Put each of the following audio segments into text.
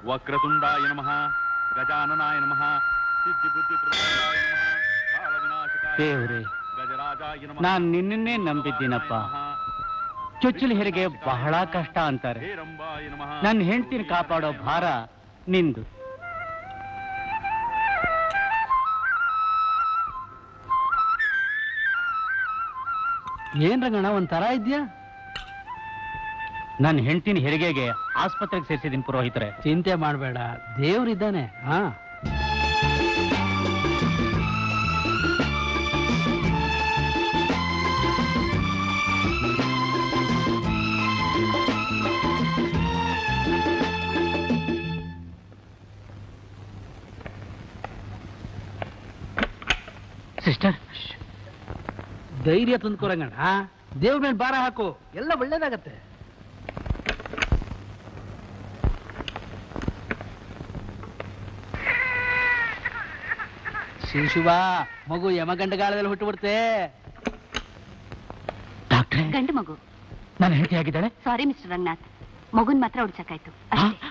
ವಕ್ರತುಂಡಾಯ ನಮಃ ಗಜಾನನಾಯ ನಮಃ ಸಿದ್ಧಿಬುದ್ಧಿ ಪ್ರದಾಯ ನಮಃ ಕಾಲವಿನಾಶಕಾಯ ದೇವ್ರೇ ಗಜರಾಜಾಯ ನಮಃ ನಾನ್ ನಿನ್ನನ್ನೇ ನಂಬಿದ್ದೀನಪ್ಪ ಚೊಚ್ಚಲು ಹೆರಿಗೆ ಬಹಳ ಕಷ್ಟ ಅಂತಾರೆ ಹೇರಂಬಾಯ ನಮಃ ನನ್ನ ಹೆಂಡತಿನ ಕಾಪಾಡೋ ಭಾರ ನಿಂದು ಏನ್ ರಂಗಣ್ಣ ಒಂಥರ ಇದ್ಯಾ ನನ್ನ ಹೆಂಡತಿನ ಹೆರಿಗೆಗೆ ಆಸ್ಪತ್ರೆಗೆ ಸೇರಿಸಿದೀನಿ ಪುರೋಹಿತರೆ ಚಿಂತೆ ಮಾಡಬೇಡ ದೇವ್ರಿದ್ದಾನೆ ಹಾ ಸಿಸ್ಟರ್ ಧೈರ್ಯ ತಂದ್ಕೊ ರಂಗಣ್ಣ ದೇವ್ರ ಮೇಲೆ ಭಾರ ಹಾಕು ಎಲ್ಲ ಒಳ್ಳೇದಾಗತ್ತೆ ಶಿವ ಮಗು ಯಮಗಂಡಗಾಲದಲ್ಲಿ ಹುಟ್ಟು ಬಿಡ್ತೆ ಡಾಕ್ಟ್ರೆ ಗಂಡು ಮಗು ನನ್ನ ಹೆಂಡತಿ ಆಗಿದ್ದಾಳೆ ಸಾರಿ ಮಿಸ್ಟರ್ ರಂಗನಾಥ್ ಮಗುನ್ ಮಾತ್ರ ಉಡ್ಸಕ್ಕಾಯ್ತು ಅಷ್ಟೇ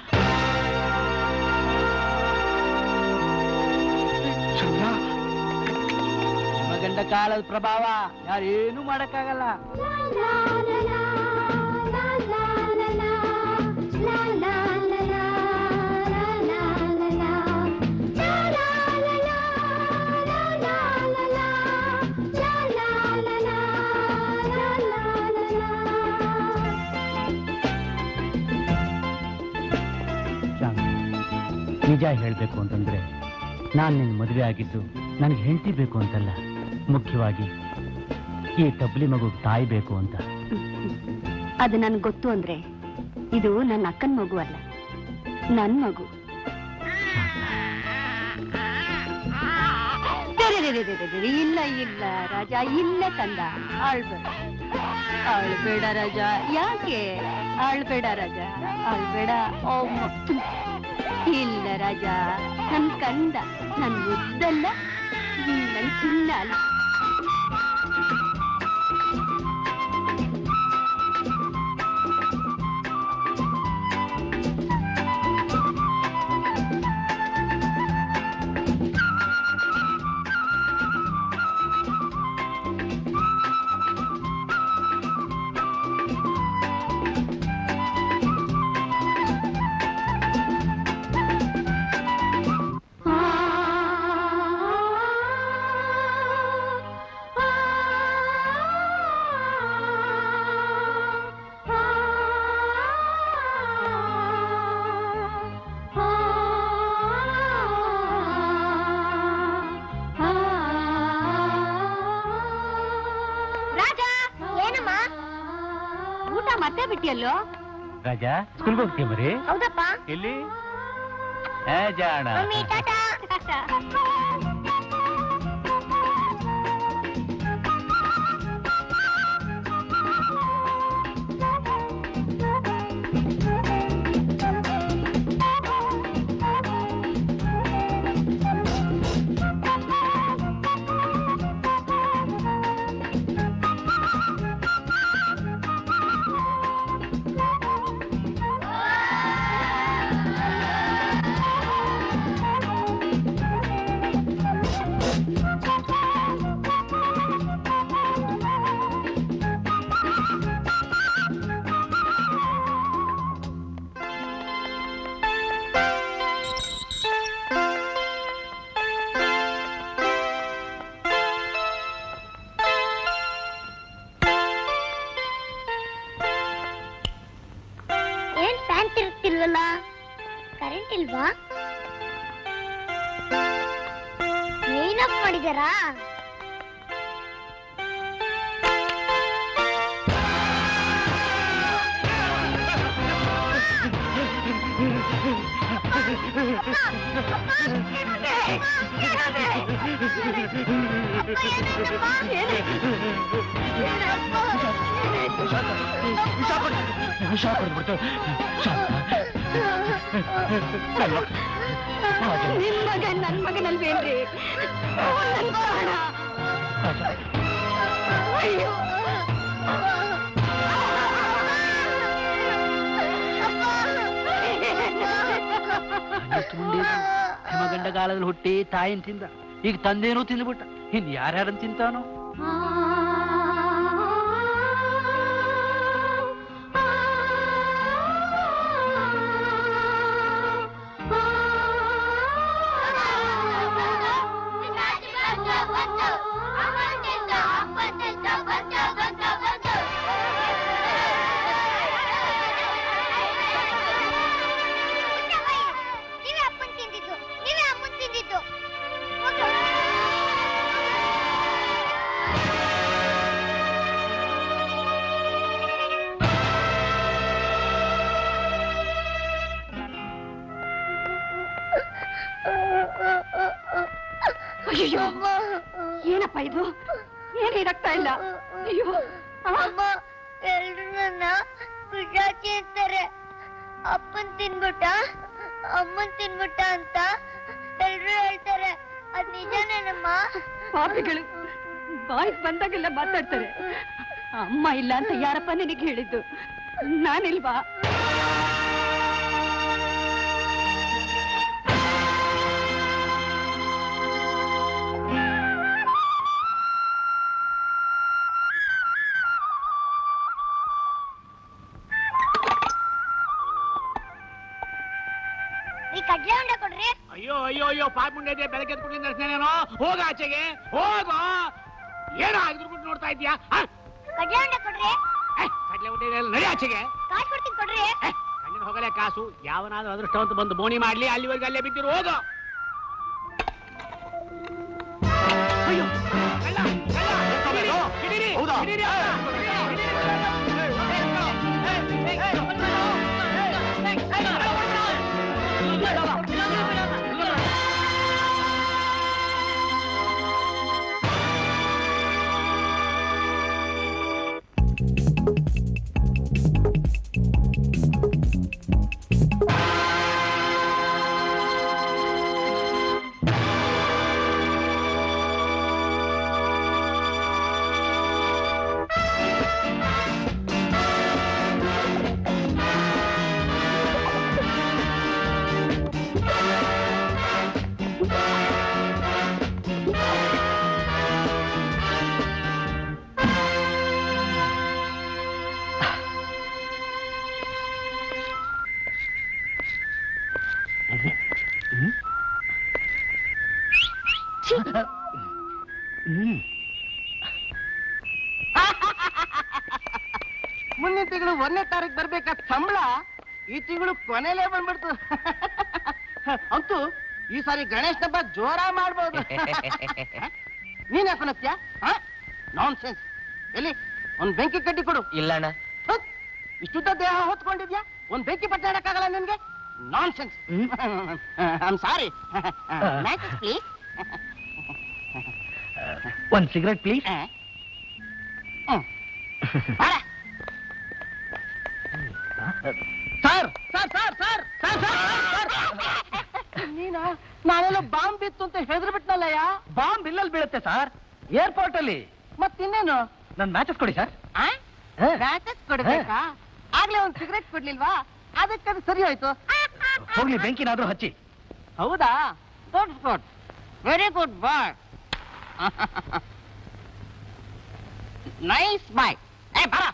ಯಮಗಂಡ ಕಾಲದ ಪ್ರಭಾವ ಯಾರೇನು ಮಾಡಕ್ಕಾಗಲ್ಲ ನಿಜ ಹೇಳ್ಬೇಕು ಅಂತಂದ್ರೆ ನಾನ್ ನಿನ್ ಮದುವೆ ಆಗಿದ್ದು ನನಗೆ ಹೆಂಡತಿ ಬೇಕು ಅಂತಲ್ಲ ಮುಖ್ಯವಾಗಿ ಈ ತಬ್ಲಿ ಮಗು ತಾಯಿ ಬೇಕು ಅಂತ ಅದು ನನ್ಗೆ ಗೊತ್ತು ಅಂದ್ರೆ ಇದು ನನ್ನ ಅಕ್ಕನ ಮಗು ಅಲ್ಲ ನನ್ ಮಗು ರೆ, ರೆ, ರೆ, ರೆ, ರೆ, ರೆ, ಇಲ್ಲ ಇಲ್ಲ ರಾಜ ಇಲ್ಲ ತಂದ ಆಳ್ಬೇಡ ಆಳ್ಬೇಡ ರಾಜ ಯಾಕೆ ಆಳ್ಬೇಡ ರಾಜ ಆಳ್ಬೇಡ ಓ ಮ- ಇಲ್ಲ ರಾಜ ನನ್ ಕಂದ ನನ್ ಮುದ್ದಲ್ಲ ನನ್ ಚಿನ್ನ ಅಲ್ಲ ರಾಜ ಏನಮ್ಮ ಊಟ ಮತ್ತೆ ಬಿಟ್ಟಿಯಲ್ಲೋ ರಾಜ ಸ್ಕೂಲ್ಗೆ ಹೋಗ್ತೀಯ ಮರಿ ಹೌದಪ್ಪ ಎಲ್ಲಿ ಏ ಜಾಣ ಏನ್ ಫ್ಯಾನ್ ತಿರುಗ್ತಿಲ್ವಲ್ಲ ಕರೆಂಟ್ ಇಲ್ವಾ ಮೇನ್ ಆಫ್ ಮಾಡಿದಾರಾ ಶಾಕ್ ಹೊಡ್ಬಿಡ್ತು ಶಾಕ್ ನಿನ್ ಮಗ ನನ್ ಮಗನಲ್ವೇನ್ರಿ ನನ್ ಪ್ರಾಣ ಅಯ್ಯೋ ಬರಗಾಲದಲ್ಲಿ ಹುಟ್ಟಿ ತಾಯಿನ ತಿಂದ ಈಗ ತಂದೆನೂ ತಿಂದ್ಬಿಟ್ಟ ಇನ್ ಯಾರ್ಯಾರನ್ ತಿಂತಾನೋ ನೀವೇ ಅಪ್ಪನ್ ತಿಂದಿದ್ದು ನೀವೇ ಅಮ್ಮನ್ ತಿಂದಿದ್ದು ಅಯ್ಯೋ ಏನಪ್ಪ ಇದು ಏನೇ ರಕ್ತ ಇಲ್ಲ ಅಯ್ಯೋ ಅಮ್ಮ ಎಲ್ರು ನನ್ನ ಪಿಶಾಚಿ ಅಂತಾರೆ ಅಪ್ಪನ್ ತಿನ್ಬಿಟ್ಟ ಅಮ್ಮನ್ ತಿನ್ಬಿಟ್ಟ ಅಂತ ಎಲ್ರು ಹೇಳ್ತಾರೆ ಅದ್ ನಿಜನೇನಮ್ಮ ಪಾಪಿಗಳು ಬಾಯ್ಸ್ ಬಂದಾಗೆಲ್ಲ ಮಾತಾಡ್ತಾರೆ ಅಮ್ಮ ಇಲ್ಲ ಅಂತ ಯಾರಪ್ಪ ನಿನಗೆ ಹೇಳಿದ್ದು ನಾನಿಲ್ವಾ ಈ ಕಡ್ಲೆ ಉಂಡ ಕೊಡ್ರಿ ಅಯ್ಯೋ ಅಯ್ಯೋ ಅಯ್ಯೋ ಪಾಪ ಮುಂಡೆ ಬೆಳಗ್ಗೆ ಎದ್ಬಿಟ್ಟು ದರ್ಶನೇನೋ ಹೋಗ ಆಚೆಗೆ ಹೋಗೋ ಏನೋ ಆಗಿರ್ಬಿಟ್ಟು ನೋಡ್ತಾ ಇದ್ಯಾ ಆ? ಕಡ್ಲೆ ಉಂಡ ಕೊಡ್ರಿ ಏ, ಕಡ್ಲೆ ಉಂಡೆ ಇದೆಯಲ್ಲ, ನಡಿ ಆಚೆಗೆ ಕಾಸು ಕೊಡ್ತೀನಿ ಕೊಡ್ರಿ ಏ, ಕಣ್ಣಿನ ಹೋಗಲೇ ಕಾಸು ಯಾವನಾದ್ರೂ ಅದೃಷ್ಟವಂತ ಬಂದು ಬೋಣಿ ಮಾಡ್ಲಿ ಅಲ್ಲಿವರೆಗೆ ಅಲ್ಲೇ ಬಿದ್ದಿರು ಹೋಗು ಅಯ್ಯೋ ಕಳ್ಳ, ಕಳ್ಳ, ಹಿಡೀರಿ, ಹಿಡೀರಿ, ಹಿಡೀರಿ ಅವ್ನ. ಮುಂದಿನ ತಿಂಗಳು ಒಂದನೇ ತಾರೀಕು ಬರ್ಬೇಕಾದ ಸಂಬಳ ಈ ತಿಂಗಳು ಕೊನೆಲೇ ಬಂದ್ಬಿಡ್ತು ಅಂತೂ ಈ ಸಾರಿ ಗಣೇಶ ಹಬ್ಬ ಜೋರ ಮಾಡ್ಬೋದು ನೀನ್ ಯಾಕನತ್ಯ ನಾನ್ ಸೆನ್ಸ್ ಎಲ್ಲಿ ಒಂದ್ ಬೆಂಕಿ ಕಡ್ಡಿ ಕೊಡು ಇಲ್ಲಣ್ಣ ಹತ್, ಇಷ್ಟುದ್ದ ದೇಹ ಹೊತ್ಕೊಂಡಿದ್ಯಾ ಒಂದ್ ಬೆಂಕಿ ಪಟ್ಟ ಇಡಕ್ಕಾಗಲ್ಲ ನಿನ್ಗೆ nonsense I'm sorry please ಒಂದ್ cigarette please sir sir sir sir sir sir ನೀನ ನಾನೆಲ್ಲ ಬಾಂಬ್ ಬಿತ್ತು ಅಂತ ಹೆದರ್ ಬಿಟ್ನಲ್ಲಯ್ಯ ಬಾಂಬ್ ಇಲ್ಲಲ್ಲಿ ಬೀಳುತ್ತೆ ಸರ್ ಏರ್ಪೋರ್ಟ್ ಅಲ್ಲಿ ಮತ್ತಿನ್ನೇನು ನನ್ ಮ್ಯಾಚಸ್ ಕೊಡಿ ಸರ್ ಬ್ಯಾಟಸ್ ಕೊಡ್ಬೇಕಾ ಆಗ್ಲೇ ಒಂದ್ ಸಿಗರೆಟ್ ಕೊಡ್ಲಿಲ್ವಾ ಅದಕ್ಕೆ ಅದು ಸರಿ ಹೋಯ್ತು ಹೋಗ್ಲಿ ಬೆಂಕಿನಾದ್ರೂ ಹಚ್ಚಿ ಹೌದಾ good good very good boy nice boy ಏ ಬರ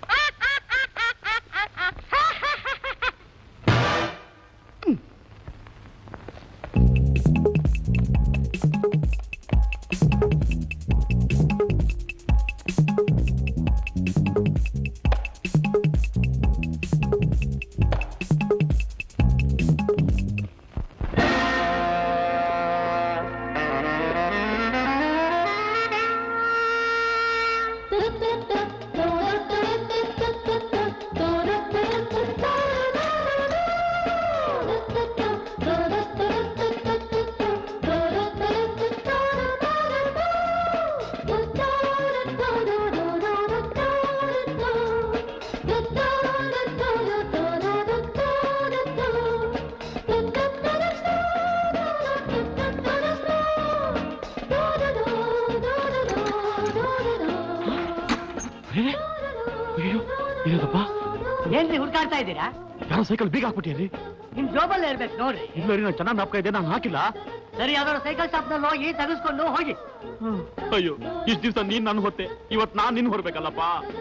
ಅಯ್ಯೋ ಏನದಪ್ಪ ಏನ್ರಿ ಹುಡ್ಕಾಡ್ತಾ ಇದ್ದೀರಾ ಯಾರೋ ಸೈಕಲ್ ಬೀಗ ಹಾಕ್ಬಿಟ್ಟಿರಿ ನಿಮ್ ಜೋಬಲ್ಲೇ ಇರ್ಬೇಕು ನೋಡ್ರಿ ಇಲ್ಲ ರೀ ನಾನು ಚೆನ್ನಾಗಿ ನಾಪ್ಕ ಇದೆ ನಾನು ಹಾಕಿಲ್ಲ ಸರಿ ಯಾವ್ದಾದ್ರು ಸೈಕಲ್ ಶಾಪ್ ನಲ್ಲಿ ಹೋಗಿ ತೆಗೆಸ್ಕೊಂಡು ಹೋಗಿ ಅಯ್ಯೋ ಇಷ್ಟ ದಿವಸ ನೀನ್ ನನ್ ಹೊತ್ತೆ ಇವತ್ ನಾನ್ ನಿನ್ ಹೊರಬೇಕಲ್ಲಪ್ಪ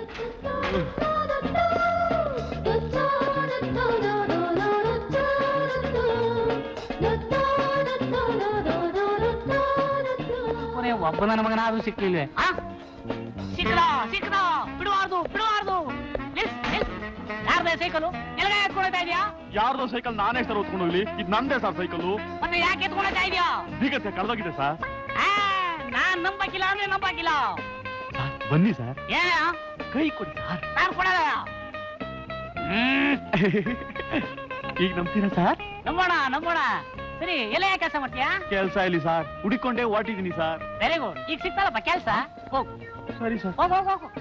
ಕೊನೆ ಒಬ್ಬ ನನ್ನ ಮಗನ ಅದು ಸಿಕ್ಲಿಲ್ವೇ ಸಿಕ್ಕದ ಸಿಕ್ಕದ ಬಿಡಬಾರ್ದು ಬಿಡಬಾರ್ದು ಯಾರ್ದೇ ಸೈಕಲು ಎಲ್ಗ ಎತ್ಕೊಳ್ತಾ ಇದೀಯಾ ಯಾರ್ದೋ ಸೈಕಲ್ ನಾನೇ ಸರ್ ಓದ್ಕೊಂಡು ಹೋಗ್ಲಿ ಇದು ನಂದೇ ಸರ್ ಸೈಕಲ್ ಮತ್ತೆ ಯಾಕೆ ಎತ್ಕೊಳ್ತಾ ಇದೀಯಾ ಬೀಗತ್ತೆ ಕಳೆದೋಗಿದೆ ಸರ್ ಆ, ನಾನ್ ನಂಬಕ್ಕಿಲ್ಲ ಅಂದ್ರೆ ನಂಬಕ್ಕಿಲ್ಲ ಬನ್ನಿ ಸರ್ ಏನ ಕೈ ಕೊಡಿ ಸರ್ ನಾನ್ ಕೊಡಲ್ಲ ಹ್ಮ್ ಈಗ ನಂಬ್ತೀರಾ ಸರ್ ನಂಬೋಣ ನಂಬೋಣ ಸರಿ ಎಲ್ಲ ಯಾಕೆ ಕೆಲಸ ಮಾಡ್ತೀಯಾ ಕೆಲ್ಸ ಇಲ್ಲಿ ಸರ್ ಹುಡಿಕೊಂಡೇ ಓಟಿದೀನಿ ಸರ್ ವೆರಿ ಗುಡ್ ಈಗ ಸಿಗ್ತಲ್ಲಪ್ಪ ಕೆಲ್ಸ ಹೋಗು ಸರಿ ಸರ್ ಹೋಗು ಹೋಗು ಹೋಗು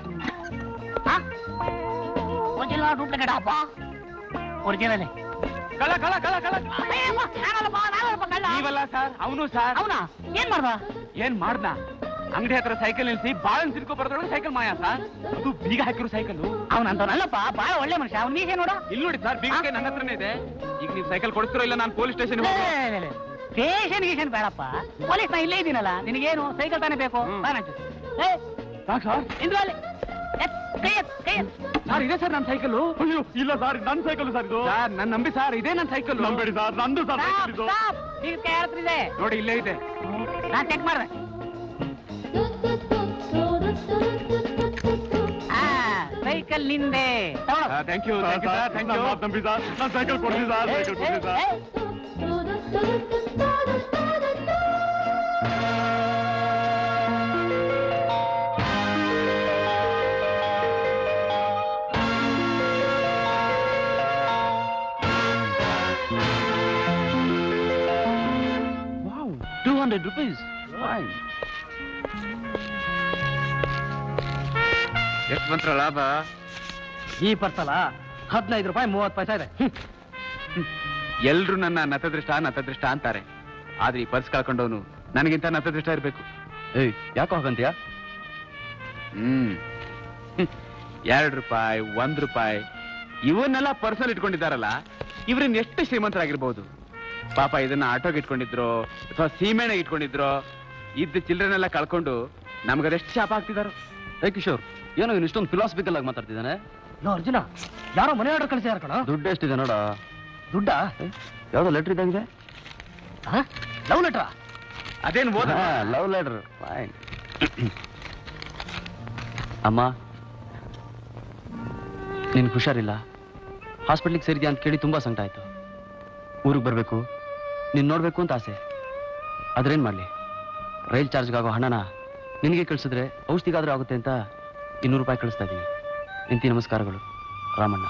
ಒರಿಜಿನಲ್ ಡೂಪ್ಲಿಕೇಟ್ ಅಪ್ಪ ಒರಿಜಿನಲ್ ಕಳ ಕಳ ಕಳ ಕಳ ನಾನಲ್ಲಪ್ಪ ನಾನಲ್ಲಪ್ಪ ಕಳ್ಳ ನೀವಲ್ಲ ಸರ್ ಅವನು ಸರ್ ಅವನ ಏನ್ ಮಾಡ್ದ ಏನ್ ಮಾಡ್ದ ಅಂಗಡಿ ಹತ್ರ ಸೈಕಲ್ ನಿಲ್ಸಿ ಬಾಳನ್ ತಿರ್ಕೊ ಬರೋದ್ರೊಳಗೆ ಸೈಕಲ್ ಮಾಯ ಸರ್ ಅದು ಬೀಗ ಹಾಕಿರೋ ಸೈಕಲ್ ಅವನಂತವನಲ್ಲಪ್ಪ ಬಹಳ ಒಳ್ಳೆ ಮನುಷ್ಯ ಅವ್ನ ಮೀಸೆ ನೋಡು ಇಲ್ಲಿ ನೋಡಿ ಸರ್ ಬೀಗ ನನ್ನ ಹತ್ರನೇ ಇದೆ ಈಗ ನೀವು ಸೈಕಲ್ ಕೊಡ್ತಿರೋ ಇಲ್ಲ ನಾನು ಪೊಲೀಸ್ ಸ್ಟೇಷನ್ ಸ್ಟೇಷನ್ ಗೀಷನ್ ಬೇಡಪ್ಪ ಪೊಲೀಸ್ ನಾ ಇಲ್ಲೇ ಇದ್ದೀನಲ್ಲ ನಿನಗೇನು ಸೈಕಲ್ ತಾನೇ ಬೇಕು ಹ್ಮ್. ಬಾನಂಚು ಏ ಸಾಕ್ ಸರ್ ಇಂದ್ರು ಅಲ್ಲಿ ಎತ್, ಕೈ ಎತ್ ಕೈ ಎತ್ ಸರ್ ಇದೆ ಸರ್ ನನ್ನ ಸೈಕಲ್ ಅಯ್ಯೋ ಇಲ್ಲ ಸರ್ ನನ್ನ ಸೈಕಲ್ ಸರ್ ಇದು ಸರ್ ನನ್ನ ನಂಬಿ ಸರ್ ಇದೇ ನನ್ನ ಸೈಕಲ್ ನಂಬೇಡಿ ಸರ್ ನಂದು ಸರ್ ಸ್ಟಾಪ್ ಸೈಕಲ್ ಇದು ಸ್ಟಾಪ್ ಈಗ ಕೈ ಹತ್ರ ಇದೆ ನೋಡಿ ಇಲ್ಲೇ ಇದೆ ನಾನ್ ಚೆಕ್ ಮಾಡ್ದೆ ಆ ಸೈಕಲ್ ನಿಂದೆ ತಗೊಳ್ಳೋ. Thank you thank you sir thank you ನಂಬಿ ಸರ್ ನನ್ನ ಸೈಕಲ್ ಕೊಡ್ತೀನಿ ಸರ್ ಏ, ಸೈಕಲ್ ಏ, ಕೊಡ್ತೀನಿ ಸರ್ ಏ. ಟೂ ಹಂಡ್ರೆಡ್ ರುಪೀಸ್ ಎಷ್ಟು ಬಂತ್ರ ಲಾಭ ಈ ಪರ್ಸಲ ಹದಿನೈದು ರೂಪಾಯಿ ಮೂವತ್ತು ಪೈಸೆ ಇದೆ ಎಲ್ರು ನನ್ನ ನತದೃಷ್ಟ ನತದೃಷ್ಟ ಅಂತಾರೆ ಆದ್ರೆ ಈ ಪರ್ಸ್ ಕಳ್ಕೊಂಡವನು ನನಗಿಂತ ನತದೃಷ್ಟ ಇರ್ಬೇಕು ಏಯ್ ಯಾಕೋ ಹಾಗಂತೀಯ ಹ್ಮ್ ಎರಡು ರೂಪಾಯಿ ಒಂದ್ ರೂಪಾಯಿ ಇವನ್ನೆಲ್ಲ ಪರ್ಸಲ್ ಇಟ್ಕೊಂಡಿದ್ದಾರಲ್ಲ ಇವ್ರನ್ನ ಎಷ್ಟು ಶ್ರೀಮಂತರಾಗಿರ್ಬೋದು ಪಾಪ ಇದನ್ನ ಆಟೋಗೆ ಇಟ್ಕೊಂಡಿದ್ರು ಅಥವಾ ಸೀಮೆಣ್ಣೆಗೆ ಇಟ್ಕೊಂಡಿದ್ರು ಇದ್ದ ಚಿಲ್ಡ್ರನ್ನೆಲ್ಲ ಕಳ್ಕೊಂಡು ನಮ್ಗದೆಷ್ಟು ಶಾಪ ಆಗ್ತಿದಾರೋ ಏ ಕಿಶೋರ್ ಏನೋ ಇನ್ನು ಇಷ್ಟೊಂದು ಫಿಲಾಸಫಿಕಲ್ ಆಗಿ ಮಾತಾಡ್ತಿದ್ದಾನೆ ಲೋ ಅರ್ಜುನ ಯಾರೋ ಮನೆ ಆರ್ಡರ್ ಕಳಿಸಿದಾರ ಕಣ ದುಡ್ಡು ಎಷ್ಟಿದೆ ನೋಡ ದುಡ್ಡ ಯಾವ್ದೋ ಲೆಟರ್ ಇದಾಗಿದೆ ಲವ್ ಲೆಟ್ರಾ ಅದೇನು ಓದ ಲವ್ ಲೆಟರ್ ಫೈನ್ ಅಮ್ಮ ನಿನ್ ಹುಷಾರಿಲ್ಲ ಹಾಸ್ಪಿಟ್ಲಿಗೆ ಸೇರಿದ್ಯಾ ಅಂತ ಕೇಳಿ ತುಂಬಾ ಸಂಕಟ ಆಯ್ತು ಊರಿಗೆ ಬರಬೇಕು ನೀನ್ ನೋಡ್ಬೇಕು ಅಂತ ಆಸೆ ಆದ್ರೇನ್ ಮಾಡ್ಲಿ ರೈಲ್ ಚಾರ್ಜ್ಗಾಗೋ ಹಣನ ನಿನಗೆ ಕಳಿಸಿದ್ರೆ ಔಷಧಿಗಾದ್ರೂ ಆಗುತ್ತೆ ಅಂತ ಇನ್ನೂರು ರೂಪಾಯಿ ಕಳಿಸ್ತಾ ಇದ್ದೀನಿ ನಿಂತಿ ನಮಸ್ಕಾರಗಳು ರಾಮಣ್ಣ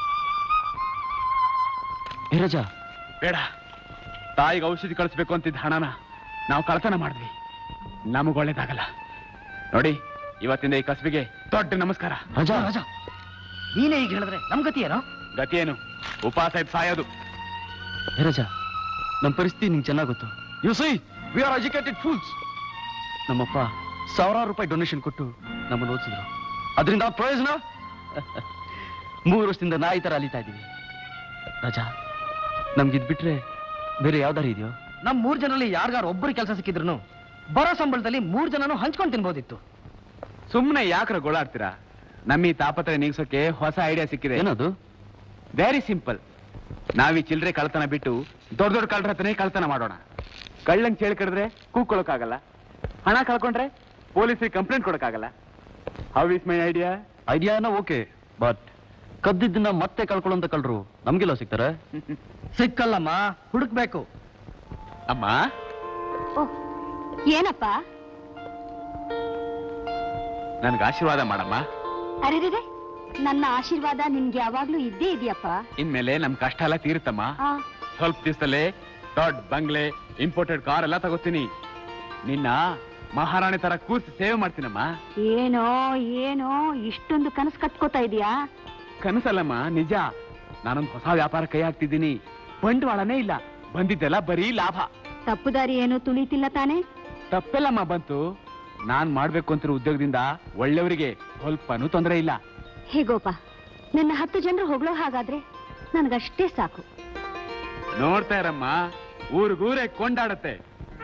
ಏ ರಜಾ ಬೇಡ ತಾಯಿಗೆ ಔಷಧಿ ಕಳಿಸ್ಬೇಕು ಅಂತಿದ್ದ ಹಣನ ನಾವು ಕಳ್ತನ ಮಾಡಿದ್ವಿ ನಮಗ್ ಒಳ್ಳೇದಾಗಲ್ಲ ನೋಡಿ ಇವತ್ತಿಂದ ಈ ಕಸಬಿಗೆ ದೊಡ್ಡ ನಮಸ್ಕಾರ ರಜಾ ರಾಜ ನೀನೇ ಈಗ ಹೇಳಿದ್ರೆ ನಮ್ ಗತಿ ಏನೋ ಗತಿ ಏನು ಉಪವಾಸ ಇದ್ದು ಸಾಯೋದು ಹೇ ರಜಾ ನಮ್ಮ ಪರಿಸ್ಥಿತಿ ನಿಂಗೆ ಚೆನ್ನಾಗಿ ಗೊತ್ತು you see we are educated fools ನಮ್ಮಪ್ಪ ಸಾವಿರಾರು ರೂಪಾಯಿ ಡೊನೇಷನ್ ಕೊಟ್ಟು ನಮ್ಮನ್ನು ಓದಿಸಿದ್ರು ಅದರಿಂದ ಪ್ರಯೋಜನ ಮೂರು ವರ್ಷದಿಂದ ನಾಯಿ ತರ ಅಲಿತಾ ಇದ್ದೀವಿ ರಜಾ ನಮ್ಗಿದ್ ಬಿಟ್ರೆ ಬೇರೆ ಯಾವ್ದಾರು ಇದೆಯೋ ನಮ್ ಮೂರ್ ಜನರಲ್ಲಿ ಯಾರಿಗಾರು ಒಬ್ಬರು ಕೆಲಸ ಸಿಕ್ಕಿದ್ರು ಬರೋ ಸಂಬಳದಲ್ಲಿ ಮೂರ್ ಜನನು ಹಂಚ್ಕೊಂಡ್ ತಿನ್ಬೋದಿತ್ತು ಸುಮ್ಮನೆ ಯಾಕ್ರ ಗೋಳಾಡ್ತೀರಾ ನಮ್ಮ ಈ ತಾಪತ್ರ ನೀಗ್ಸೋಕೆ ಹೊಸ ಐಡಿಯಾ ಸಿಕ್ಕಿದೆ ಏನದು ವೆರಿ ಸಿಂಪಲ್ ನಾವೀ ಚಿಲ್ಲರೆ ಕಳ್ತನ ಬಿಟ್ಟು ದೊಡ್ಡ ದೊಡ್ಡ ಕಳ್ಳರ ಹತ್ರನೇ ಕಳ್ತನ ಮಾಡೋಣ ಕಳ್ಳಂಗ್ ಚೇಳಿ ಕಡಿದ್ರೆ ಕೂಗ್ಕೊಳಕ್ಕಾಗಲ್ಲ ಹಣ ಕಳ್ಕೊಂಡ್ರೆ ಪೊಲೀಸಿಗೆ ಕಂಪ್ಲೇಂಟ್ ಕೊಡಕ್ಕಾಗಲ್ಲ how is my idea idea ಏನೋ ಓಕೆ ಬಟ್ ಕದ್ದಿದ್ದನ್ನ ಮತ್ತೆ ಕಳ್ಕೊಳ್ಳೋಂತ ಕಳ್ರು ನಮ್ಗೆಲ್ಲ ಸಿಗ್ತಾರೆ ಸಿಕ್ಕಲ್ಲಮ್ಮ ಹುಡುಕ್ಬೇಕು ಅಮ್ಮ ಓಹ್ ಏನಪ್ಪ ನನ್ಗೆ ಆಶೀರ್ವಾದ ಮಾಡಮ್ಮ ಅರೆ ನನ್ನ ಆಶೀರ್ವಾದ ನಿನ್ಗೆ ಯಾವಾಗ್ಲೂ ಇದ್ದೇ ಇದೆಯಪ್ಪ ಇನ್ಮೇಲೆ ನಮ್ ಕಷ್ಟ ಎಲ್ಲ ತೀರುತ್ತಮ್ಮ ಆ ಸ್ವಲ್ಪ ದಿವಸದಲ್ಲೇ ದೊಡ್ಡ ಬಂಗ್ಲೆ ಇಂಪೋರ್ಟೆಡ್ ಕಾರ್ ಎಲ್ಲ ತಗೋತೀನಿ ನಿನ್ನ ಮಹಾರಾಣಿ ತರ ಕೂರ್ಸಿ ಸೇವೆ ಮಾಡ್ತೀನಮ್ಮ ಏನೋ ಏನೋ ಇಷ್ಟೊಂದು ಕನಸು ಕಟ್ಕೋತಾ ಇದೀಯಾ ಕನಸಲ್ಲಮ್ಮ ನಿಜ ನಾನೊಂದು ಹೊಸ ವ್ಯಾಪಾರ ಕೈ ಹಾಕ್ತಿದ್ದೀನಿ ಬಂಡವಾಳನೇ ಇಲ್ಲ ಬಂದಿದ್ದೆಲ್ಲ ಬರೀ ಲಾಭ ತಪ್ಪು ದಾರಿ ಏನು ತುಳಿತಿಲ್ಲ ತಾನೇ ತಪ್ಪೆಲ್ಲಮ್ಮ ಬಂತು ನಾನ್ ಮಾಡ್ಬೇಕು ಅಂತಿರೋ ಉದ್ಯೋಗದಿಂದ ಒಳ್ಳೆಯವರಿಗೆ ಸ್ವಲ್ಪನೂ ತೊಂದರೆ ಇಲ್ಲ ಹೇಗೋಪ ನಿನ್ನ ಹತ್ತು ಜನರು ಹೊಗಳೋ ಹಾಗಾದ್ರೆ ನನಗಷ್ಟೇ ಸಾಕು ನೋಡ್ತಾ ಇರಮ್ಮ ಊರಿಗೂರೇ ಕೊಂಡಾಡತ್ತೆ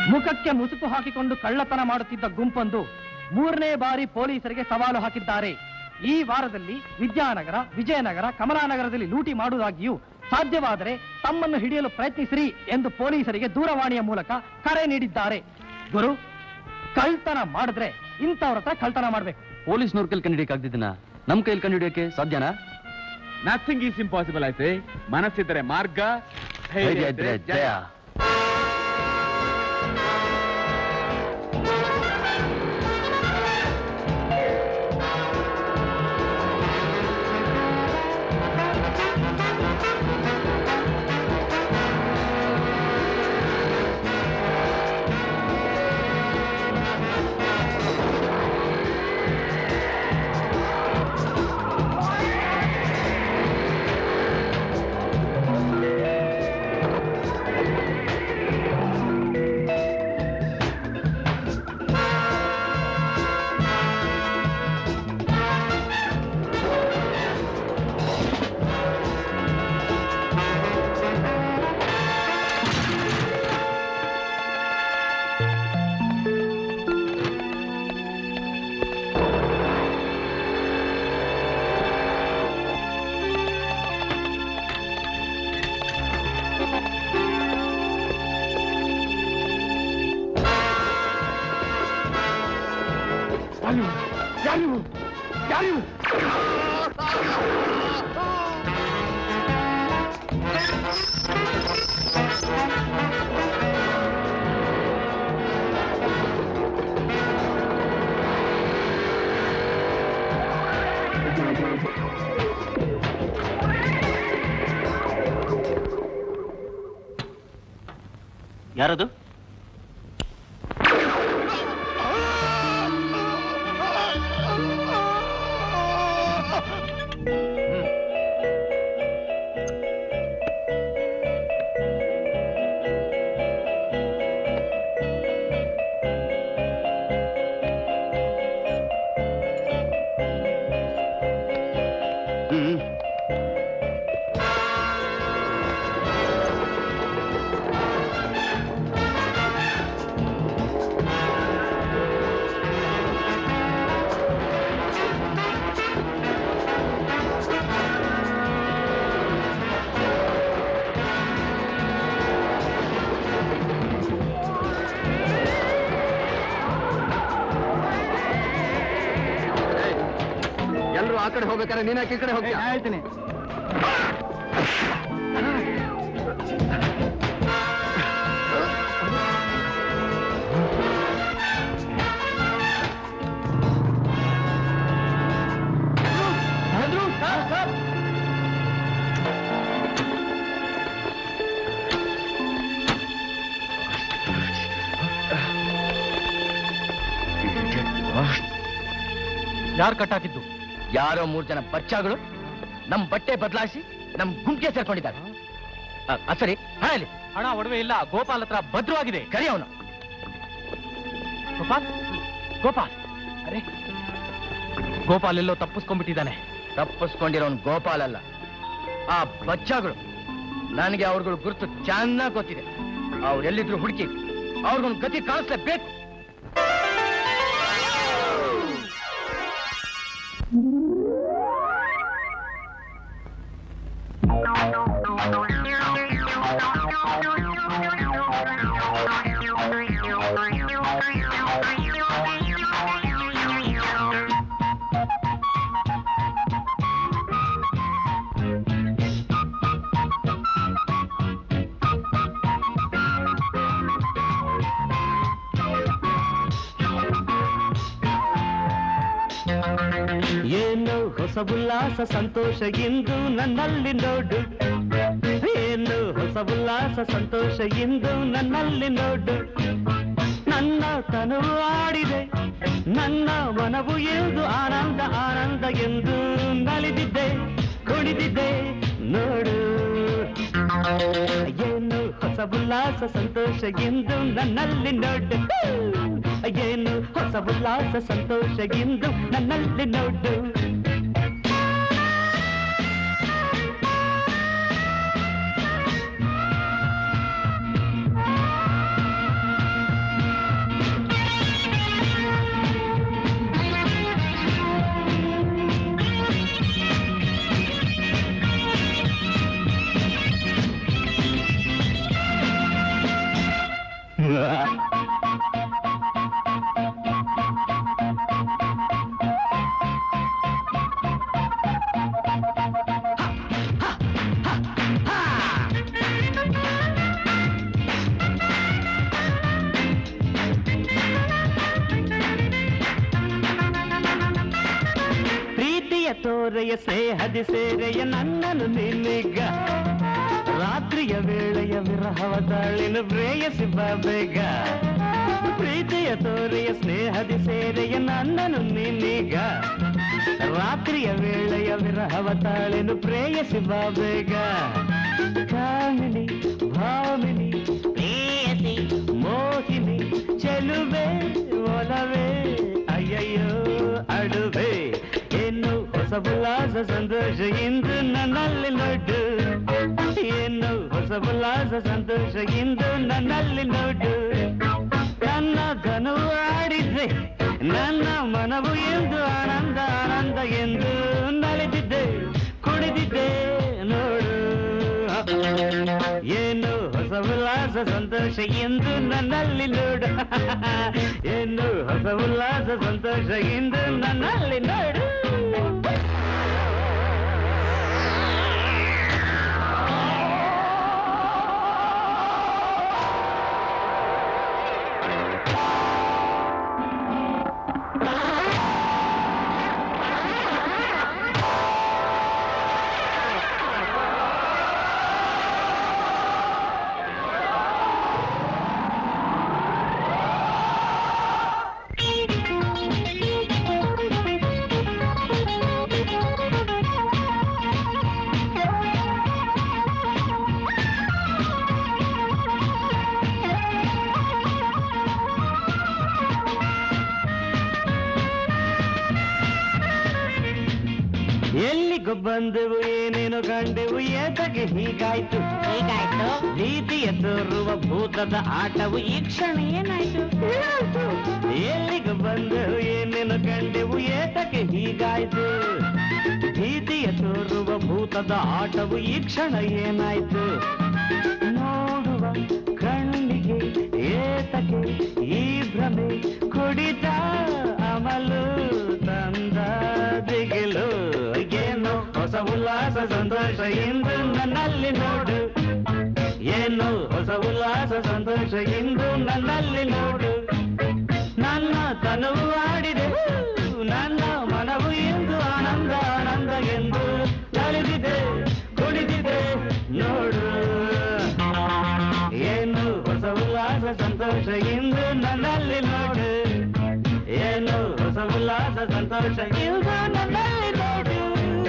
ಮುಖಕ್ಕೆ ಮುಸುಕು ಹಾಕಿಕೊಂಡು ಕಳ್ಳತನ ಮಾಡುತ್ತಿದ್ದ ಗುಂಪೊಂದು ಮೂರನೇ ಬಾರಿ ಪೊಲೀಸರಿಗೆ ಸವಾಲು ಹಾಕಿದ್ದಾರೆ ಈ ವಾರದಲ್ಲಿ ವಿದ್ಯಾನಗರ ವಿಜಯನಗರ ಕಮಲಾನಗರದಲ್ಲಿ ಲೂಟಿ ಮಾಡುವುದಾಗಿಯೂ ಸಾಧ್ಯವಾದರೆ ತಮ್ಮನ್ನು ಹಿಡಿಯಲು ಪ್ರಯತ್ನಿಸಿರಿ ಎಂದು ಪೊಲೀಸರಿಗೆ ದೂರವಾಣಿಯ ಮೂಲಕ ಕರೆ ನೀಡಿದ್ದಾರೆ ಗುರು ಕಳ್ತನ ಮಾಡಿದ್ರೆ ಇಂಥವ್ರ ಹತ್ರ ಕಳ್ತನ ಮಾಡ್ಬೇಕು ಪೊಲೀಸ್ನವ್ರ ಕೈಲಿ ಕಂಡಿಡಿಯಕ್ಕೆ ಆಗ್ತಿದ್ದನ್ನ ನಮ್ ಕೈಲಿ ಕಂಡಿಡಿಯಕ್ಕೆ ಸಾಧ್ಯನಾ ನಥಿಂಗ್ ಈಸ್ ಇಂಪಾಸಿಬಲ್ ಐತೆ ಮನಸ್ಸಿದ್ದರೆ ಮಾರ್ಗ ಧೈರ್ಯ ಇದ್ರೆ ಜಯ ಯಾರದು ಹ್ಮ್ ಎಲ್ರು ಆ ಕಡೆ ಹೋಗ್ಬೇಕಾದ್ರೆ ನೀನ್ ಯಾಕೆ ಈ ಕಡೆ ಹೋಗ್ತೀಯ ಹೇಳ್ತೀನಿ ಯಾರು ಕಟ್ಟಾಕಿದ್ದು ಯಾರೋ ಮೂರ್ ಜನ ಬಚ್ಚಾಗಳು ನಮ್ ಬಟ್ಟೆ ಬದಲಾಯಿಸಿ ನಮ್ ಗುಂಪಿಗೆ ಸೇರ್ಕೊಂಡಿದ್ದಾರೆ ಅ, ಅ, ಸರಿ ಹಣ ಇಲ್ಲಿ ಹಣ ಒಡವೆ ಇಲ್ಲ ಗೋಪಾಲ್ ಹತ್ರ ಭದ್ರವಾಗಿದೆ ಕರಿ ಅವನು ಗೋಪಾಲ್ ಗೋಪಾಲ್ ಅರೆ ಗೋಪಾಲ್ ಎಲ್ಲೋ ತಪ್ಪಿಸ್ಕೊಂಡ್ಬಿಟ್ಟಿದ್ದಾನೆ ತಪ್ಪಿಸ್ಕೊಂಡಿರೋನ್ ಗೋಪಾಲ್ ಅಲ್ಲ ಆ ಬಚ್ಚಾಗಳು ನನಗೆ ಅವ್ರಗಳ ಗುರುತು ಚೆನ್ನಾಗಿ ಗೊತ್ತಿದೆ ಅವ್ರೆಲ್ಲಿದ್ರು ಹುಡುಕಿ ಅವ್ರಿಗೊಂದು ಗತಿ ಕಾಣಿಸ್ಲೇಬೇಕು ಏನು ಹೊಸ ಉಲ್ಲಾಸ ಸಂತೋಷ ಎಂದು ನನ್ನಲ್ಲಿ ನೋಡು ಏನು ಹೊಸ ಉಲ್ಲಾಸ ಸಂತೋಷ ಎಂದು ನನ್ನಲ್ಲಿ ನೋಡು ನನ್ನ ತನುವು ಆಡಿದೆ ನನ್ನ ಮನವು ಎಂದು ಆನಂದ ಆನಂದ ಎಂದು ನಲಿದಿದ್ದೆ ಕುಣಿದಿದ್ದೆ ನೋಡು ಏನು ಹೊಸ ಉಲ್ಲಾಸ ಸಂತೋಷ ಎಂದು ನನ್ನಲ್ಲಿ ನೋಡು ಏನು ಹೊಸ ಉಲ್ಲಾಸ ಸಂತೋಷ ಎಂದು ನನ್ನಲ್ಲಿ ನೋಡು ತೋರೆಯ ಸ್ನೇಹದಿ ಸೇರೆಯ ನನ್ನನ್ನು ನಿನ್ನಿಗ ರಾತ್ರಿಯ ವೇಳೆಯ ವಿರಹವ ತಾಳಿನ ಪ್ರೇಯಸಿ ಬಾ ಬೇಗ ಪ್ರೀತಿಯ ತೋರೆಯ ಸ್ನೇಹದಿ ಸೇರೆಯ ನನ್ನನ್ನು ನಿನ್ನೀಗ ರಾತ್ರಿಯ ವೇಳೆಯ ವಿರಹವ ತಾಳೆನು ಪ್ರೇಯಸಿ ಬಾ ಬೇಗ ಕಾಮಿನಿ ಭಾಮಿನಿ ಪ್ರೇಯಸಿ ಮೋಹಿನಿ ಚೆಲುವೆ ಒಲವೇ ಅಯ್ಯಯ್ಯೋ ಅಡುವೆ ಏನು ಹೊಸ ಉಲ್ಲಾಸ ಸಂತೋಷ ಇಂದು ನನ್ನಲ್ಲಿ ನೋಡು ಏನು ಹೊಸ ಉಲ್ಲಾಸ ಸಂತೋಷ ಇಂದು ನನ್ನಲ್ಲಿ ನೋಡು ನನ್ನ ಧನುವು ಆಡಿದ್ರೆ ನನ್ನ ಮನವು ಎಂದು ಆನಂದ ಆನಂದ ಎಂದು ನಲಿದಿದ್ದೆ ಕುಣಿದಿದ್ದೆ ನೋಡು ಏನು ಹೊಸ ಉಲ್ಲಾಸ ಸಂತೋಷ ಎಂದು ನನ್ನಲ್ಲಿ ನೋಡು ಏನು ಹೊಸ ಉಲ್ಲಾಸ ಸಂತೋಷ ಎಂದು ನನ್ನಲ್ಲಿ ನೋಡು ಎಲ್ಲಿಗೂ ಬಂದೆವು ಏನೇನು ಕಂಡೆವು ಏತಕ್ಕೆ ಹೀಗಾಯ್ತು ಹೀಗಾಯ್ತು ಪ್ರೀತಿಯ ತೋರುವ ಭೂತದ ಆಟವು ಈ ಕ್ಷಣ ಏನಾಯ್ತು ಎಲ್ಲಿಗೂ ಬಂದೆವು ಏನೇನು ಕಂಡೆವು ಏತಕ್ಕೆ ಹೀಗಾಯ್ತು ಭೀತಿಯ ತೋರುವ ಭೂತದ ಆಟವು ಈ ಕ್ಷಣ ಏನಾಯ್ತು ನೋಡುವ ಕಣ್ಣಿಗೆ ಏತಕ್ಕೆ ಈ ಭ್ರಮೆ ಕುಡಿತ ಅಮಲು ತಂದ ದಿಗಿಲು ಏನು ಹೊಸ ಉಲ್ಲಾಸ ಸಂತೋಷ ಇಂದು ನನ್ನಲ್ಲಿ ನೋಡು ಏನು ಹೊಸ ಉಲ್ಲಾಸ ಸಂತೋಷ ಇಂದು ನನ್ನಲ್ಲಿ ನೋಡು ನನ್ನ ತನುವು ಆಡಿದೆ ನನ್ನ ಮನವು ಎಂದು ಆನಂದ ಆನಂದ ಎಂದು ನಲಿದಿದೆ ಕುಣಿದಿದೆ ನೋಡು ಏನು ಹೊಸ ಉಲ್ಲಾಸ ಸಂತೋಷ ಇಂದು ನನ್ನಲ್ಲಿ ನೋಡು ಏನು ಹೊಸ ಉಲ್ಲಾಸ ಸಂತೋಷ ಇಂದು ನನ್ನಲ್ಲಿ ನೋಡು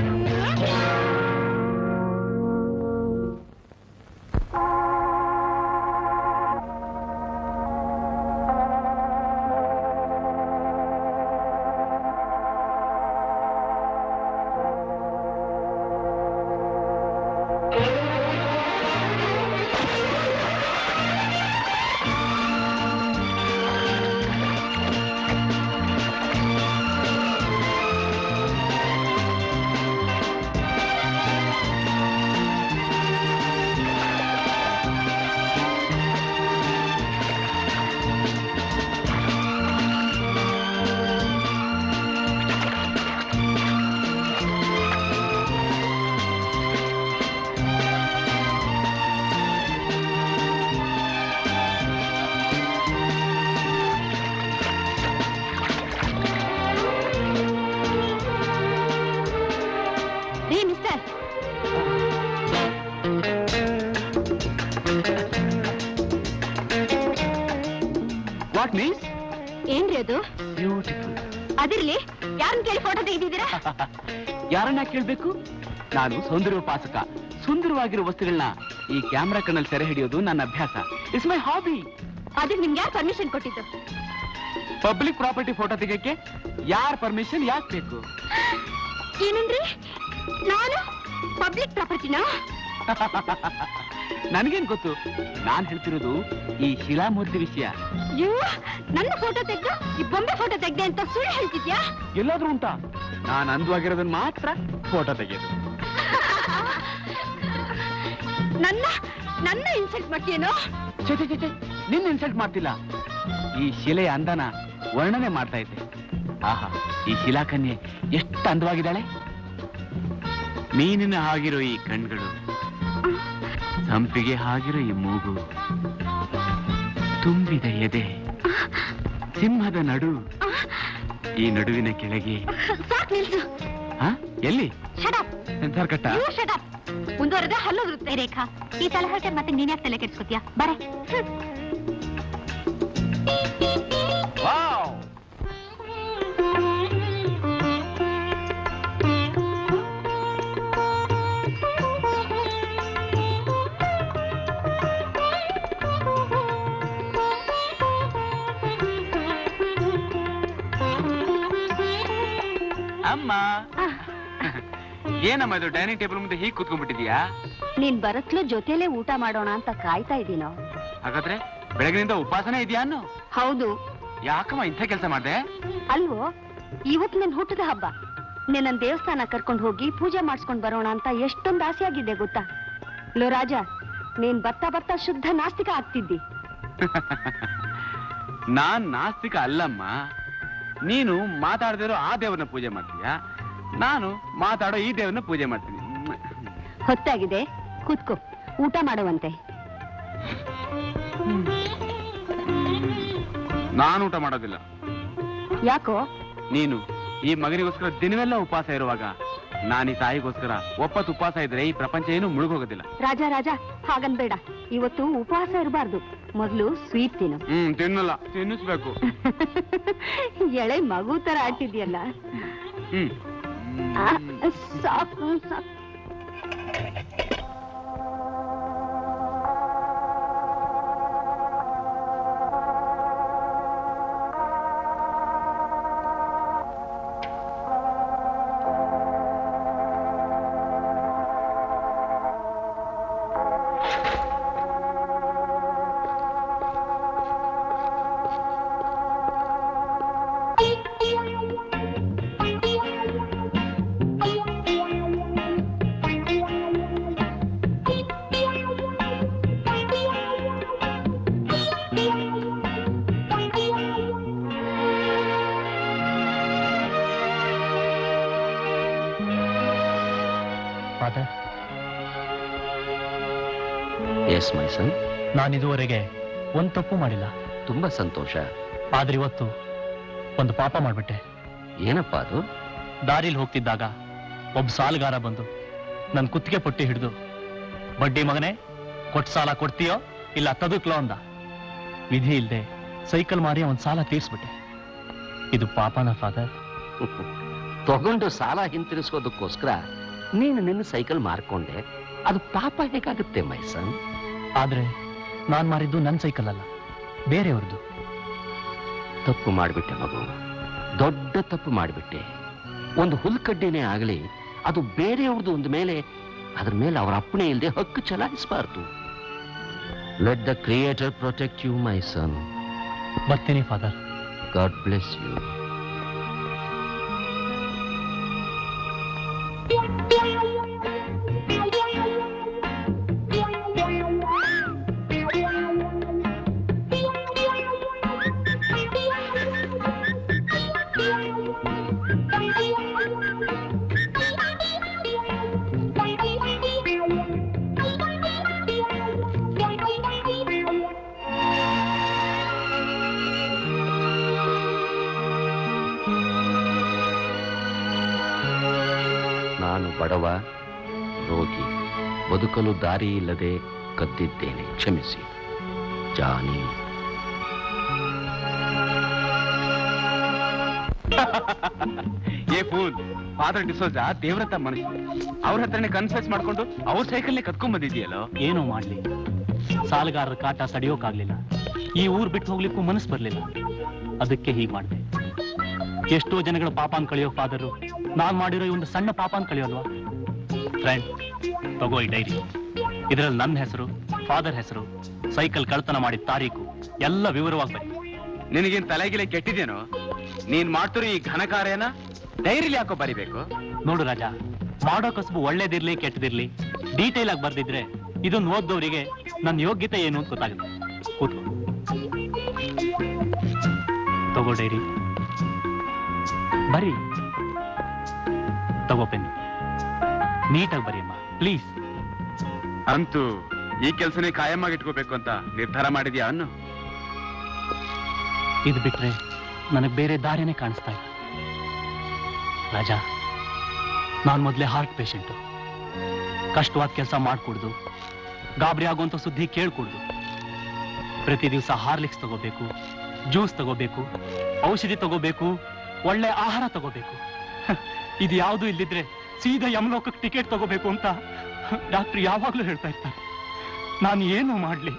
ರೀ ಮಿಸ್ಟರ್ ವಾಟ್ ಮೀನ್ಸ್ ಏನ್ರಿ ಅದು ಬ್ಯೂಟಿಫುಲ್ ಅದಿರ್ಲಿ ಯಾರನ್ನ ಕೇಳಿ ಫೋಟೋ ತೆಗೆದಿದ್ದೀರಾ ಯಾರನ್ನ ಕೇಳ್ಬೇಕು ನಾನು ಸೌಂದರ್ಯ ಉಪಾಸಕ ಸುಂದರವಾಗಿರೋ ವಸ್ತುಗಳನ್ನ ಈ ಕ್ಯಾಮ್ರಾ ಕಣ್ಣಲ್ಲಿ ಸೆರೆ ಹಿಡಿಯೋದು ನನ್ನ ಅಭ್ಯಾಸ ಇಟ್ಸ್ ಮೈ ಹಾಬಿ ಅದಕ್ಕೆ ನಿಮ್ಗೆ ಯಾರು ಪರ್ಮಿಷನ್ ಕೊಟ್ಟಿದ್ದು ಪಬ್ಲಿಕ್ ಪ್ರಾಪರ್ಟಿ ಫೋಟೋ ತೆಗೆಯಕ್ಕೆ ಯಾರ ಪರ್ಮಿಷನ್ ಯಾಕೆ ಬೇಕು ಏನಂದ್ರಿ ನಾನು ಪಬ್ಲಿಕ್ ಪ್ರಾಪರ್ಟಿನಾ ನನಗೇನ್ ಗೊತ್ತು ನಾನ್ ಹೇಳ್ತಿರೋದು ಈ ಶಿಲಾಮೂರ್ತಿ ವಿಷಯ ಅಯ್ಯೋ ನನ್ನ ಫೋಟೋ ತೆಗ್ದು ಈ ಬೊಂಬೆ ಫೋಟೋ ತೆಗ್ದೆ ಅಂತ ಸುಳ್ಳು ಹೇಳ್ತಿದ್ಯಾ ಎಲ್ಲಾದ್ರೂ ಉಂಟಾ ನಾನು ಅಂದವಾಗಿರೋದನ್ನ ಮಾತ್ರ ಫೋಟೋ ತೆಗೆಯೋದು ನನ್ನ ನನ್ನ ಇನ್ಸಲ್ಟ್ ಮಾಡ್ತೀಯೇನೋ ಛೆ, ಛೆ, ಛೆ, ಛೆ, ನಿನ್ನ ಇನ್ಸಲ್ಟ್ ಮಾಡ್ತಿಲ್ಲ ಈ ಶಿಲೆಯ ಅಂದನ ವರ್ಣನೆ ಮಾಡ್ತಾ ಇದ್ದೆ ಆಹಾ ಈ ಶಿಲಾಕನ್ಯೆ ಎಷ್ಟು ಅಂದವಾಗಿದ್ದಾಳೆ ಮೀನಿನ ಹಾಗಿರೋ ಈ ಕಣ್ಗಳು ಸಂಪಿಗೆ ಹಾಗಿರೋ ಈ ಮೂಗು ತುಂಬಿದ ಎದೆ ಸಿಂಹದ ನಡು ಈ ನಡುವಿನ ಕೆಳಗೆ ಸಾಕ್ ನಿಲ್ಸು ಹಾ ಎಲ್ಲಿ shut up censor cut you shut up ಮುಂದುವರೆದ ಹಲ್ಲುದುರುತ್ತೆ ರೇಖಾ ಈ ಸಲ ಹೊರಟೆ ಮತ್ತೆ ನೀನ್ ಯಾಕೆ ತಲೆ ಕೆಡ್ಸ್ಕೊತೀಯ ಬರೆ ಹ್ಮ್. ವಾವ್ ಅಮ್ಮ ಏನಮ್ಮ ಇದು ಡೈನಿಂಗ್ ಟೇಬಲ್ ಮುಂದೆ ಹೀಗೆ ಕೂತ್ಕೊಂಡ್ಬಿಟ್ಟಿದ್ಯಾ ನೀನ್ ಬರತ್ಲು ಜೊತೆಲೇ ಊಟ ಮಾಡೋಣ ಅಂತ ಕಾಯ್ತಾ ಇದೀನೋ ಹಾಗಾದ್ರೆ ಬೆಳಗಿನಿಂದ ಉಪವಾಸನೇ ಇದೆಯಾ ಅನ್ನು ಹೌದು ಯಾಕಮ್ಮ ಇಂಥ ಕೆಲಸ ಮಾಡ್ದೆ ಅಲ್ವೋ ಇವತ್ತು ನಿನ್ ಹುಟ್ಟದ ಹಬ್ಬ ನಿನ್ನ ದೇವಸ್ಥಾನ ಕರ್ಕೊಂಡು ಹೋಗಿ ಪೂಜೆ ಮಾಡಿಸ್ಕೊಂಡ್ ಬರೋಣ ಅಂತ ಎಷ್ಟೊಂದು ಆಸೆ ಆಗಿದೆ ಗೊತ್ತಾ ಲೋ ರಾಜ ನೀನ್ ಬರ್ತಾ ಬರ್ತಾ ಶುದ್ಧ ನಾಸ್ತಿಕ ಆಗ್ತಿದ್ದಿ ನಾನ್ ನಾಸ್ತಿಕ ಅಲ್ಲಮ್ಮ ನೀನು ಮಾತಾಡದಿರೋ ಆ ದೇವ್ರನ್ನ ಪೂಜೆ ಮಾಡ್ತೀಯಾ ನಾನು ಮಾತಾಡೋ ಈ ದೇವ್ರನ್ನ ಪೂಜೆ ಮಾಡ್ತೀನಿ ಹೊತ್ತಾಗಿದೆ ಕೂತ್ಕೋ ಊಟ ಮಾಡುವಂತೆ ನಾನು ಊಟ ಮಾಡೋದಿಲ್ಲ ಯಾಕೋ ನೀನು ಈ ಮಗನಿಗೋಸ್ಕರ ದಿನವೆಲ್ಲ ಉಪವಾಸ ಇರುವಾಗ ನಾನು ಈ ತಾಯಿಗೋಸ್ಕರ ಒಪ್ಪತ್ತು ಉಪವಾಸ ಇದ್ರೆ ಈ ಪ್ರಪಂಚ ಏನು ಮುಳುಗೋಗೋದಿಲ್ಲ ರಾಜ ರಾಜ ಹಾಗನ್ಬೇಡ ಇವತ್ತು ಉಪವಾಸ ಇರಬಾರ್ದು ಮೊದಲು ಸ್ವೀಟ್ ತಿನ್ನು ಹ್ಮ್ ತಿನ್ನಲ್ಲ ತಿನ್ನಿಸ್ಬೇಕು ಎಳೆ ಮಗು ತರ ಆಡ್ತಿದ್ಯಲ್ಲ ಹ್ಮ್ ಆ, ಸಾಕು ಸಾಕು ಫಾದರ್ ಎಸ್ ಮೈ ಸನ್ ನಾನು ಇದುವರೆಗೆ ಒಂದ್ ತಪ್ಪು ಮಾಡಿಲ್ಲ ತುಂಬಾ ಸಂತೋಷ ಆದ್ರೆ ಇವತ್ತು ಒಂದು ಪಾಪ ಮಾಡ್ಬಿಟ್ಟೆ ಏನಪ್ಪ ಅದು ದಾರಿಲಿ ಹೋಗ್ತಿದ್ದಾಗ ಒಬ್ಬ ಸಾಲಗಾರ ಬಂದು ನನ್ ಕುತ್ತಿಗೆ ಪಟ್ಟಿ ಹಿಡಿದು ಬಡ್ಡಿ ಮಗನೇ ಕೊಟ್ ಸಾಲ ಕೊಡ್ತೀಯೋ ಇಲ್ಲ ತದುಕ್ಲೋ ಅಂದ ವಿಧಿ ಇಲ್ದೆ ಸೈಕಲ್ ಮಾರಿ ಅವನ್ ಸಾಲ ತೀರ್ಸ್ಬಿಟ್ಟೆ ಇದು ಪಾಪನ ಫಾದರ್ ತಗೊಂಡು ಸಾಲ ಹಿಂತಿರಿಸೋದಕ್ಕೋಸ್ಕರ ನೀನು ನಿನ್ನ ಸೈಕಲ್ ಮಾರ್ಕೊಂಡೆ ಅದು ಪಾಪ ಹೇಗಾಗುತ್ತೆ ಮೈ ಸನ್ ಆದ್ರೆ ನಾನ್ ಮಾರಿದ್ದು ನನ್ ಸೈಕಲ್ ಅಲ್ಲ ಬೇರೆಯವ್ರದ್ದು ತಪ್ಪು ಮಾಡಿಬಿಟ್ಟೆ ಮಗು ದೊಡ್ಡ ತಪ್ಪು ಮಾಡಿಬಿಟ್ಟೆ ಒಂದು ಹುಲ್ಕಡ್ಡಿನೇ ಆಗಲಿ ಅದು ಬೇರೆಯವ್ರದ್ದು ಒಂದು ಮೇಲೆ ಅದ್ರ ಮೇಲೆ ಅವರ ಅಪ್ಪಣೆ ಇಲ್ಲದೆ ಹಕ್ಕು ಚಲಾಯಿಸಬಾರ್ದು let the creator protect you my son ಬರ್ತೀನಿ ಫಾದರ್ ಗಾಡ್ ಬ್ಲೆಸ್ ಯು ನಾನು ಬಡವ ರೋಗಿ ಬದುಕಲು ದಾರಿ ಇಲ್ಲದೆ ಕದ್ದಿದ್ದೇನೆ ಕ್ಷಮಿಸಿ ಜಾನಿ ಏ ಫೂಲ್ ಫಾದರ್ ಡಿಸೋಜ ದೇವ್ರತ್ತ ಮನುಷ್ಯ ಅವ್ರ ಹತ್ರನೇ ಕನ್ಫ್ಯೂಸ್ ಮಾಡ್ಕೊಂಡು ಅವ್ರ ಸೈಕಲ್ನೇ ಕತ್ಕೊಂಡ್ ಬಂದಿದ್ಯಲ್ಲೋ ಏನೋ ಮಾಡ್ಲಿ ಸಾಲಗಾರರ ಕಾಟ ತಡೆಯೋಕಾಗ್ಲಿಲ್ಲ ಈ ಊರ್ ಬಿಟ್ಟು ಹೋಗ್ಲಿಕ್ಕೂ ಮನಸ್ಸು ಬರ್ಲಿಲ್ಲ ಅದಕ್ಕೆ ಹೀಗ್ ಮಾಡ್ದೆ ಎಷ್ಟೋ ಜನಗಳ ಪಾಪಾನ್ ಕಳಿಯೋ ಫಾದರು ನಾನ್ ಮಾಡಿರೋ ಈ ಒಂದು ಸಣ್ಣ ಪಾಪಾನ್ ಕಳಿಯೋಲ್ವಾ ಫ್ರೆಂಡ್ ತಗೋ ಈ ಡೈರಿ ಇದರಲ್ಲಿ ನನ್ನ ಹೆಸರು ಫಾದರ್ ಹೆಸರು ಸೈಕಲ್ ಕಳ್ತನ ಮಾಡಿದ ತಾರೀಕು ಎಲ್ಲ ವಿವರವಾಗಿ ಬನ್ನಿ ನಿನಗೇನ್ ತಲೆಗಿಲೆ ಕೆಟ್ಟಿದೇನೋ ನೀನ್ ಮಾಡ್ತಿರೋ ಈ ಘನ ಕಾರ್ಯನ ಡೈರಿಲಿ ಯಾಕೋ ಬರಿಬೇಕು ನೋಡು ರಾಜ ಮಾಡೋ ಕಸಬು ಒಳ್ಳೇದಿರ್ಲಿ ಕೆಟ್ಟದಿರ್ಲಿ ಡೀಟೇಲ್ ಆಗಿ ಬರ್ದಿದ್ರೆ ಇದನ್ನ ಓದ್ದವರಿಗೆ ನನ್ನ ಯೋಗ್ಯತೆ ಏನು ಅಂತ ಗೊತ್ತಾಗುತ್ತೆ ಕೂತ್ಕೋ ತಗೋ ಡೈರಿ ಬರಿ ತಗೋ ಪೆನ್ ನೀಟಾಗಿ ಬರಿಯಮ್ಮ ಪ್ಲೀಸ್ ಅಂತೂ ಈ ಕೆಲ್ಸನೇ ಕಾಯಮ್ಮಾಗಿ ಇಟ್ಕೋಬೇಕು ಅಂತ ನಿರ್ಧಾರ ಮಾಡಿದ್ಯಾ ಅನ್ನು ಇದು ಬಿಟ್ರೆ ನನಗೆ ಬೇರೆ ದಾರಿನೇ ಕಾಣಿಸ್ತಾ ಇಲ್ಲ ರಾಜ ನಾನು ಮೊದಲೇ ಹಾರ್ಟ್ ಪೇಷಂಟು ಕಷ್ಟವಾದ ಕೆಲಸ ಮಾಡ್ಕೊಡ್ದು ಗಾಬರಿ ಆಗುವಂಥ ಸುದ್ದಿ ಕೇಳ್ಕೊಡ್ದು ಪ್ರತಿ ದಿವಸ ಹಾರ್ಲಿಕ್ಸ್ ತಗೋಬೇಕು ಜ್ಯೂಸ್ ತಗೋಬೇಕು ಔಷಧಿ ತಗೋಬೇಕು ಒಳ್ಳೆ ಆಹಾರ ತಗೋಬೇಕು ಇದು ಯಾವುದು ಇಲ್ಲಿದ್ರೆ ಸೀದಾ ಯಮಲೋಕಕ್ಕೆ ಟಿಕೆಟ್ ತಗೋಬೇಕು ಅಂತ ಡಾಕ್ಟರ್ ಯಾವಾಗ್ಲೂ ಹೇಳ್ತಾ ಇರ್ತಾರೆ ನಾನು ಏನು ಮಾಡ್ಲಿ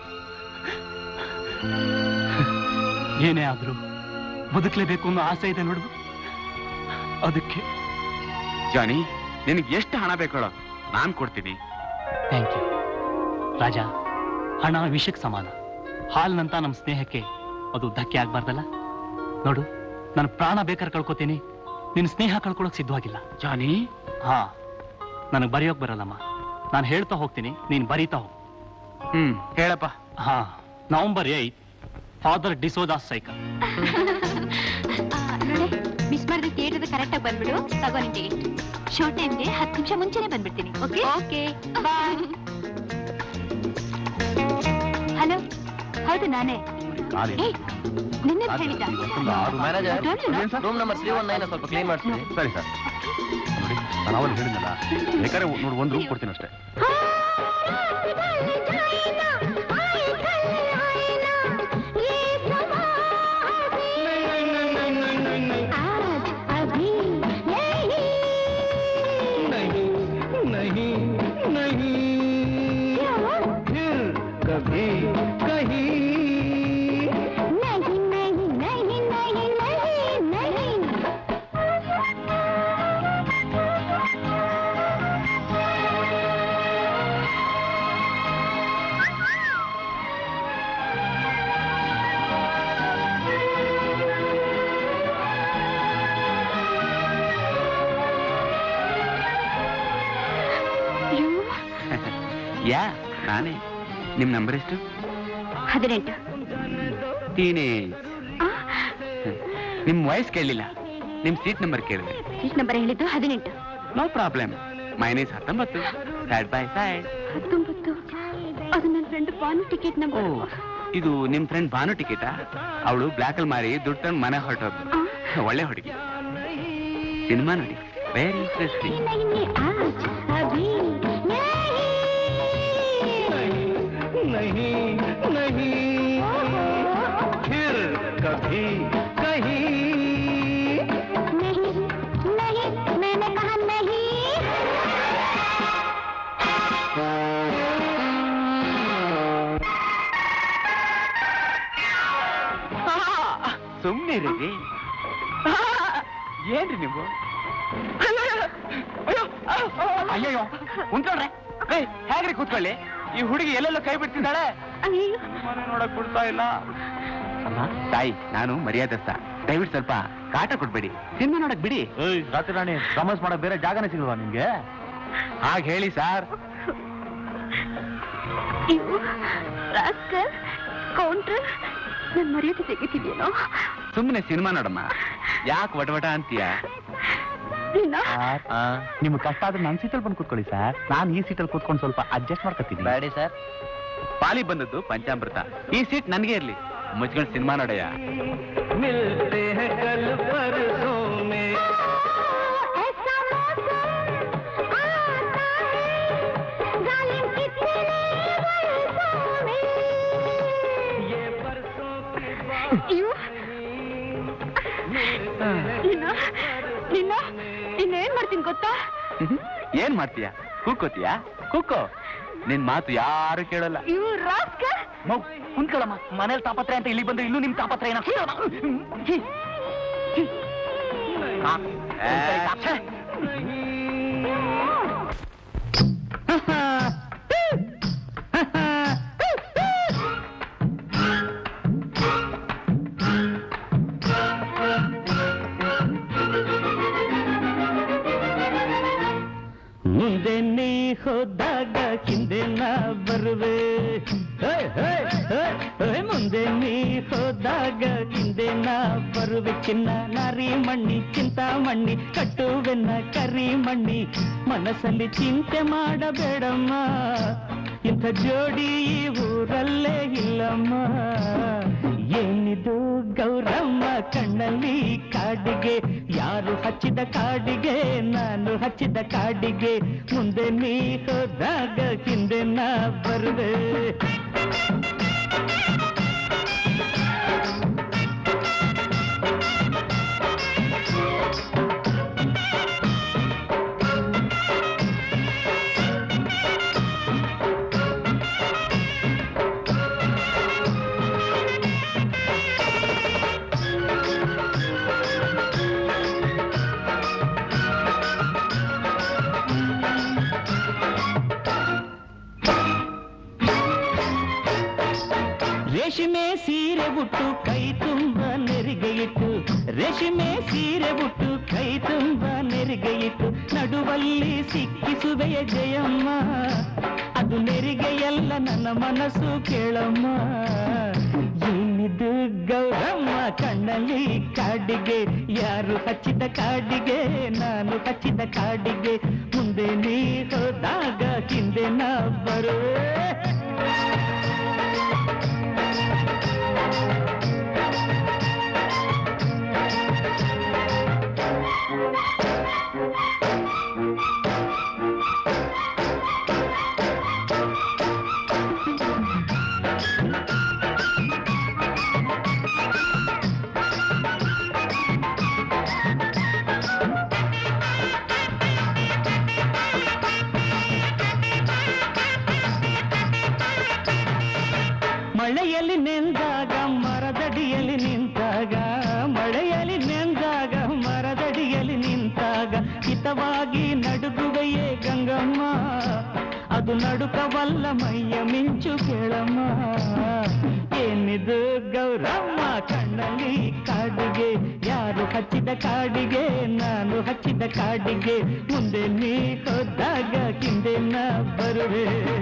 ಏನೇ ಆದ್ರೂ ಬದುಕಲೇಬೇಕು ಅನ್ನೋ ಆಸೆ ಇದೆ ನೋಡು ಅದಕ್ಕೆ ಜಾನಿ ನಿನಗೆ ಎಷ್ಟು ಹಣ ಬೇಕೋ ನಾನ್ ಕೊಡ್ತೀನಿ ಥ್ಯಾಂಕ್ ಯು ರಾಜ ಹಣ ವಿಷಕ್ಕೆ ಸಮಾನ ಹಾಲ್ನಂತ ನಮ್ಮ ಸ್ನೇಹಕ್ಕೆ ಅದು ಧಕ್ಕೆ ಆಗ್ಬಾರ್ದಲ್ಲ ನೋಡು ನಾನು ಪ್ರಾಣ ಬೇಕಾದ್ರೆ ಕಳ್ಕೊತೀನಿ ನಿನ್ನ ಸ್ನೇಹ ಕಳ್ಕೊಳಕ್ ಸಿದ್ಧವಾಗಿಲ್ಲ ಜಾನಿ ಹಾ ನನಗೆ ಬರೆಯೋಕ್ ಬರಲ್ಲಮ್ಮ ನಾನು ಹೇಳ್ತಾ ಹೋಗ್ತೀನಿ ನೀನ್ ಬರೀತಾ ಹೋಗು ಹ್ಮ್ ಹೇಳಪ್ಪ ಹಾ ನವೆಂಬರ್ ಏಯ್ಟ್ ಫಾದರ್ ಡಿಸೋದಾಸ್ ಸೈಕಲ್ ನೋಡಿ ಮಿಸ್ ಮಾಡಿದ್ರೆ ಥಿಯೇಟರ್ ಕರೆಕ್ಟ್ ಆಗಿ ಬಂದ್ಬಿಡು ತಗೋ ನಿನ್ ಟಿಕೆಟ್ ಶೋ ಟೈಮ್ಗೆ ಹತ್ತು ನಿಮಿಷ ಮುಂಚೆನೆ ಬಂದ್ಬಿಡ್ತೀನಿ ಓಕೆ ಓಕೆ ಬಾಯ್ ಹಲೋ ಹೌದು ನಾನೇ ಏಯ್, ನಿನ್ನೆ ಹೇಳಿದ್ದ room number three one nine ಸ್ವಲ್ಪ ಕ್ಲೀನ್ ಮಾಡ್ತೀನಿ ಸರಿ ಸರ್ ನೋಡಿ ನಾನು ಅವನು ಹೇಳಿದ್ನಲ್ಲ ಬೇಕಾದ್ರೆ ನೋಡಿ ಒಂದು ರೂಮ್ ಕೊಡ್ತೀನಿ ಅಷ್ಟೇ ಯಾ ನಾನೇ ನಿಮ್ ನಂಬರ್ ಎಷ್ಟು ಹದಿನೆಂಟು ಟೀನೇಜ್ ನಿಮ್ ವಾಯ್ಸ್ ಕೇಳಲಿಲ್ಲ ನಿಮ್ ಸೀಟ್ ನಂಬರ್ ಕೇಳಿದೆ ಸೀಟ್ ನಂಬರ್ ಹೇಳಿದ್ದು ಹದಿನೆಂಟು ನೋ ಪ್ರಾಬ್ಲಮ್ ಮೈನಸ್ ಹತ್ತೊಂಬತ್ತು ಸೈಡ್ ಬೈ ಸೈಡ್ ಹತ್ತೊಂಬತ್ತು ಅದು ನನ್ನ ಫ್ರೆಂಡ್ ಬಾನು ಟಿಕೆಟ್ ಓ ನಂಬರ್ ಇದು ನಿಮ್ ಫ್ರೆಂಡ್ ಭಾನು ಟಿಕೆಟಾ ಅವಳು ಬ್ಲ್ಯಾಕ್ ಅಲ್ಲಿ ಮಾರಿ ದುಡ್ಡು ತಂದು ಮನೆ ಹೊರಟೋದು ಒಳ್ಳೆ ಹುಡುಗಿ ಸಿನಿಮಾ ನೋಡಿ ವೆರಿ ಇಂಟ್ರೆಸ್ಟಿಂಗ್ ಸುಮ್ನೆ ರೀ ಏನ್ರಿ ನೀವು ಅಯ್ಯಯ್ಯೋ ಕುಂತ್ಕೊಳ್ರೆ ಏಯ್ ಹೇಗ್ರಿ ಕೂತ್ಕೊಳ್ಳಿ ಈ ಹುಡುಗಿ ಎಲ್ಲೆಲ್ಲೋ ಕೈ ಬಿಡ್ತಿದ್ದಾಳೆ ಮನೆ ನೋಡಕ್ ಬಿಡ್ತಾ ಇಲ್ಲ ಅಮ್ಮ ತಾಯಿ ನಾನು ಮರ್ಯಾದಸ್ತ ದಯವಿಟ್ಟು ಸ್ವಲ್ಪ ಕಾಟ ಕೊಡ್ಬೇಡಿ ಸಿನಿಮಾ ನೋಡಕ್ ಬಿಡಿ ರಾತ್ರಿ ರಾಣಿ ಪ್ರಮೋಸ್ ಮಾಡಕ್ ಬೇರೆ ಜಾಗನೇ ಸಿಗಲ್ವಾ ನಿಮ್ಗೆ ಹಾಗೆ ಹೇಳಿ ಸಾರ್ ಕೌಂಟ್ರ್ ನನ್ ಮರ್ಯಾದೆ ತೆಗಿತಿದ್ಯೇನೋ ಸುಮ್ಮನೆ ಸಿನಿಮಾ ನೋಡಮ್ಮ ಯಾಕೆ ವಟವಟ ಅಂತೀಯ ನಿನ್ನ ನಿಮ್ಗೆ ಕಷ್ಟ ಆದ್ರೆ ನನ್ ಸೀಟಲ್ಲಿ ಬಂದು ಕೂತ್ಕೊಳ್ಳಿ ಸರ್ ನಾನು ಈ ಸೀಟಲ್ಲಿ ಕೂತ್ಕೊಂಡು ಸ್ವಲ್ಪ ಅಡ್ಜಸ್ಟ್ ಮಾಡ್ಕೊತೀನಿ ಬ್ಯಾಡಿ ಸರ್ ಪಾಲಿ ಬಂದದ್ದು ಪಂಚಾಮೃತ ಈ ಸೀಟ್ ನನಗೆ ಇರ್ಲಿ ಮುಚ್ಕೊಂಡು ಸಿನಿಮಾ ನೋಡಯ್ಯ मिलते हैं कल परसों में ये बरसों की ಅಯ್ಯೋ ನಿನ್ನ ನಿನ್ನ ಇನ್ನೇನ್ ಮಾಡ್ತೀನಿ ಗೊತ್ತಾ ಏನ್ ಮಾಡ್ತೀಯ ಕೂಕೋತೀಯ ಕೂಕೋ ನಿನ್ ಮಾತು ಯಾರು ಕೇಳಲ್ಲ ಇವ್ ರಾಸ್ಕ ಕುಂತ್ಕೊಳ್ಳಮ್ಮ ಮನೇಲಿ ತಾಪತ್ರೆ ಅಂತ ಇಲ್ಲಿ ಬಂದ್ರೆ ಇಲ್ಲೂ ನಿಮ್ ತಾಪತ್ರೆ ಏನ ಮುಂದೆ ನೀ ಹೋದಾಗ ಹಿಂದೆ ನಾ ಬರುವೆ ಹೇ, ಹೇ, ಹೇ, ಹೇ, ಮುಂದೆ ನೀ ಹೋದಾಗ ಹಿಂದೆ ನಾ ಬರುವೆ ಚಿನ್ನ ನಾರಿ ಮಣ್ಣಿ ಚಿಂತಾಮಣ್ಣಿ ಕಟ್ಟುವೆನ್ನ ಕರಿ ಮಣ್ಣಿ ಮನಸ್ಸಲ್ಲಿ ಚಿಂತೆ ಮಾಡಬೇಡಮ್ಮ ಇಂಥ ಜೋಡಿ ಈ ಊರಲ್ಲೇ ಇಲ್ಲಮ್ಮ ಏನ್ ಏನಿದು ಗೌರಮ್ಮ ಕಣ್ಣಲ್ಲಿ ಕಾಡಿಗೆ ಯಾರು ಹಚ್ಚಿದ ಕಾಡಿಗೆ ನಾನು ಹಚ್ಚಿದ ಕಾಡಿಗೆ ಮುಂದೆ ನೀ ಹೋದಾಗ ಹಿಂದೆ ನಾ ಬರುವೆ ರೇಷ್ಮೆ ಸೀರೆ ಉಟ್ಟು ಕೈ ತುಂಬ ನೆರಿಗೆ ಇಟ್ಟು ರೇಷ್ಮೆ ಸೀರೆ ಉಟ್ಟು ಕೈ ತುಂಬ ನೆರಿಗೆ ಇಟ್ಟು ನಡುವಲ್ಲಿ ಸಿಕ್ಕಿಸುವೆಯ ಜಯಮ್ಮ ಅದು ನೆರಿಗೆಯಲ್ಲ ನನ್ನ ಮನಸ್ಸು ಕೇಳಮ್ಮ ಏನಿದು ಗೌರಮ್ಮ ಕಣ್ಣಲ್ಲಿ ಕಾಡಿಗೆ ಯಾರು ಹಚ್ಚಿದ ಕಾಡಿಗೆ ನಾನು ಹಚ್ಚಿದ ಕಾಡಿಗೆ ಮುಂದೆ ನೀ ಹೋದಾಗ ಹಿಂದೆ ನಾ ಬರುವೆ ಮಳೆಯಲ್ಲಿ ನೆಂದಾಗ ಮರದಡಿಯಲ್ಲಿ ನಿಂತಾಗ ಮಳೆಯಲ್ಲಿ ನೆಂದಾಗ ಮರದಡಿಯಲ್ಲಿ ನಿಂತಾಗ ಹಿತವಾಗಿ ನಡುಗುವೆಯೇ ಗಂಗಮ್ಮ ಅದು ನಡುಕವಲ್ಲ ಮೈಯ ಮಿಂಚು ಕೇಳಮ್ಮ ಏನಿದು ಗೌರಮ್ಮ ಕಣ್ಣಲ್ಲಿ ಕಾಡಿಗೆ ಯಾರು ಹಚ್ಚಿದ ಕಾಡಿಗೆ ನಾನು ಹಚ್ಚಿದ ಕಾಡಿಗೆ ಮುಂದೆ ನೀ ಹೋದಾಗ ಹಿಂದೆ ನಾ ಬರುವೆ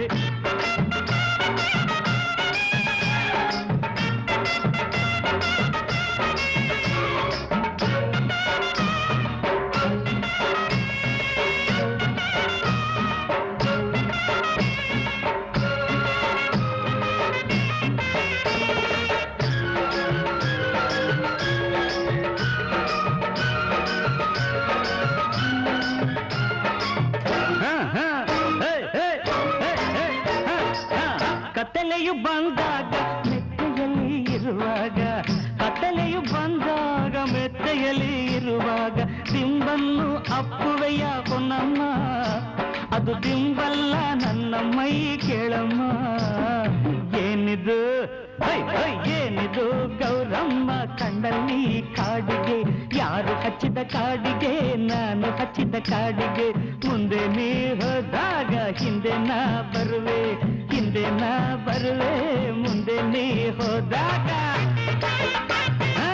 ಕತ್ತಲೆಯು ಬಂದಾಗ ಮೆತ್ತೆಯಲ್ಲಿ ಇರುವಾಗ ಕತ್ತಲೆಯು ಬಂದಾಗ ಮೆತ್ತೆಯಲ್ಲಿ ಇರುವಾಗ ದಿಂಬನ್ನು ಅಪ್ಪುವೆಯ ಹೊನ್ನಮ್ಮ ಅದು ದಿಂಬಲ್ಲ ನನ್ನ ಮೈ ಕೇಳಮ್ಮ ಏನಿದು ಹೈ, ಹೈ, ಏನಿದು ಗೌರಮ್ಮ ಕಂಡಲ್ಲಿ ಕಾಡಿಗೆ ಯಾರು ಹಚ್ಚಿದ ಕಾಡಿಗೆ ನಾನು ಹಚ್ಚಿದ ಕಾಡಿಗೆ ಮುಂದೆ ನೀ ಹೋದಾಗ ಹಿಂದೆ ನಾ ಬರುವೆ ಹಿಂದೆ ನಾ ಬರುವೆ ಮುಂದೆ ನೀ ಹೋದಾಗ ಆ,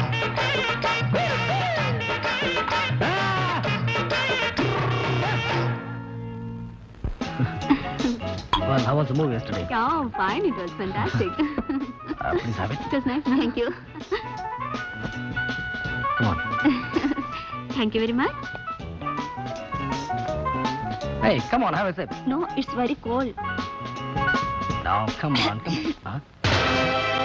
Well, how was the movie yesterday? Yeah, fine. It was fantastic. Uh, please have it. it was nice. Thank you. Come on. Thank you very much. Hey, come on, have a sip. No, it's very cold. Now, come on, come on. Huh?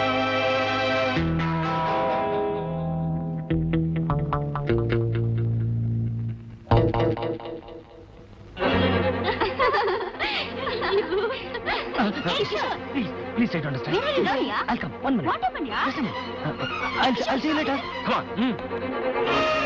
Hey, sure. Please, please try to understand. Where are you going, yeah? I'll come. One minute. What happened, yeah? Just a minute. Uh, uh, I'll, I'll see you later. Come on. Mm.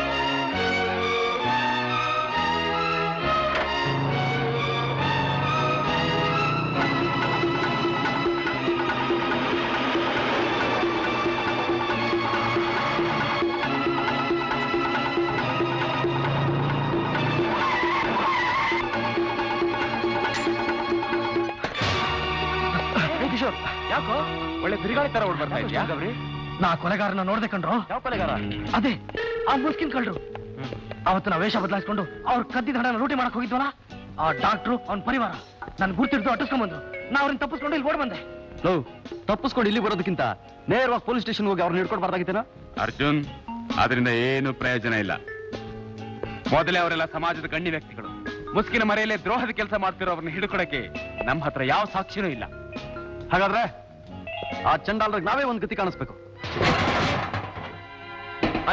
ಏ ಕಿಶೋರ್ ಯಾಕೋ ಒಳ್ಳೆ ಬಿರುಗಾಳಿ ತರ ಓಡ್ ಬರ್ತಾ ಇದ್ಯಾ ಗೌರಿ ನಾ ಕೊಲೆಗಾರನ ನೋಡ್ದೆ ಕಣ್ರು ಯಾವ ಕೊಲೆಗಾರ ಅದೇ ಆ ಮುಸ್ಕಿನ್ ಕಳ್ರು ಅವತ್ತು ನಾ ವೇಷ ಬದಲಾಯಿಸ್ಕೊಂಡು ಅವ್ರ ಕದ್ದಿದ ಹಣನ ಲೂಟಿ ಮಾಡಕ್ ಹೋಗಿದ್ವಲ್ಲ ಆ ಡಾಕ್ಟ್ರು ಅವ್ನ ಪರಿವಾರ ನನ್ ಗುರ್ತಿಡ್ದು ಅಟ್ಟಿಸ್ಕೊಂಡ್ಬಂದ್ರು ನಾ ಅವ್ರನ್ನ ತಪ್ಪಿಸ್ಕೊಂಡು ಇಲ್ಲಿ ಓಡ್ ಬಂದೆ ತಪ್ಪಿಸ್ಕೊಂಡು ಇಲ್ಲಿ ಬರೋದಕ್ಕಿಂತ ನೇರವಾಗಿ ಪೊಲೀಸ್ ಸ್ಟೇಷನ್ ಹೋಗಿ ಅವ್ರನ್ನ ಹಿಡ್ಕೊಡ್ಬಾರ್ದಾಗಿತ್ತೇನೋ ಅರ್ಜುನ್ ಅದರಿಂದ ಏನು ಪ್ರಯೋಜನ ಇಲ್ಲ ಮೊದಲೇ ಅವರೆಲ್ಲ ಸಮಾಜದ ಗಣ್ಯ ವ್ಯಕ್ತಿಗಳು ಮುಸ್ಕಿನ ಮರೆಯಲ್ಲೇ ದ್ರೋಹದ ಕೆಲಸ ಮಾಡ್ತಿರೋರ್ನ ಹಿಡ್ಕೊಡಕ್ಕೆ ನಮ್ಮ ಹತ್ರ ಯಾವ ಸಾಕ್ಷಿನೂ ಇಲ್ಲ ಹಾಗಾದ್ರೆ ಆ ಚಂಡಾಲ್ರಿಗೆ ನಾವೇ ಒಂದು ಗತಿ ಕಾಣಿಸ್ಬೇಕು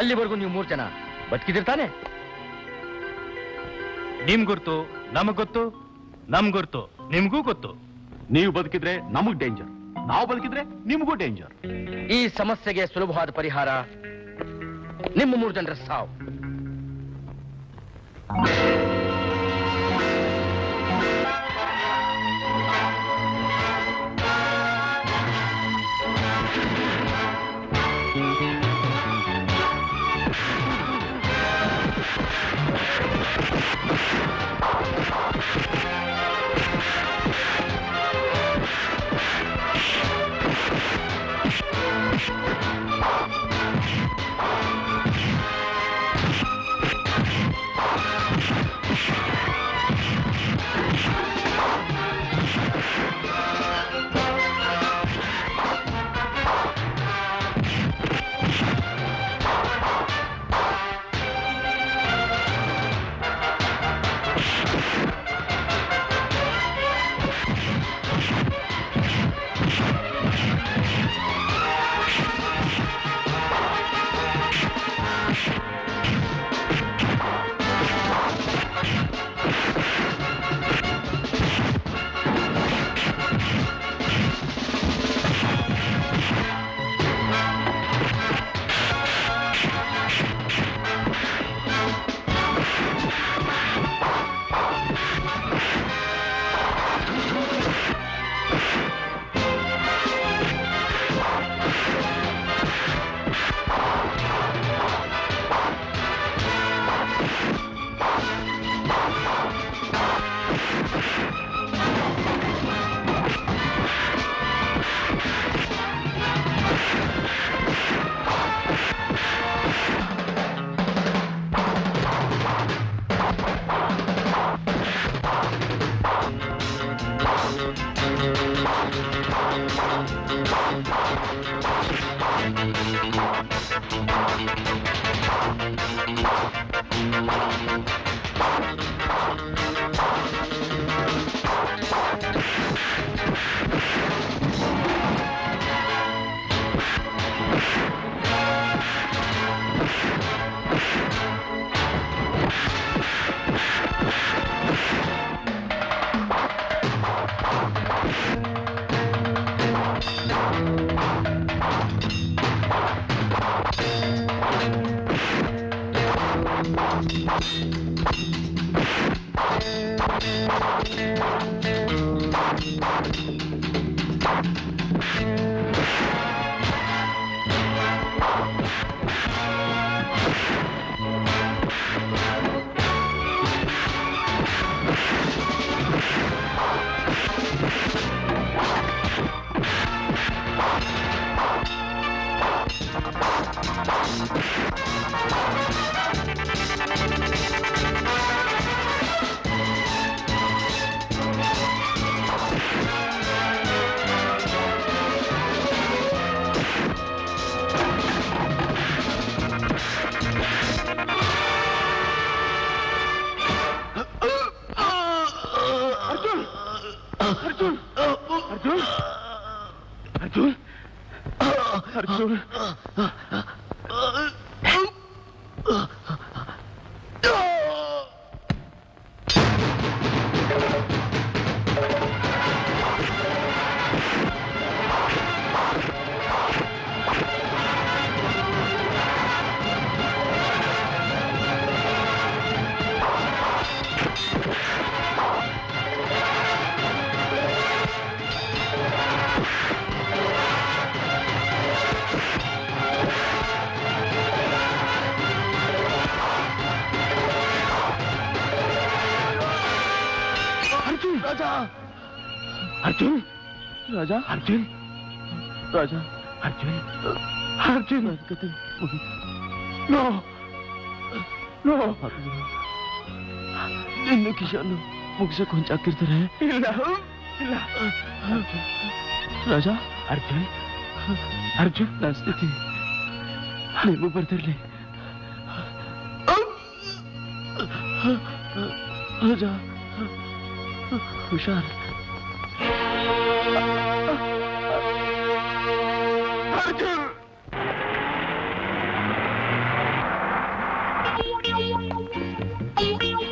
ಅಲ್ಲಿವರೆಗೂ ನೀವು ಮೂರ್ ಜನ ಬದುಕಿದಿರ್ತಾನೆ ನಿಮ್ ಗುರ್ತು ನಮಗ್ ಗೊತ್ತು ನಮ್ ಗುರ್ತು ನಿಮ್ಗೂ ಗೊತ್ತು ನೀವು ಬದುಕಿದ್ರೆ ನಮಗ್ ಡೇಂಜರ್ ನಾವು ಬದುಕಿದ್ರೆ ನಿಮಗೂ ಡೇಂಜರ್ ಈ ಸಮಸ್ಯೆಗೆ ಸುಲಭವಾದ ಪರಿಹಾರ ನಿಮ್ಮ ಮೂರು ಜನರ ಸಾವು ಅರ್ಜುನ್ ಅರ್ಜುನ್ ಅರ್ಜುನ್ ಅರ್ಜುನ್ ಅರ್ಜುನ್ ರಾಜಾ ಅರ್ಜುನ್ ರಾಜಾ ಅರ್ಜುನ್ ರಾಜಾ ಅರ್ಜುನ್ ಅರ್ಜುನ್ ಕತೆ ನೋ ನೋ ಇನ್ನು ಕಿಶನ್ ಮುಗಿಸಕ್ ಹೊಂಚಾಕಿರ್ತಾರೆ ಇಲ್ಲ ಇಲ್ಲ ರಾಜಾ ಅರ್ಜುನ್ ಅರ್ಜುನ್ ನನ್ನ ಸ್ಥಿತಿ ನಿಮಗೂ ಬರ್ತಿರ್ಲಿ ರಾಜಾ ಹುಷಾರ್ Arjun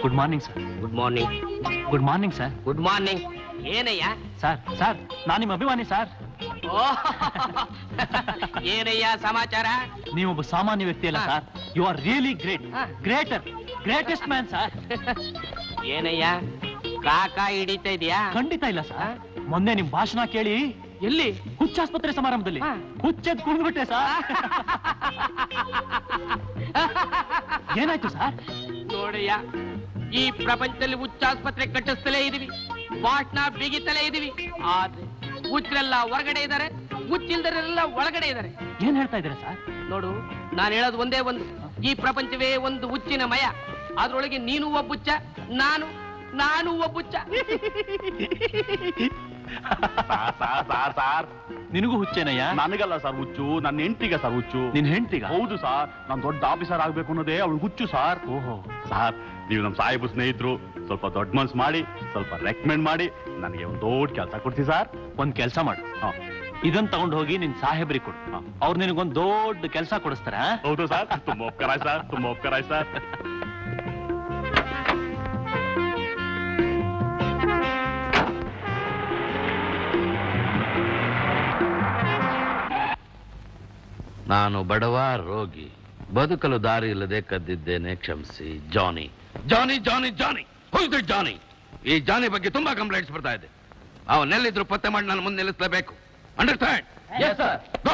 good morning sir good morning good morning sir good morning ಏನಯ್ಯ ಸರ್ ಸರ್ ನಾನು ನಿಮ್ಮ ಅಭಿಮಾನಿ ಸರ್ ಓ ಏನಯ್ಯ ಸಮಾಚಾರ ನೀವೊಬ್ಬ ಸಾಮಾನ್ಯ ವ್ಯಕ್ತಿ ಅಲ್ಲ sir you are really great greater greatest man sir ಏನಯ್ಯ ಕಾಕ ಹಿಡಿತಾ ಇದೆಯಾ ಖಂಡಿತ ಇಲ್ಲ ಸರ್ ಮೊನ್ನೆ ನಿಮ್ ಭಾಷಣ ಕೇಳಿ ಎಲ್ಲಿ ಹುಚ್ಚಾಸ್ಪತ್ರೆ ಸಮಾರಂಭದಲ್ಲಿ ಹುಚ್ಚದ್ ಕುಣ್ಬಿಟ್ಟೆ ಸರ್ ಏನಾಯ್ತು ಸರ್ ನೋಡಯ್ಯ ಈ ಪ್ರಪಂಚದಲ್ಲಿ ಹುಚ್ಚಾಸ್ಪತ್ರೆ ಕಟ್ಟಿಸ್ತಲೇ ಇದೀವಿ ಬಾಟ್ನ ಬಿಗಿತಲೇ ಇದೀವಿ ಆದ್ರೆ ಹುಚ್ಚರೆಲ್ಲ ಹೊರಗಡೆ ಇದ್ದಾರೆ ಹುಚ್ಚಿಲ್ದರೆಲ್ಲ ಒಳಗಡೆ ಇದ್ದಾರೆ ಏನ್ ಹೇಳ್ತಾ ಇದ್ದೀರಾ ಸರ್ ನೋಡು ನಾನು ಹೇಳೋದು ಒಂದೇ ಒಂದು ಈ ಪ್ರಪಂಚವೇ ಒಂದು ಹುಚ್ಚಿನ ಮಯ ಅದ್ರೊಳಗೆ ನೀನು ಒಬ್ಬುಚ್ಚ ನಾನು ನಾನು ಒಬ್ಬುಚ್ಚ ಸಾರ್ ಸಾರ್ ಸಾರ್ ನಿನಗೂ ಹುಚ್ಚೇನಯ್ಯ ನನಗಲ್ಲ ಸರ್ ಹುಚ್ಚು ನನ್ನ ಹೆಂಡತಿಗೆ ಸರ್ ಹುಚ್ಚು ನಿನ್ ಹೆಂಡ್ತಿಗ ಹೌದು ಸರ್ ನಾನು ದೊಡ್ಡ ಆಫೀಸರ್ ಆಗ್ಬೇಕು ಅನ್ನೋದೇ ಅವಳು ಹುಚ್ಚು ಸರ್ ಓಹೋ ಸರ್ ನೀವು ನಮ್ಮ ಸಾಹೇಬು ಸ್ನೇಹಿತರು ಸ್ವಲ್ಪ ದೊಡ್ಡ ಮನ್ಸು ಮಾಡಿ ಸ್ವಲ್ಪ ರೆಕಮೆಂಡ್ ಮಾಡಿ ನನಗೆ ಒಂದು ದೊಡ್ಡ ಕೆಲಸ ಕೊಡ್ತೀವಿ ಸರ್ ಒಂದ್ ಕೆಲ್ಸ ಮಾಡು ಹಾ. ಇದನ್ ತಗೊಂಡ್ ಹೋಗಿ ನಿನ್ ಸಾಹೇಬ್ರಿಗೆ ಕೊಡು ಹಾ. ಅವ್ರು ನಿನಗೊಂದ್ ದೊಡ್ಡ ಕೆಲ್ಸ ಕೊಡಿಸ್ತಾರ ಹೌದು ಸರ್ ತುಂಬಾ ಉಪಕಾರ ಸರ್ ತುಂಬಾ ಉಪಕಾರ ಸರ್ ನಾನು ಬಡವ ರೋಗಿ ಬದುಕಲು ದಾರಿ ಇಲ್ಲದೆ ಕದ್ದಿದ್ದೇನೆ ಕ್ಷಮಿಸಿ ಜಾನಿ ಜಾನಿ ಜಾನಿ ಜಾನಿ ಹೋಯ್ತು ಜಾನಿ ಈ ಜಾನಿ ಬಗ್ಗೆ ತುಂಬಾ ಕಂಪ್ಲೇಂಟ್ಸ್ ಬರ್ತಾ ಇದೆ ಅವನ್ನೆಲ್ಲಿದ್ರು ಪತ್ತೆ ಮಾಡಿ ನಾನು ಮುಂದೆ ನಿಲ್ಲಿಸಲೇಬೇಕು ಅಂಡರ್ಸ್ಟ್ಯಾಂಡ್ ಗೋ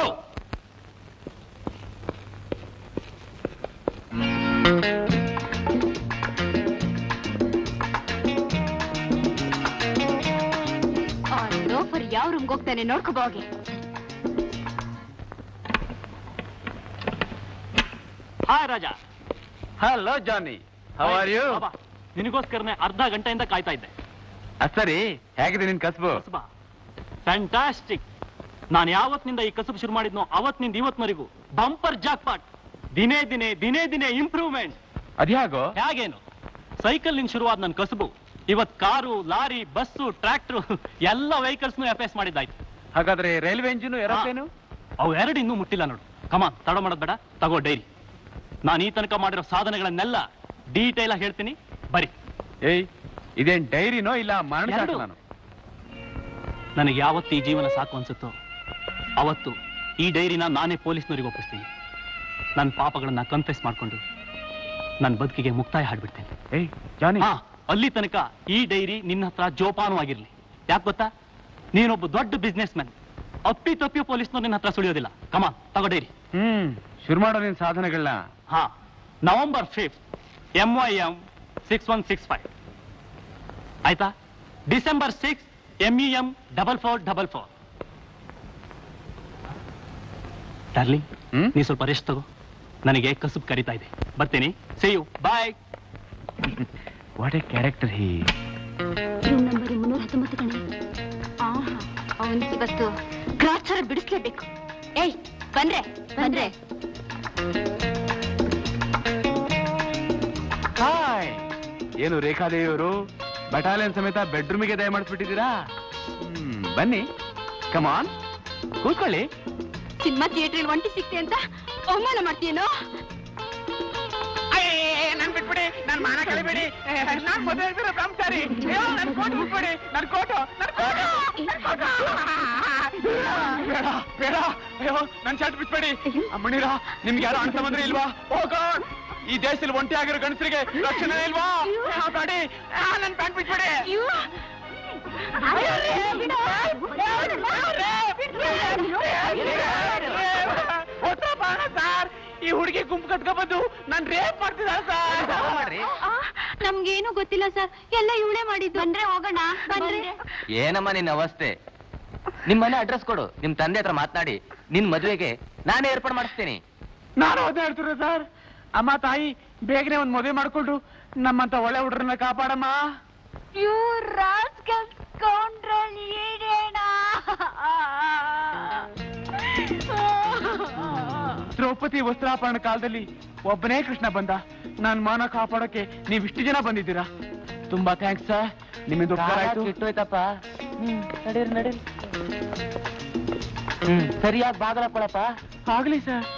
ಆ ಲೋಫರ್ ಯಾವ ರೂಮ್ಗೆ ಹೋಗ್ತಾನೆ ನೋಡ್ಕೊಬ ಹೋಗಿ hi Raja hello Johnny how are you ಬಾಬಾ, ನಿನಗೋಸ್ಕರನೇ ಅರ್ಧ ಗಂಟೆಯಿಂದ ಕಾಯ್ತಾ ಇದ್ದೆ ಸರಿ ಹೇಗಿದೆ ನಿನ್ ಕಸ್ಬು ಫ್ಯಾಂಟಾಸ್ಟಿಕ್ ನಾನು ಯಾವತ್ತಿನಿಂದ ಈ ಕಸುಬು ಶುರು ಮಾಡಿದ್ನೋ ಅವತ್ತಿನಿಂದ ಇವತ್ತಿನವರೆಗೂ ಬಂಪರ್ ಜಾಕ್ಪಾಟ್ ದಿನೇ ದಿನೇ ದಿನೇ ದಿನೇ ಇಂಪ್ರೂವ್ಮೆಂಟ್ ಅದ್ಯಾಗೋ ಹೇಗೇನು ಸೈಕಲ್ ನಿಂದ ಶುರುವಾದ ನನ್ನ ಕಸುಬು ಇವತ್ ಕಾರು ಲಾರಿ ಬಸ್ಸು ಟ್ರ್ಯಾಕ್ಟರ್ ಎಲ್ಲ ವೆಹಿಕಲ್ಸ್ನು ಎಫ್ ಎಸ್ ಮಾಡಿದ್ದಾಯ್ತು ಹಾಗಾದ್ರೆ ರೈಲ್ವೆ ಇಂಜಿನ್ ಏರೋಪ್ಲೇನು ಅವು ಎರಡು ಇನ್ನೂ ಮುಟ್ಟಿಲ್ಲ ನೋಡು ಕಮಾನ್ ತಡ ಮಾಡೋದ್ ಬೇಡ ತಗೋ ಡೈರಿ ನಾನು ಈ ತನಕ ಮಾಡಿರೋ ಸಾಧನೆಗಳನ್ನೆಲ್ಲ ಡೀಟೇಲ್ ಆಗಿ ಹೇಳ್ತೀನಿ ಬರಿ ಏಯ್ ಇದೇನ್ ಡೈರಿನೋ ಇಲ್ಲ ಮರಣ ಎರಡು. ನಾನು ನನಗೆ ಯಾವತ್ತು ಈ ಜೀವನ ಸಾಕು ಅನ್ಸುತ್ತೋ ಅವತ್ತು ಈ ಡೈರಿನ ನಾನೇ ಪೊಲೀಸ್ನವರಿಗೆ ಒಪ್ಪಿಸ್ತೀನಿ ನನ್ನ ಪಾಪಗಳನ್ನ ಕನ್ಫೆಸ್ ಮಾಡ್ಕೊಂಡು ನನ್ನ ಬದುಕಿಗೆ ಮುಕ್ತಾಯ ಹಾಡ್ಬಿಡ್ತೇನೆ ಏಯ್ ಜಾನಿ ಹಾ ಅಲ್ಲಿ ತನಕ ಈ ಡೈರಿ ನಿನ್ನ ಹತ್ರ ಜೋಪಾನವಾಗಿರ್ಲಿ ಯಾಕೆ ಗೊತ್ತಾ ನೀನೊಬ್ಬ ದೊಡ್ಡ ಬಿಸ್ನೆಸ್ ಮ್ಯಾನ್ ಅಪ್ಪಿ ತಪ್ಪಿ ಪೊಲೀಸ್ನವ್ರು ನಿನ್ನ ಹತ್ರ ಸುಳಿಯೋದಿಲ್ಲ ಕಮ ತಗೋ ಡೈರಿ ಹ್ಮ್ ಶುರು ಮಾಡೋ ನಿನ್ ಸಾಧನೆಗಳನ್ನ ಹಾ November fifth M Y M six one six five ಆಯ್ತಾ December six M E M double four double four darling hmm ನೀ ಸ್ವಲ್ಪ ರೆಸ್ಟ್ ತಗೋ ನನಗೆ ಕಸುಬ್ ಕರಿತಾ ಇದೆ ಬರ್ತೀನಿ see you bye what a character he room number ಮುನ್ನೂರ ಹತ್ತೊಂಬತ್ತು ಕಣೆ ಅವನಿಗೆ ಇವತ್ತು ಗ್ರಾಚಾರ ಬಿಡಿಸ್ಲೇಬೇಕು ಏಯ್ ಬಂದ್ರೆ ಬಂದ್ರೆ ಹಾಯ್ ಏನು ರೇಖಾದೇವಿಯವರು ಬಟಾಲಿಯನ್ ಸಮೇತ ಬೆಡ್ರೂಮಿಗೆ ದಯ ಮಾಡಿಸ್ಬಿಟ್ಟಿದ್ದೀರಾ ಹ್ಮ್ ಬನ್ನಿ ಕಮಾನ್ ಕೂತ್ಕೊಳ್ಳಿ ಸಿನಿಮಾ ಥಿಯೇಟರ್ ಒಂಟಿ ಸಿಕ್ತೆ ಅಂತ ಅವಮಾನ ಮಾಡ್ತೀಯೇನೋ ನನ್ ಬಿಟ್ಬಿಡಿ ನನ್ ಮಾನ ಕಳಿಬೇಡಿ ನಾನ್ ಮದುವೆ ಆಗಿರೋ ಬ್ರಹ್ಮಚಾರಿ ಅಯ್ಯೋ, ನನ್ ಕೋಟ್ ಬಿಟ್ಬಿಡಿ ನನ್ ಕೋಟು ನನ್ ಕೋಟು ನನ್ ಕೋಟು. ಬೇಡ ಬೇಡ ಅಯ್ಯೋ ನನ್ ಶರ್ಟ್ ಬಿಟ್ಬೇಡಿ ಅಮ್ಮಣಿರ ನಿಮ್ಗೆ ಯಾರು ಅಣ್ಣ ಬಂದ್ರೆ ಇಲ್ವಾ ಓ ಗಾಡ್ ಈ ದೇಶದಲ್ಲಿ ಒಂಟಿ ಆಗಿರೋ ಗಂಡಸರಿಗೆ ರಕ್ಷಣೆ ಇಲ್ವಾ ಆ, ಬೇಡಿ ಆ, ನನ್ ಪ್ಯಾಂಟ್ ಬಿಟ್ಬಿಡಿ ಉತ್ತರ ಬಾಣ ಸರ್ ಈ ಹುಡುಗಿ ಗುಂಪು ಕಟ್ಕೊಬಂದು ನನ್ ರೇಪ್ ಮಾಡ್ತಿದ್ದಾರೆ ಸರ್ ನಮ್ಗೇನು ಗೊತ್ತಿಲ್ಲ ಸರ್ ಎಲ್ಲ ಇವಳೇ ಮಾಡಿದ್ದು ಬಂದ್ರೆ ಹೋಗೋಣ ಬಂದ್ರೆ ಏನಮ್ಮ ನಿನ್ನ ಅವಸ್ಥೆ ನಿಮ್ ಮನೆ ಅಡ್ರೆಸ್ ಕೊಡು ನಿಮ್ ತಂದೆ ಹತ್ರ ಮಾತನಾಡಿ ನಿನ್ ಮದುವೆಗೆ ನಾನೇ ಏರ್ಪಾಡು ಮಾಡಿಸ್ತೀನಿ ನಾನು ಅದೇ ಹೇಳ್ತಿರೋ ಸರ್ ಅಮ್ಮ ತಾಯಿ ಬೇಗನೆ ಒಂದ್ ಮದುವೆ ಮಾಡ್ಕೊಂಡು ನಮ್ಮಂತ ಒಳ್ಳೆ ಹುಡುಗರನ್ನ ಕಾಪಾಡಮ್ಮ ಯು ರಾಸ್ಕಲ್ ಸ್ಕೌಂಡ್ರಲ್ ಈಡೇಣ ದ್ರೌಪದಿ ವಸ್ತ್ರಾಪರಣ ಕಾಲದಲ್ಲಿ ಒಬ್ಬನೇ ಕೃಷ್ಣ ಬಂದ ನಾನ್ ಮಾನ ಕಾಪಾಡೋಕೆ ನೀವ್ ಇಷ್ಟು ಜನ ಬಂದಿದ್ದೀರಾ ತುಂಬಾ ಥ್ಯಾಂಕ್ಸ್ ಸರ್ ನಿಮ್ಮಿಂದ ಉಪಕಾರ ಆಯ್ತು ಕೆಟ್ಟೋಯ್ತಪ್ಪ ಹ್ಮ್ ನಡೀರಿ ನಡೀರಿ ಹ್ಮ್ ಸರಿಯಾಗಿ ಬಾಗಲ ಕೊಡಪ್ಪ ಆಗ್ಲಿ ಸರ್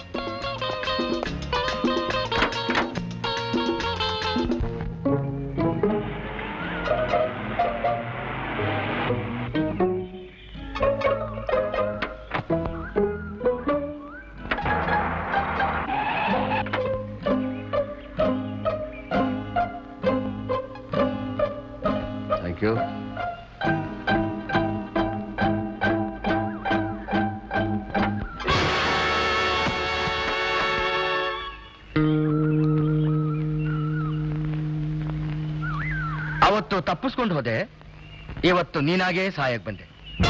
ಥ್ಯಾಂಕ್ ಯು ಅವತ್ತು ತಪ್ಪಿಸ್ಕೊಂಡು ಹೋದೆ ಇವತ್ತು ನೀನಾಗೇ ಸಹಾಯಕ್ ಬಂದೆ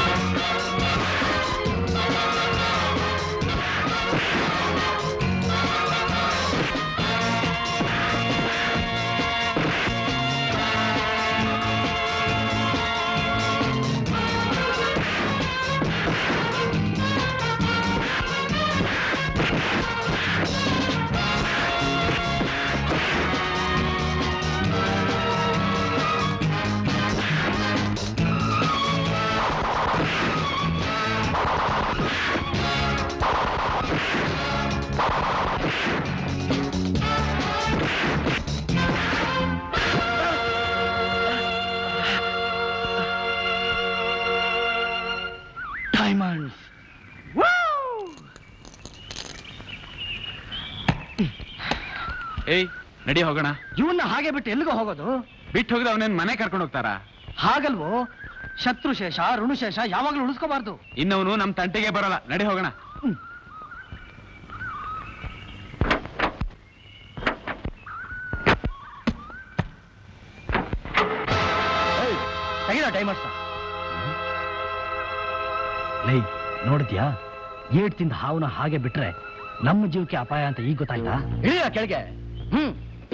ಡೈಮಂಡ್ಸ್ ಏಯ್ ನಡಿ ಹೋಗೋಣ ಇವನ್ನ ಹಾಗೆ ಬಿಟ್ಟು ಎಲ್ಲಿಗೋ ಹೋಗೋದು ಬಿಟ್ಟು ಹೋಗಿದ ಅವನೇನ್ ಮನೆ ಕರ್ಕೊಂಡು ಹೋಗ್ತಾರಾ ಹಾಗಲ್ವೋ ಶತ್ರುಶೇಷ ಋಣುಶೇಷ ಯಾವಾಗಲೂ ಉಳಿಸ್ಕೋಬಾರ್ದು ಇನ್ನವನು ನಮ್ ತಂಟೆಗೆ ಬರಲ್ಲ ನಡಿ ಹೋಗೋಣ ತೆಗಿದ ಡೈಮಂಡ್ಸ್ ಲೈ ನೋಡಿದ್ಯಾ ಏಟ್ ತಿಂದ ಹಾವನ್ನ ಹಾಗೆ ಬಿಟ್ರೆ ನಮ್ಮ ಜೀವಕ್ಕೆ ಅಪಾಯ ಅಂತ ಈಗ ಗೊತ್ತಾಯ್ತಾ ಇಳಿಯ ಕೆಳಗೆ ಹ್ಮ್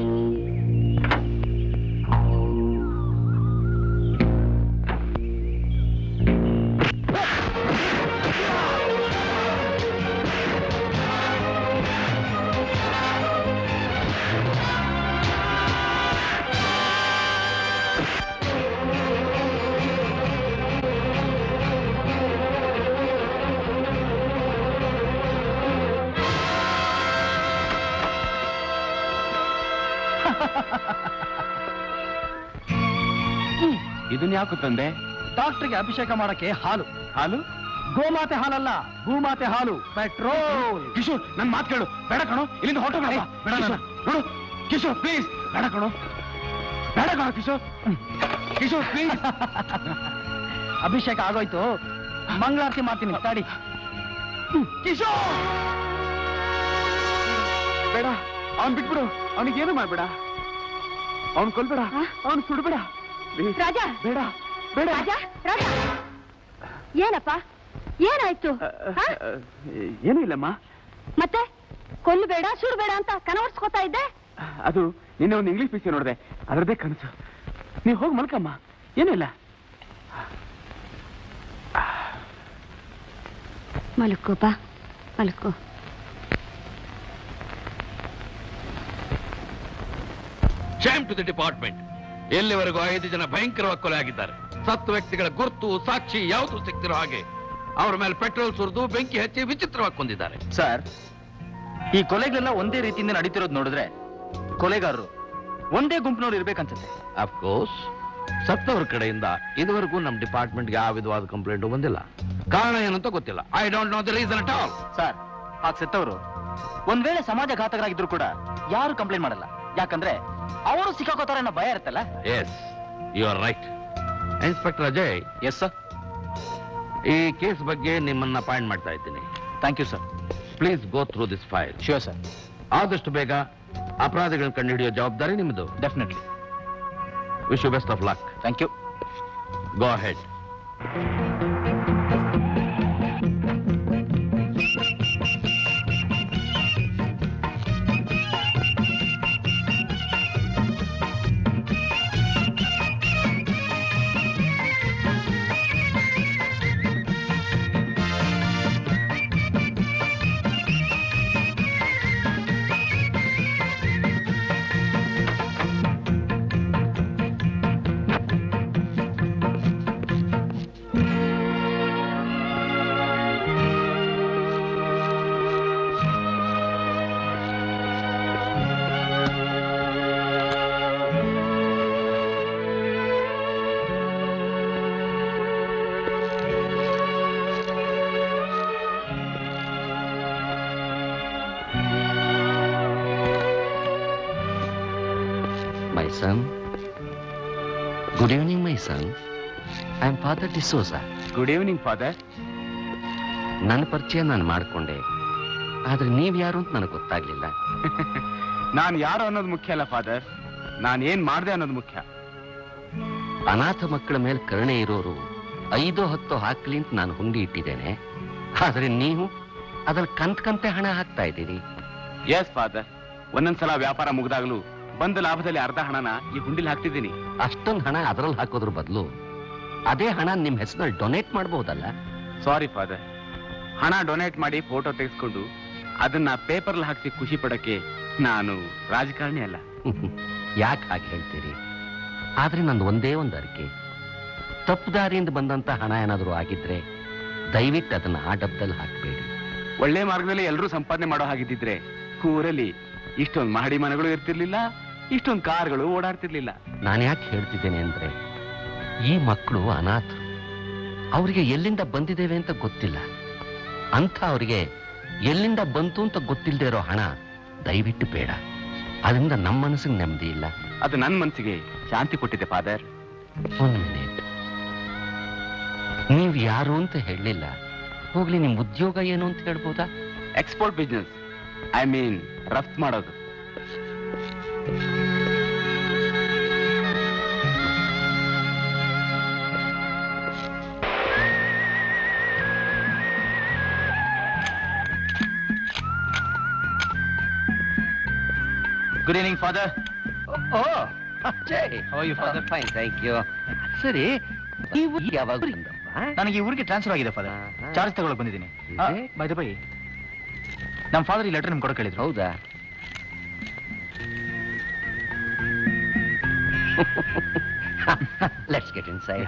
ಇದನ್ನ ಯಾಕೆ ತಂದೆ ಡಾಕ್ಟರ್ಗೆ ಅಭಿಷೇಕ ಮಾಡಕ್ಕೆ ಹಾಲು ಹಾಲು ಗೋಮಾತೆ ಹಾಲಲ್ಲ ಭೂಮಾತೆ ಹಾಲು ಪೆಟ್ರೋಲ್ ಕಿಶೋರ್ ನನ್ ಮಾತು ಕೇಳು ಬೇಡ ಕಣೋ ಇಲ್ಲಿಂದ ಹೊರಟು ಬೇಡ ಬೇಡ ನಾನು. ನೋಡು ಕಿಶೋರ್ ಪ್ಲೀಸ್ ಬೇಡ ಕಣೋ ಬೇಡ ಕಣೋ ಕಿಶೋರ್ ಕಿಶೋರ್ ಪ್ಲೀಸ್ ಅಭಿಷೇಕ ಆಗೋಯ್ತು ಮಂಗಳಾರತಿ ಮಾಡ್ತೀನಿ ತಾಡಿ ಕಿಶೋರ್ ಬೇಡ ಅವ್ನ್ ಬಿಟ್ಬಿಡು ಅವನಿಗೇನು ಮಾಡ್ಬೇಡ ಅವ್ನ್ ಕೊಲ್ಬೇಡ ಅವ್ನ್ ಸುಡ್ಬೇಡ Please. ರಾಜ ಬೇಡ ಬೇಡ ರಾಜ ರಾಜ ಏನಪ್ಪ ಏನಾಯ್ತು ಹ? ಏನೂ ಇಲ್ಲಮ್ಮ ಮತ್ತೆ ಕೊಲ್ಲಬೇಡ ಸುಡಬೇಡ ಅಂತ ಕನವರ್ಸ್ಕೊತಾ ಇದ್ದೆ ಅದು ನಿನ್ನೆ ಒಂದು ಇಂಗ್ಲಿಷ್ ಪಿಕ್ಚರ್ ನೋಡಿದೆ ಅದರದ್ದೇ ಕನಸು ನೀವು ಹೋಗಿ ಮಲ್ಕಮ್ಮ ಏನೂ ಇಲ್ಲ ಮಲ್ಕೋಪ ಮಲ್ಕೋ ಶೇಮ್ ಟು ದಿ ಡಿಪಾರ್ಟ್ಮೆಂಟ್ ಎಲ್ಲಿವರೆಗೂ ಐದು ಜನ ಭಯಂಕರವಾಗಿ ಕೊಲೆ ಆಗಿದ್ದಾರೆ ಸತ್ತು ವ್ಯಕ್ತಿಗಳ ಗುರುತು ಸಾಕ್ಷಿ ಯಾವುದು ಸಿಗ್ತಿರೋ ಹಾಗೆ ಅವರ ಮೇಲೆ ಪೆಟ್ರೋಲ್ ಸುರಿದು ಬೆಂಕಿ ಹಚ್ಚಿ ವಿಚಿತ್ರವಾಗಿ ಕೊಂದಿದ್ದಾರೆ ಸರ್ ಈ ಕೊಲೆಗಳೆಲ್ಲ ಒಂದೇ ರೀತಿಯಿಂದ ನಡೀತಿರೋದು ನೋಡಿದ್ರೆ ಕೊಲೆಗಾರರು ಒಂದೇ ಗುಂಪಿನವ್ರು ಇರ್ಬೇಕನ್ಸುತ್ತೆ ಅಫ್ಕೋರ್ಸ್ ಸತ್ತವರ ಕಡೆಯಿಂದ ಇದುವರೆಗೂ ನಮ್ಮ ಡಿಪಾರ್ಟ್ಮೆಂಟ್ಗೆ ಯಾವ ವಿಧವಾದ ಕಂಪ್ಲೇಂಟ್ ಬಂದಿಲ್ಲ ಕಾರಣ ಏನಂತ ಗೊತ್ತಿಲ್ಲ I don't know the reason at all sir ಹಾಗೆ ಸತ್ತವರು ಒಂದ್ ವೇಳೆ ಸಮಾಜ ಘಾತಕರಾಗಿದ್ರು ಕೂಡ ಯಾರು ಕಂಪ್ಲೇಂಟ್ ಮಾಡಲ್ಲ ಯಾಕಂದ್ರೆ ಅವರು ಸಿಕ್ಕಾಕೋತಾರೆ ಅನ್ನೋ ಭಯ ಇರುತ್ತಲ್ಲ yes you are right inspector Ajay yes sir ಈ ಕೇಸ್ ಬಗ್ಗೆ ನಿಮ್ಮನ್ನ ಅಪಾಯಿಂಟ್ ಮಾಡ್ತಾ ಇದ್ದೀನಿ thank you sir please go through this file sure sir ಆದಷ್ಟು ಬೇಗ ಅಪರಾಧಿಗಳನ್ನ ಕಂಡುಹಿಡಿಯೋ ಜವಾಬ್ದಾರಿ ನಿಮ್ಮದು definitely wish you best of luck thank you go head my son good evening my son I am father D'Souza good evening father ನನ್ನ ಪರಿಚಯ ನಾನು ಮಾಡಿಕೊಂಡೆ ಆದ್ರೆ ನೀವ್ ಯಾರು ಅಂತ ನನಗೆ ಗೊತ್ತಾಗ್ಲಿಲ್ಲ ನಾನು ಯಾರು ಅನ್ನೋದು ಮುಖ್ಯ ಅಲ್ಲ ಫಾದರ್ ನಾನು ಏನ್ ಮಾಡ್ದೆ ಅನ್ನೋದು ಮುಖ್ಯ ಅನಾಥ ಮಕ್ಕಳ ಮೇಲೆ ಕರುಣೆ ಇರೋರು ಐದು ಹತ್ತು ಹಾಕ್ಲಿ ಅಂತ ನಾನು ಹುಂಡಿ ಇಟ್ಟಿದ್ದೇನೆ ಆದ್ರೆ ನೀವು ಅದ್ರಲ್ಲಿ ಕಂತ್ ಕಂತೆ ಹಣ ಹಾಕ್ತಾ ಇದ್ದೀರಿ ಎಸ್ ಫಾದರ್ ಒಂದೊಂದ್ಸಲ ವ್ಯಾಪಾರ ಮುಗ್ದಾಗ್ಲೂ ಬಂದ ಲಾಭದಲ್ಲಿ ಅರ್ಧ ಹಣನ ಈ ಹುಂಡಿಲಿ ಹಾಕ್ತಿದ್ದೀನಿ ಅಷ್ಟೊಂದು ಹಣ ಅದರಲ್ಲಿ ಹಾಕೋದ್ರ ಬದಲು ಅದೇ ಹಣ ನಿಮ್ ಹೆಸರಲ್ಲಿ ಡೊನೇಟ್ ಮಾಡಬಹುದಲ್ಲ ಸಾರಿ ಫಾದರ್ ಹಣ ಡೊನೇಟ್ ಮಾಡಿ ಫೋಟೋ ತೆಗೆಸ್ಕೊಂಡು ಅದನ್ನ ಪೇಪರ್ಲ್ ಹಾಕ್ಸಿ ಖುಷಿ ಪಡಕ್ಕೆ ನಾನು ರಾಜಕಾರಣಿ ಅಲ್ಲ ಯಾಕೆ ಹಾಗೆ ಹೇಳ್ತೀರಿ ಆದ್ರೆ ನಂದು ಒಂದೇ ಒಂದು ಅರಿಕೆ ತಪ್ಪು ದಾರಿಯಿಂದ ಬಂದಂತ ಹಣ ಏನಾದರೂ ಆಗಿದ್ರೆ ದಯವಿಟ್ಟು ಅದನ್ನ ಆ ಡಬ್ಬದಲ್ಲಿ ಹಾಕಬೇಡಿ ಒಳ್ಳೆ ಮಾರ್ಗದಲ್ಲಿ ಎಲ್ಲರೂ ಸಂಪಾದನೆ ಮಾಡೋ ಹಾಗಿದ್ದಿದ್ರೆ ಊರಲ್ಲಿ ಇಷ್ಟೊಂದು ಮಹಡಿ ಮನೆಗಳು ಇರ್ತಿರ್ಲಿಲ್ಲ ಇಷ್ಟೊಂದು ಕಾರ್ಗಳು ಓಡಾಡ್ತಿರ್ಲಿಲ್ಲ ನಾನು ಯಾಕೆ ಹೇಳ್ತಿದ್ದೇನೆ ಅಂದ್ರೆ ಈ ಮಕ್ಕಳು ಅನಾಥರು ಅವರಿಗೆ ಎಲ್ಲಿಂದ ಬಂದಿದ್ದೇವೆ ಅಂತ ಗೊತ್ತಿಲ್ಲ ಅಂತ ಅವರಿಗೆ ಎಲ್ಲಿಂದ ಬಂತು ಅಂತ ಗೊತ್ತಿಲ್ಲದೆ ಇರೋ ಹಣ ದಯವಿಟ್ಟು ಬೇಡ ಅದರಿಂದ ನಮ್ಮ ಮನಸ್ಸಿಗೆ ನೆಮ್ಮದಿ ಇಲ್ಲ ಅದು ನನ್ನ ಮನಸ್ಸಿಗೆ ಶಾಂತಿ ಕೊಟ್ಟಿದೆ ಫಾದರ್ ಒಂದು ಮಿನಿಟ್ ನೀವು ಯಾರು ಅಂತ ಹೇಳಲಿಲ್ಲ ಹೋಗ್ಲಿ ನಿಮ್ ಉದ್ಯೋಗ ಏನು ಅಂತ ಹೇಳ್ಬೋದಾ ಎಕ್ಸ್ಪೋರ್ಟ್ ಬಿಸ್ನೆಸ್ ಐ ಮೀನ್ ರಫ್ತು ಮಾಡೋದು good evening father oh father fine thank you ಸರಿ ನೀವು ಯಾವಾಗ ಬಂದಪ್ಪ? ನನಗೆ ಈ ಊರಿಗೆ ಟ್ರಾನ್ಸ್ಫರ್ ಆಗಿದೆ ಫಾದರ್ ಆಹಾ. ಚಾರ್ಜ್ ತಗೊಳಕ್ ಬಂದಿದ್ದೀನಿ ಇದೆ? ಬೈ ಬೈ ನಮ್ಮ ಫಾದರ್ ಈ ಲೆಟರ್ ನಿಮ್ಗೆ ಕೊಡೋ ಕೇಳಿದ್ರು ಹೌದಾ let's get inside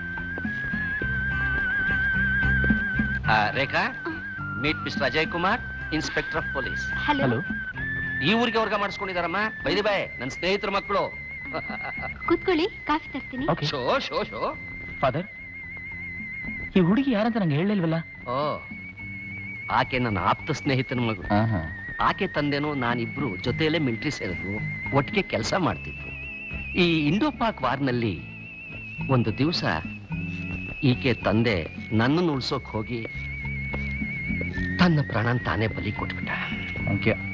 Rekha meet mister Ajay Kumar inspector of police hello hello ಈ ಊರಿಗೆ ವರ್ಗ ಮಾಡಿಸ್ಕೊಂಡಿದಾರಮ್ಮ ಬೈದಿ ಬಾಯ್ ನನ್ನ ಸ್ನೇಹಿತರ ಮಕ್ಕಳು ಕೂತ್ಕೊಳ್ಳಿ ಕಾಫಿ ತರ್ತೀನಿ okay show show show father ಈ ಹುಡುಗಿ ಯಾರಂತ ನಂಗೆ ಹೇಳಿಲ್ವಲ್ಲ ಓ ಆಕೆ ನನ್ನ ಆಪ್ತ ಸ್ನೇಹಿತನ ಮಗಳು ಆಕೆ ತಂದೆನೂ ನಾನಿಬ್ರು ಜೊತೆಯಲ್ಲೇ ಮಿಲಿಟರಿ ಸೇರಿದ್ರು ಒಟ್ಟಿಗೆ ಕೆಲಸ ಮಾಡ್ತಿದ್ವು ಈ ಇಂಡೋ ಪಾಕ್ ವಾರ್ನಲ್ಲಿ ಒಂದು ದಿವಸ ಈಕೆ ತಂದೆ ನನ್ನನ್ನು ಉಳ್ಸೋಕ್ ಹೋಗಿ ತನ್ನ ಪ್ರಾಣನ್ ತಾನೇ ಬಲಿ ಕೊಟ್ಬಿಟ್ಟ ಥ್ಯಾಂಕ್ ಯು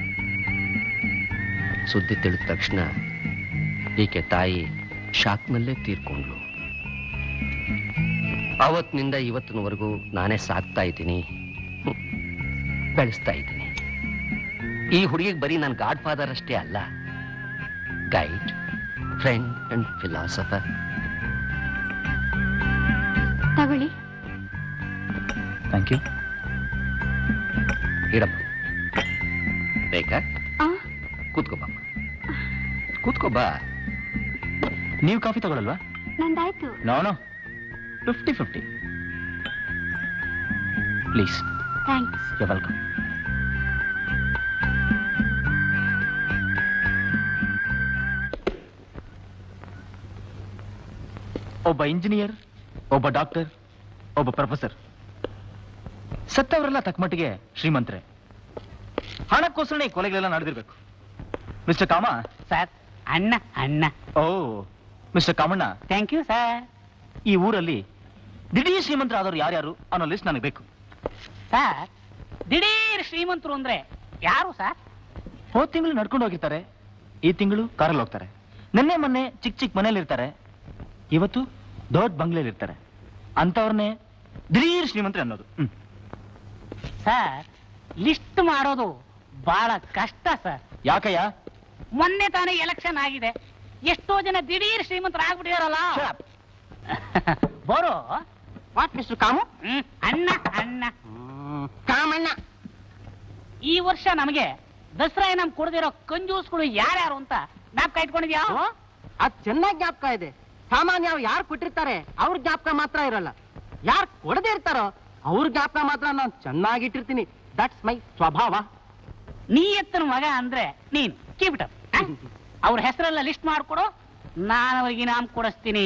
ಸುದ್ದಿ ತಿಳಿದ ತಕ್ಷಣ ಈಕೆ ತಾಯಿ ಶಾಕ್ನಲ್ಲೇ ತೀರ್ಕೊಂಡ್ಲು ಅವತ್ತಿನಿಂದ ಇವತ್ತಿನವರೆಗೂ ನಾನೇ ಸಾಕ್ತಾ ಇದ್ದೀನಿ ಹ್ಮ್. ಬೆಳೆಸ್ತಾ ಇದ್ದೀನಿ ಈ ಹುಡುಗಿಗೆ ಬರೀ ನನ್ನ ಗಾಡ್ ಫಾದರ್ ಅಷ್ಟೇ ಅಲ್ಲ ಗೈಡ್ ಫ್ರೆಂಡ್ ಅಂಡ್ ಫಿಲಾಸಫರ್ ತಗೊಳ್ಳಿ ಥ್ಯಾಂಕ್ ಯು ಇಡಪ್ಪ ಬೇಕಾ ಆ ಕೂತ್ಕೋ ಬಾ ಕೂತ್ಕೋ ಬಾ ನೀವು ಕಾಫಿ ತಗೊಳಲ್ವಾ ನಂದಾಯ್ತು no no fifty fifty please thanks you welcome ಒಬ್ಬ ಇಂಜಿನಿಯರ್ ಒಬ್ಬ ಡಾಕ್ಟರ್ ಒಬ್ಬ ಪ್ರೊಫೆಸರ್ ಸತ್ತವರೆಲ್ಲ ತಕ್ಕಮಟ್ಟಿಗೆ ಶ್ರೀಮಂತರೆ ಹಣಕ್ಕೋಸ್ಕರ ಈ ಕೊಲೆಗಳೆಲ್ಲ ನಡೆದಿರ್ಬೇಕು ಮಿಸ್ಟರ್ ಕಾಮ ಸರ್ ಅಣ್ಣ ಅಣ್ಣ oh mister Kamanna thank you sir ಈ ಊರಲ್ಲಿ ದಿಢೀರ್ ಶ್ರೀಮಂತರಾದವರು ಯಾರ್ಯಾರು ಅನ್ನೋ ಲಿಸ್ಟ್ ನನಗೆ ಬೇಕು ಸರ್ ದಿಢೀರ್ ಶ್ರೀಮಂತರು ಅಂದ್ರೆ ಯಾರು ಸರ್ ಹೋದ್ ತಿಂಗಳು ನಡ್ಕೊಂಡು ಹೋಗಿರ್ತಾರೆ ಈ ತಿಂಗಳು ಕಾರಲ್ಲಿ ಹೋಗ್ತಾರೆ ನಿನ್ನೆ ಮೊನ್ನೆ ಚಿಕ್ಕ ಚಿಕ್ಕ ಮನೇಲಿ ಇರ್ತಾರೆ ಇವತ್ತು ದೊಡ್ಡ ಬಂಗ್ಲೆಲಿ ಇರ್ತಾರೆ ಅಂತವ್ರನ್ನೇ ದಿಢೀರ್ ಶ್ರೀಮಂತರು ಅನ್ನೋದು ಹ್ಮ್. ಸರ್ ಲಿಸ್ಟ್ ಮಾಡೋದು ಬಹಳ ಕಷ್ಟ ಸರ್ ಯಾಕಯ್ಯ ಮೊನ್ನೆ ತಾನೇ ಎಲೆಕ್ಷನ್ ಆಗಿದೆ ಎಷ್ಟೋ ಜನ ದಿಢೀರ್ ಶ್ರೀಮಂತರು ಆಗ್ಬಿಟ್ಟಿದಾರಲ್ಲ ಬರೋ ವಾಟ್ ಮಿಸ್ಟರ್ ಕಾಮು ಹ್ಮ್, ಅಣ್ಣ ಅಣ್ಣ ಕಾಮಣ್ಣ ಈ ವರ್ಷ ನಮಗೆ ದಸರಾ ನಮ್ ಕೊಡದಿರೋ ಕಂಜೂಸ್ಗಳು ಯಾರ್ಯಾರು ಅಂತ ಜ್ಞಾಪಕ ಇಟ್ಕೊಂಡಿದ್ಯಾ ಅದ್ ಚೆನ್ನಾಗಿ ಜ್ಞಾಪಕ ಇದೆ ಸಾಮಾನ್ಯ ಯಾರು ಕೊಟ್ಟಿರ್ತಾರೆ ಅವ್ರ ಜ್ಞಾಪಕ ಮಾತ್ರ ಇರಲ್ಲ ಯಾರು ಕೊಡದೇ ಇರ್ತಾರೋ ಅವ್ರ ಜ್ಞಾಪಕ ಮಾತ್ರ ನಾನು ಚೆನ್ನಾಗಿಟ್ಟಿರ್ತೀನಿ ದಟ್ಸ್ ಮೈ ಸ್ವಭಾವ ನೀ ಎತ್ತನ ಮಗ ಅಂದ್ರೆ ನೀನ್ ಕೀಬಿಟ ಅವ್ರ ಹೆಸರೆಲ್ಲ ಲಿಸ್ಟ್ ಮಾಡ್ಕೊಡು ನಾನು ಅವ್ರಿಗೆ ನಾಮ್ ಕೊಡಿಸ್ತೀನಿ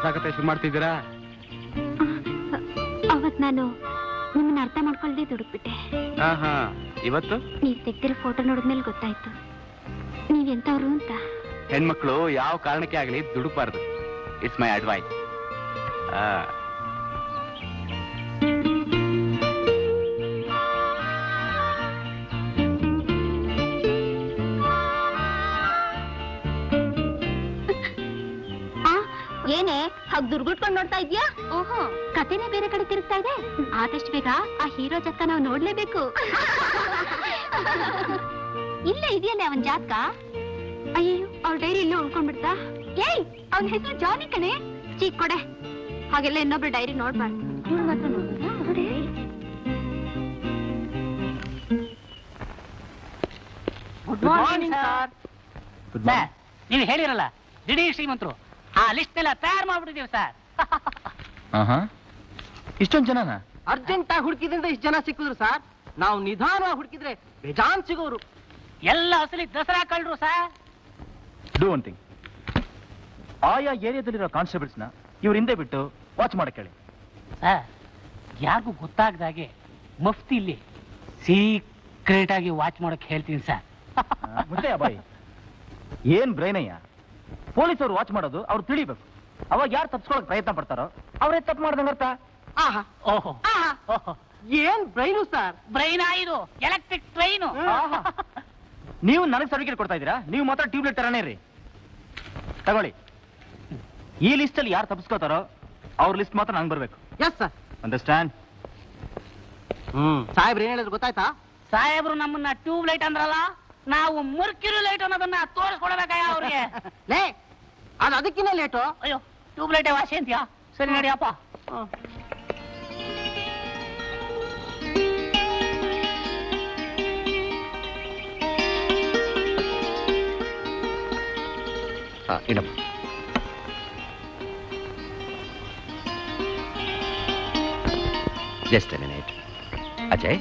ಮಾತಾಡಕತ್ತೆ ಶುರು ಮಾಡ್ತಿದ್ದೀರಾ ಅವತ್ ನಾನು ನಿಮ್ಮನ್ನ ಅರ್ಥ ಮಾಡ್ಕೊಳ್ದೆ ದುಡುಕ್ಬಿಟ್ಟೆ ಹಾ ಹಾ ಇವತ್ತು ನೀವ್ ತೆಗ್ದಿರೋ ಫೋಟೋ ನೋಡಿದ್ಮೇಲೆ ಗೊತ್ತಾಯ್ತು ನೀವ್ ಎಂತವ್ರು ಅಂತ ಹೆಣ್ಮಕ್ಳು ಯಾವ ಕಾರಣಕ್ಕೆ ಆಗಲಿ ದುಡುಕ್ಬಾರ್ದು ಇಟ್ಸ್ ಮೈ ಅಡ್ವೈಸ್ ಆ, ಏನೇ ಹಾಗ್ ದುರ್ಗುಟ್ಕೊಂಡ್ ನೋಡ್ತಾ ಇದ್ಯಾ ಓಹೋ ಕತೆನೇ ಬೇರೆ ಕಡೆ ತಿರುಗ್ತಾ ಇದೆ ಆದಷ್ಟು ಬೇಗ ಆ ಹೀರೋ ಜಕ್ಕ ನಾವು ನೋಡ್ಲೇಬೇಕು ಇಲ್ಲೇ ಇದೆಯಲ್ಲ ಅವನ್ ಜಾತಕ ಅಯ್ಯೋ ಅವ್ಳ ಡೈರಿ ಇಲ್ಲೇ ಉಳ್ಕೊಂಡ್ಬಿಡ್ತಾ ಏಯ್ ಅವನ ಹೆಸರು ಜಾನಿ ಕಣೆ ಚೀಕ್ ಕೊಡೆ ಹಾಗೆಲ್ಲ ಇನ್ನೊಬ್ರು ಡೈರಿ ನೋಡ್ಬಾರ್ದು ಇವ್ಳ್ ಮಾತ್ರ ನೋಡ್ಬೋದಾ? ನೋಡೆ. ಗುಡ್ ಮಾರ್ನಿಂಗ್ ಸರ್ ಸರ್ ನೀವು ಹೇಳಿರಲ್ಲ ದಿಢೀರ್ ಶ್ರೀಮಂತರು ಆ ಲಿಸ್ಟ್ ಎಲ್ಲ ತಯಾರು ಮಾಡ್ಬಿಟ್ಟಿದೀವಿ ಸರ್ ಇಷ್ಟೊಂದು ಜನನ ಅರ್ಜೆಂಟ್ ಆಗಿ ಹುಡುಕಿದ್ರಿಂದ ಇಷ್ಟು ಜನ ಸಿಕ್ಕಿದ್ರು ಸರ್ ನಾವು ನಿಧಾನವಾಗಿ ಹುಡುಕಿದ್ರೆ ಬೇಜಾನ್ ಸಿಗೋರು ಎಲ್ಲ ಅಸಲಿ ದಸರಾ ಕಳ್ರು ಸರ್ ಡೂ ಒನ್ ಥಿಂಗ್ ಆಯಾ ಏರಿಯಾದಲ್ಲಿರೋ ಕಾನ್ಸ್ಟೇಬಲ್ಸ್ನ ಇವ್ರ ಹಿಂದೆ ಬಿಟ್ಟು ವಾಚ್ ಮಾಡಕ್ಕೆ ಹೇಳಿ ಸರ್ ಯಾರಿಗೂ ಗೊತ್ತಾಗ್ದಾಗೆ ಮಫ್ತಿಲಿ ಸೀಕ್ರೆಟ್ ಆಗಿ ವಾಚ್ ಮಾಡಕ್ ಹೇಳ್ತೀನಿ ಸರ್ ಮುದ್ದೆಯ ಬಾಯಿ ಏನ್ ಬ್ರೈನಯ್ಯ ಪೊಲೀಸ್ ಅವ್ರು ವಾಚ್ ಮಾಡೋದು ಅವ್ರು ತಿಳಿಬೇಕು ಅವಾಗ ಯಾರು ತಪ್ಸ್ಕೊಳಕ್ ಪ್ರಯತ್ನ ಪಡ್ತಾರೋ ಅವರೇ ತಪ್ಪು ಮಾಡ್ದಂಗ ಅರ್ಥ ಆಹಾ ಓಹೋ ಆಹಾ ಓಹೋ ಏನ್ ಬ್ರೈನು ಸರ್ ಬ್ರೈನ್ ಇದು ಎಲೆಕ್ಟ್ರಿಕ್ ಟ್ರೈನು ಆಹಾ. ನೀವು ನನಗೆ ಸರ್ಟಿಫಿಕೇಟ್ ಕೊಡ್ತಾ ಇದ್ದೀರಾ ನೀವು ಮಾತ್ರ ಟ್ಯೂಬ್ಲೆಟ್ ತರಾನೇ ಇರ್ರಿ ತಗೊಳ್ಳಿ ಈ ಲಿಸ್ಟ್ ಅಲ್ಲಿ ಯಾರು ತಪ್ಪಿಸ್ಕೋತಾರೋ ಅವ್ರ ಲಿಸ್ಟ್ ಮಾತ್ರ ನಂಗೆ ಬರ್ಬೇಕು ಎಸ್ ಸರ್ ಅಂಡರ್ಸ್ಟ್ಯಾಂಡ್ ಹ್ಮ್ ಸಾಹೇಬ್ರು ಏನ್ ಹೇಳಿದ್ರು ಗೊತ್ತಾಯ್ತಾ ಸಾಹೇಬ್ರು ನಮ್ಮನ್ನ ಟ್ಯೂಬ್ ಲೈಟ್ ಅಂದ್ರಲ್ಲ ನಾವು ಮುರ್ಕಿರು ಲೈಟ್ ಅನ್ನೋದನ್ನ ತೋರಿಸ್ಕೊಡ್ಬೇಕಯ್ಯ ಅವ್ರಿಗೆ ಲೇ ಅದು ಅದಕ್ಕಿನ್ನ ಲೇಟು ಅಯ್ಯೋ ಟ್ಯೂಬ್ ಲೈಟೇ ವಾಸಿ ಅಂತೀಯಾ ಸರಿ ನಡಿಯಪ್ಪ ಇಡಪ್ಪ ಜಸ್ಟ್ ಮಿನಿಟ್ ಅಜಯ್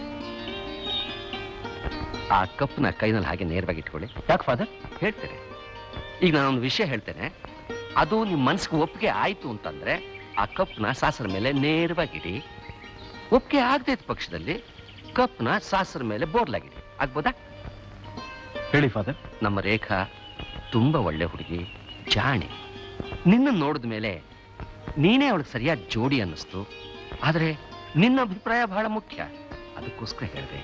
ಆ ಕಪ್ನ ಕೈನಲ್ಲಿ ಹಾಗೆ ನೇರವಾಗಿ ಇಟ್ಕೊಳ್ಳಿ ಯಾಕೆ ಫಾದರ್ ಹೇಳ್ತೇನೆ ಈಗ ನಾನೊಂದು ವಿಷಯ ಹೇಳ್ತೇನೆ ಅದು ನಿಮ್ಮ ಮನ್ಸಿಗೆ ಒಪ್ಪಿಗೆ ಆಯ್ತು ಅಂತಂದ್ರೆ ಆ ಕಪ್ನ ಸಾಸರ ಮೇಲೆ ನೇರವಾಗಿಡಿ ಒಪ್ಪಿಗೆ ಆಗದೆ ಇದ್ದ ಪಕ್ಷದಲ್ಲಿ ಕಪ್ನ ಸಾಸರ ಮೇಲೆ ಬೋರ್ಲಾಗಿಡಿ ಆಗ್ಬೋದಾ ಹೇಳಿ ಫಾದರ್ ನಮ್ಮ ರೇಖಾ ತುಂಬಾ ಒಳ್ಳೆ ಹುಡುಗಿ ಜಾಣೆ ನಿನ್ನ ನೋಡಿದ ಮೇಲೆ ನೀನೇ ಅವಳಿಗೆ ಸರಿಯಾದ ಜೋಡಿ ಅನ್ನಿಸ್ತು ಆದರೆ ನಿನ್ನ ಅಭಿಪ್ರಾಯ ಬಹಳ ಮುಖ್ಯ ಅದಕ್ಕೋಸ್ಕರ ಹೇಳಿದೆ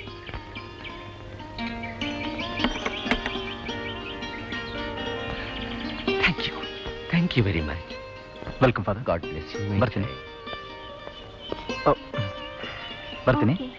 thank you thank you very much welcome father god bless you ಬರ್ತೀನಿ. ಓ, ಬರ್ತೀನಿ Okay.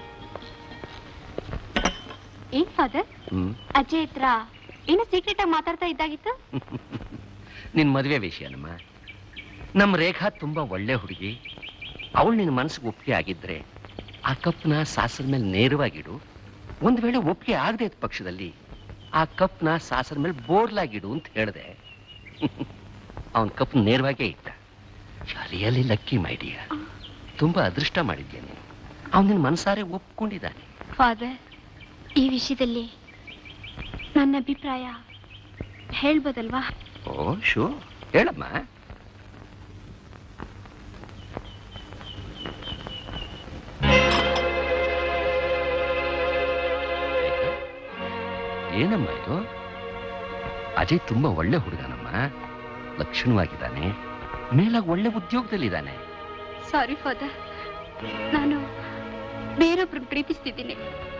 ಏನ್ ಫಾದರ್ ಹ್ಮ್ ಅಜಯ್ ಹತ್ರ ಏನೋ ಸೀಕ್ರೆಟ್ ಆಗಿ ಮಾತಾಡ್ತಾ ಇದ್ದಾಗಿತ್ತು ನಿನ್ ಮದುವೆ ವಿಷಯನಮ್ಮ ನಮ್ಮ ರೇಖಾ ತುಂಬಾ ಒಳ್ಳೆ ಹುಡುಗಿ ಅವಳು ನಿನ್ನ ಮನಸ್ಸಿಗೆ ಒಪ್ಪಿಗೆ ಆಗಿದ್ರೆ ಆ ಕಪ್ನ ಸಾಸರ ಮೇಲೆ ನೇರವಾಗಿಡು ಒಂದ್ ವೇಳೆ ಒಪ್ಪಿಗೆ ಆಗದೆ ಇದ್ದ ಪಕ್ಷದಲ್ಲಿ ಆ ಕಪ್ನ ಸಾಸರ ಮೇಲೆ ಬೋರ್ಲಾಗಿಡು ಅಂತ ಹೇಳಿದೆ ಅವನ್ ಕಪ್ ನೇರವಾಗೇ ಇಟ್ಟ ರಿಯಲಿ ಲಕ್ಕಿ ಮೈ ಡಿಯರ್ ತುಂಬಾ ಅದೃಷ್ಟ ಮಾಡಿದ್ದೇನೆ ಅವನ ನಿನ್ನ ಮನಸಾರೆ ಒಪ್ಕೊಂಡಿದ್ದಾನೆ ಫಾದರ್ ಈ ವಿಷಯದಲ್ಲಿ ನನ್ನ ಅಭಿಪ್ರಾಯ ಹೇಳ್ಬೋದಲ್ವಾ ಓ ಶೋ ಹೇಳಮ್ಮ ಏನಮ್ಮ ಇದು ಅಜಯ್ ತುಂಬಾ ಒಳ್ಳೆ ಹುಡುಗನಮ್ಮ ಲಕ್ಷಣವಾಗಿದ್ದಾನೆ ಮೇಲಾಗ ಒಳ್ಳೆ ಉದ್ಯೋಗದಲ್ಲಿದ್ದಾನೆ ಸಾರಿ ಫಾದರ್ ನಾನು ಬೇರೊಬ್ರು ಪ್ರೀತಿಸ್ತಿದ್ದೀನಿ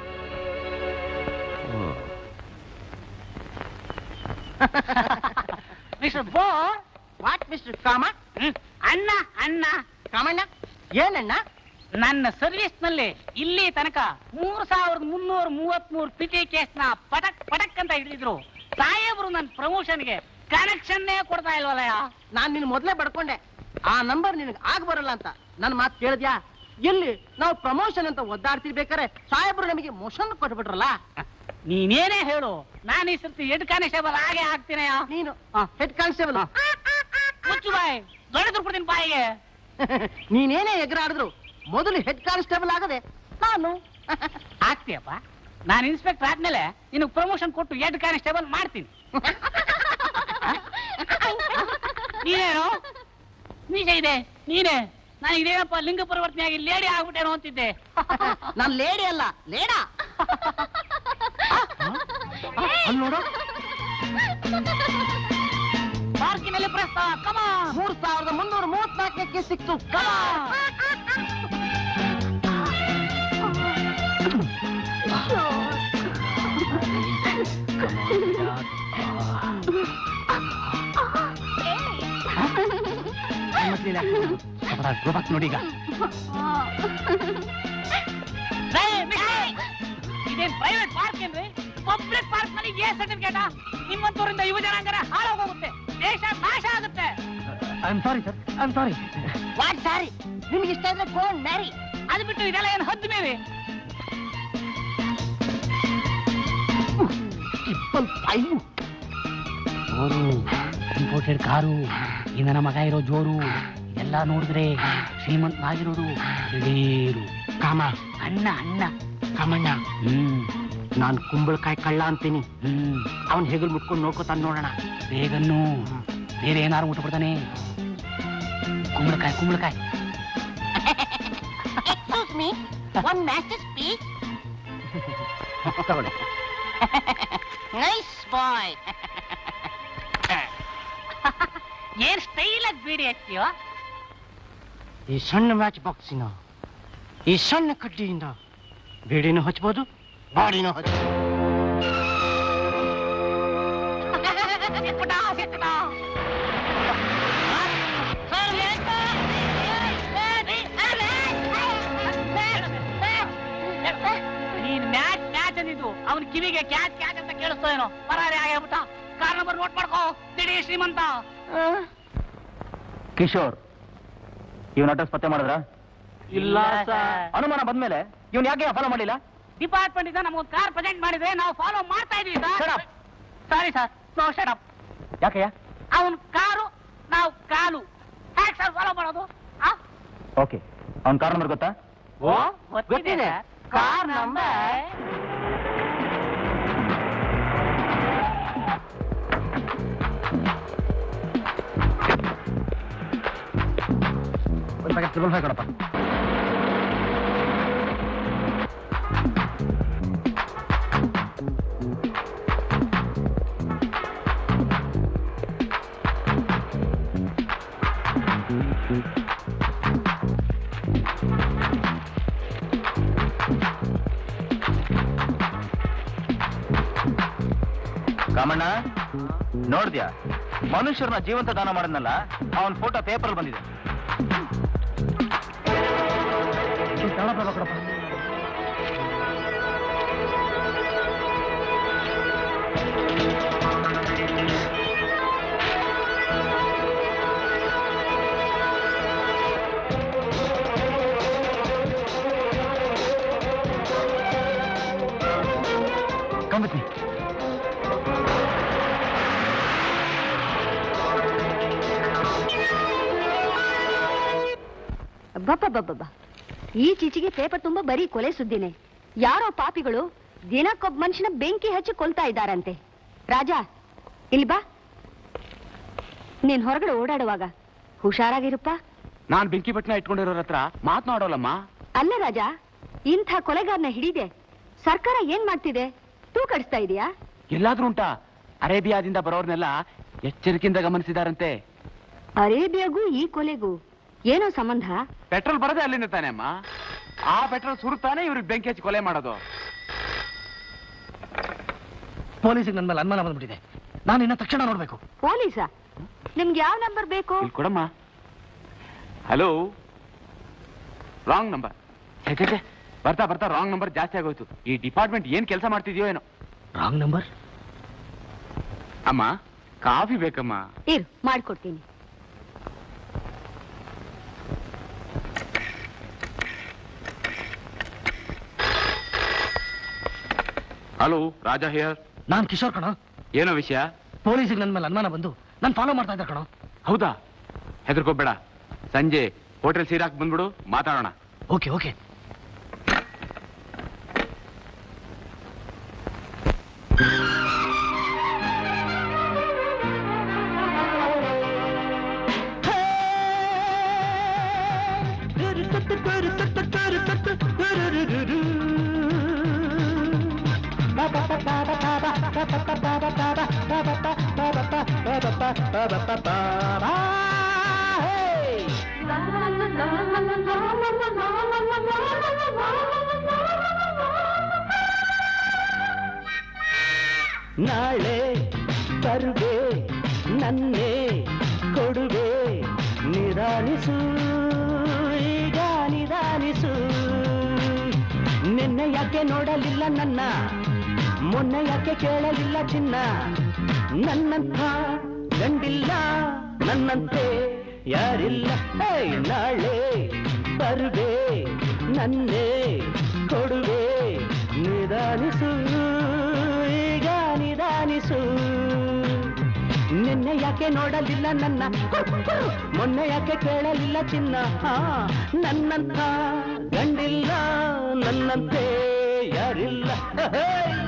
ಓ, ಮಿಸ್ಟರ್ ಬೋ ವಾಟ್ ಮಿಸ್ಟರ್ ಕಾಮ ಅಣ್ಣ ಅಣ್ಣ ಕಾಮಣ್ಣ ಏನಣ್ಣ ನನ್ನ ಸರ್ವಿಸ್ ನಲ್ಲಿ ಇಲ್ಲಿ ತನಕ ಮೂರ್ ಸಾವಿರದ ಮುನ್ನೂರ ಮೂವತ್ತ್ ಮೂರು ಪಿಟಿ ಕೇಸ್ ನ ಪಟಕ್ ಪಟಕ್ ಅಂತ ಹಿಡಿದಿದ್ರು ಸಾಹೇಬ್ರು ನನ್ನ ಪ್ರಮೋಷನ್ಗೆ ಕನೆಕ್ಷನ್ನೇ ಕೊಡ್ತಾ ಇಲ್ವಲ್ಲಯ್ಯ ನಾನ್ ನಿನ್ ಮೊದ್ಲೇ ಬಡ್ಕೊಂಡೆ ಆ ನಂಬರ್ ನಿನಗೆ ಆಗ ಬರಲ್ಲ ಅಂತ ನನ್ನ ಮಾತು ಕೇಳಿದ್ಯಾ ಎಲ್ಲಿ ನಾವು ಪ್ರಮೋಷನ್ ಅಂತ ಒದ್ದಾಡ್ತಿರ್ಬೇಕಾರೆ ಸಾಹೇಬ್ರು ನಮಗೆ ಮೋಷನ್ ಕೊಟ್ಬಿಟ್ರಲ್ಲ ನೀನೇನೇ ಹೇಳು ನಾನು ಈ ಸರ್ತಿ ಹೆಡ್ ಕಾನಿಸ್ಟೇಬಲ್ ಹಾಗೆ ಆಗ್ತೀನಯ್ಯ ನೀನು ಹೆಡ್ ಕಾನ್ಸ್ಟೇಬಲ್ ಮುಚ್ಚು ಬಾಯ್ ದೊಡ್ಡ ಕೊಡ್ತೀನಿ ಬಾಯಿಗೆ ನೀನೇನೇ ಎಗರಾಡಿದ್ರು ಮೊದಲು ಹೆಡ್ ಕಾನ್ಸ್ಟೇಬಲ್ ಆಗದೆ ನಾನು ಆಗ್ತೀಯಪ್ಪ ನಾನು ಇನ್ಸ್ಪೆಕ್ಟರ್ ಆದ್ಮೇಲೆ ನಿನಗೆ ಪ್ರಮೋಷನ್ ಕೊಟ್ಟು ಹೆಡ್ ಕಾನಿಸ್ಟೇಬಲ್ ಮಾಡ್ತೀನಿ ನೀನೇನು ಮೀಸೆ ಇದೆ ನೀನೆ ನನಗೆ ಇದೇನಪ್ಪ ಲಿಂಗ ಪರಿವರ್ತನೆ ಆಗಿ ಲೇಡಿ ಆಗ್ಬಿಟ್ಟೇನೋ ಅಂತಿದ್ದೆ ನಾನ್ ಲೇಡಿ ಅಲ್ಲ ಲೇಡಾ ಅಲ್ಲಿ ನೋಡು ಪಾರ್ಕಿನಲ್ಲಿ ಪ್ರಸ್ತಾವ ಕಮ ಮೂರ್ ಸಾವಿರದ ಮುನ್ನೂರ ಮೂವತ್ನಾಲ್ಕಕ್ಕೆ ಸಿಕ್ತು ಗೋಬಾಕ್ ನೋಡಿ ಈಗ ಇದೇನ್ ಪ್ರೈವೇಟ್ ಪಾರ್ಕ್ ಏನ್ರಿ ಪಬ್ಲಿಕ್ ಪಾರ್ಕ್ ನಲ್ಲಿ ಏ ಸರ್ಟಿಫಿಕೇಟ್ ನಿಮ್ಮಂತವರಿಂದ ಯುವ ಜನಾಂಗನ ಹಾಳಾಗೋಗುತ್ತೆ ದೇಶ ನಾಶ ಆಗುತ್ತೆ I am sorry sir I am sorry what sorry ನಿಮ್ಗೆ ಇಷ್ಟ ಇದ್ರೆ ಗೋನ್ ಮ್ಯಾರಿ ಅದು ಬಿಟ್ಟು ಇದೆಲ್ಲ ಏನ್ ಹದ್ದು ಮೇಲೆ ಟ್ರಿಪಲ್ ಫೈವ್ ಜೋರು ಇಂಪೋರ್ಟೆಡ್ ಕಾರು ಈ ನನ್ನ ಮಗ ಇರೋ ಜೋರು ಇದೆಲ್ಲ ನೋಡಿದ್ರೆ ಶ್ರೀಮಂತನಾಗಿರೋದು ದಿಢೀರು ಕಾಮ ಅಣ್ಣ ಅಣ್ಣ ಕಾಮಣ್ಣ ಹ್ಮ್ ನಾನ್ ಕುಂಬಳಕಾಯಿ ಕಳ್ಳ ಅಂತೀನಿ ಹ್ಮ್ ಅವನ್ ಹೆಗಲ್ ಮುಟ್ಕೊಂಡು ನೋಡ್ಕೊತಾನ ನೋಡೋಣ ಬೇಗನ್ನು ಬೇರೆ ಏನಾರು ಮುಟ್ಬಿಡ್ತಾನೆ ಕುಂಬಳಕಾಯಿ ಕುಂಬಳಕಾಯಿ excuse me one message please ತಗೊಳ್ಳಿ ನೈಸ್ ಬಾಯ್ ಏನ್ ಸ್ಟೈಲ್ ಆಗಿ ಬೀಡಿ ಹಚ್ತೀವ ಈ ಸಣ್ಣ ಮ್ಯಾಚ್ ಬಾಕ್ಸಿನ ಈ ಸಣ್ಣ ಕಡ್ಡಿಯಿಂದ ಬೇಡಿನೂ ಹಚ್ಬೋದು ಬಾಡಿನೂ ಹಚ್ಬೋದು ಸಿಕ್ಬಿಟ್ಟ, ಸಿಕ್ಬಿಟ್ಟ. ನೀನ್ ಮ್ಯಾಚ್ ಮ್ಯಾಚ್ ಅಂದಿದ್ದು ಅವನ ಕಿವಿಗೆ ಕ್ಯಾಚ್ ಕ್ಯಾಚ್ ಅಂತ ಕೇಳಿಸ್ತೋ ಏನೋ ಪರಾರಿ ಆಗ್ಬಿಟ್ಟ ಕಾರ್ ನಂಬರ್ ನೋಟ್ ಮಾಡ್ಕೋ ದಿಢೀರ್ ಶ್ರೀಮಂತ ಕಿಶೋರ್ ಇವನ್ ಅಡ್ರೆಸ್ ಪತ್ತೆ ಮಾಡಿದ್ರ ಇಲ್ಲ ಅನುಮಾನ ಬಂದ್ಮೇಲೆ ಇವನ್ ಯಾಕೆ ಫಾಲೋ ಮಾಡಿಲ್ಲ ಡಿಪಾರ್ಟ್ಮೆಂಟ್ ಇಂದ ನಮಗೊಂದು ಕಾರ್ ಪ್ರೆಸೆಂಟ್ ಮಾಡಿದ್ರೆ ನಾವು ಫಾಲೋ ಮಾಡ್ತಾ ಇದೀವಿ Shut sir up. Sorry sir no shut up ಯಾಕೆಯ ಅವನ್ ಕಾರು ನಾವು ಕಾಲು ಹ್ಯಾಕ್ ಸರ್ ಫಾಲೋ ಮಾಡೋದು ಆ? ಓಕೆ ಅವ್ನ್ ಕಾರ್ ನಂಬರ್ ಗೊತ್ತಾ ಓ ಗೊತ್ತಿದೆ ಕಾರ್ ನಂಬರ್ ಒಂದು ಪ್ಯಾಕೆಟ್ ಟ್ರಿಬಲ್ ಫೈವ್ ಕೊಡಪ್ಪ ಕಾಮಣ್ಣ ನೋಡ್ದ್ಯಾ ಮನುಷ್ಯರನ್ನ ಜೀವಂತ ದಾನ ಮಾಡಿದ್ನಲ್ಲ ಅವನ್ ಫೋಟೋ ಪೇಪರ್ ಬಂದಿದೆ ಕನ್ನಡ ಪ್ರಭ ಕೊಡಪ್ಪ Come with me. ಬಬ್ಬಬ್ಬಬ್ಬ ಈ ಚೀಚಿಗೆ ಪೇಪರ್ ತುಂಬಾ ಬರೀ ಕೊಲೆ ಸುದ್ದಿನೇ ಯಾರೋ ಪಾಪಿಗಳು ದಿನಕ್ಕೊಬ್ಬ ಮನುಷ್ಯನ ಬೆಂಕಿ ಹಚ್ಚಿ ಕೊಲ್ತಾ ಇದ್ದಾರಂತೆ ರಾಜ ಇಲ್ಲಿ ಬಾ ನೀನ್ ಹೊರಗಡೆ ಓಡಾಡುವಾಗ ಹುಷಾರಾಗಿರುಪ್ಪ ನಾನ್ ಬೆಂಕಿ ಬಟ್ಟನ ಇಟ್ಕೊಂಡಿರೋರ ಹತ್ರ ಮಾತನಾಡೋಲ್ಲಮ್ಮ ಅಲ್ಲ ರಾಜ ಇಂಥ ಕೊಲೆಗಾರನ ಹಿಡಿದೆ ಸರ್ಕಾರ ಏನ್ ಮಾಡ್ತಿದೆ ತೂ ಕಡಿಸ್ತಾ ಇದೀಯಾ ಎಲ್ಲಾದ್ರೂ ಉಂಟಾ ಅರೇಬಿಯಾದಿಂದ ಬರೋರ್ನೆಲ್ಲ ಎಚ್ಚರಿಕೆಯಿಂದ ಗಮನಿಸಿದಾರಂತೆ ಅರೇಬಿಯಾಗೂ ಈ ಕೊಲೆಗೂ ಏನೋ ಸಂಬಂಧ ಪೆಟ್ರೋಲ್ ಬರದೆ ಅಲ್ಲಿಂದ ತಾನೆ ಅಮ್ಮ ಆ ಪೆಟ್ರೋಲ್ ಸುರುತ್ತಾನೆ ಇವ್ರಿಗೆ ಬೆಂಕಿ ಹಚ್ಚಿ ಕೊಲೆ ಮಾಡೋದು ಪೊಲೀಸಿಗೆ ನನ್ನ ಮೇಲೆ ಅನುಮಾನ ಬಂದ್ಬಿಟ್ಟಿದೆ ನಾನು ಇನ್ನ ತಕ್ಷಣ ನೋಡ್ಬೇಕು ಪೊಲೀಸಾ ನಿಮ್ಗೆ ಯಾವ ನಂಬರ್ ಬೇಕು ಇಲ್ಲಿ ಕೊಡಮ್ಮ ಹಲೋ ರಾಂಗ್ ನಂಬರ್ ಬರ್ತಾ ಬರ್ತಾ ರಾಂಗ್ ನಂಬರ್ ಜಾಸ್ತಿ ಆಗೋಯ್ತು ಈ ಡಿಪಾರ್ಟ್ಮೆಂಟ್ ಏನ್ ಕೆಲಸ ಮಾಡ್ತಿದ್ಯೋ ಏನೋ ರಾಂಗ್ ನಂಬರ್ ಅಮ್ಮ ಕಾಫಿ ಬೇಕಮ್ಮ ಇರು ಮಾಡ್ಕೊಡ್ತೀನಿ ಹಲೋ ರಾಜ ಹಿಯರ್ ನಾನ್ ಕಿಶೋರ್ ಕಣ ಏನೋ ವಿಷಯ ಪೊಲೀಸಿಗೆ ನನ್ನ ಮೇಲೆ ಅನುಮಾನ ಬಂದು ನಾನು ಫಾಲೋ ಮಾಡ್ತಾ ಇದ್ದ ಕಣ ಹೌದಾ ಹೆದರ್ಕೋಬೇಡ ಸಂಜೆ ಹೋಟೆಲ್ ಸೀರಾಕ್ ಬಂದ್ಬಿಡು ಮಾತಾಡೋಣ ಓಕೆ ಓಕೆ ಬಾ ಬಾ ಬಾ ಬಾ ಬಾ ಹೇ. ನಾಳೆ ಬರುವೆ ನನ್ನೇ ಕೊಡುವೆ ನಿಧಾನಿಸು ಈಗ ನಿಧಾನಿಸು ನಿನ್ನೆ ಯಾಕೆ ನೋಡಲಿಲ್ಲ ನನ್ನ ಮೊನ್ನೆ ಯಾಕೆ ಕೇಳಲಿಲ್ಲ ಚಿನ್ನ ನನ್ನಂಥ ಗಂಡಿಲ್ಲ ನನ್ನಂತೆ ಯಾರಿಲ್ಲ ಏಯ್, ನಾಳೆ ಬರುವೆ ನನ್ನೇ ಕೊಡುವೆ ನಿಧಾನಿಸು ಈಗ ನಿಧಾನಿಸು ನಿನ್ನೆ ಯಾಕೆ ನೋಡಲಿಲ್ಲ ನನ್ನ ಮೊನ್ನೆ ಯಾಕೆ ಕೇಳಲಿಲ್ಲ ಚಿನ್ನ ಆ, ನನ್ನಂಥ ಗಂಡಿಲ್ಲ ನನ್ನಂತೆ ಯಾರಿಲ್ಲ ಹೇ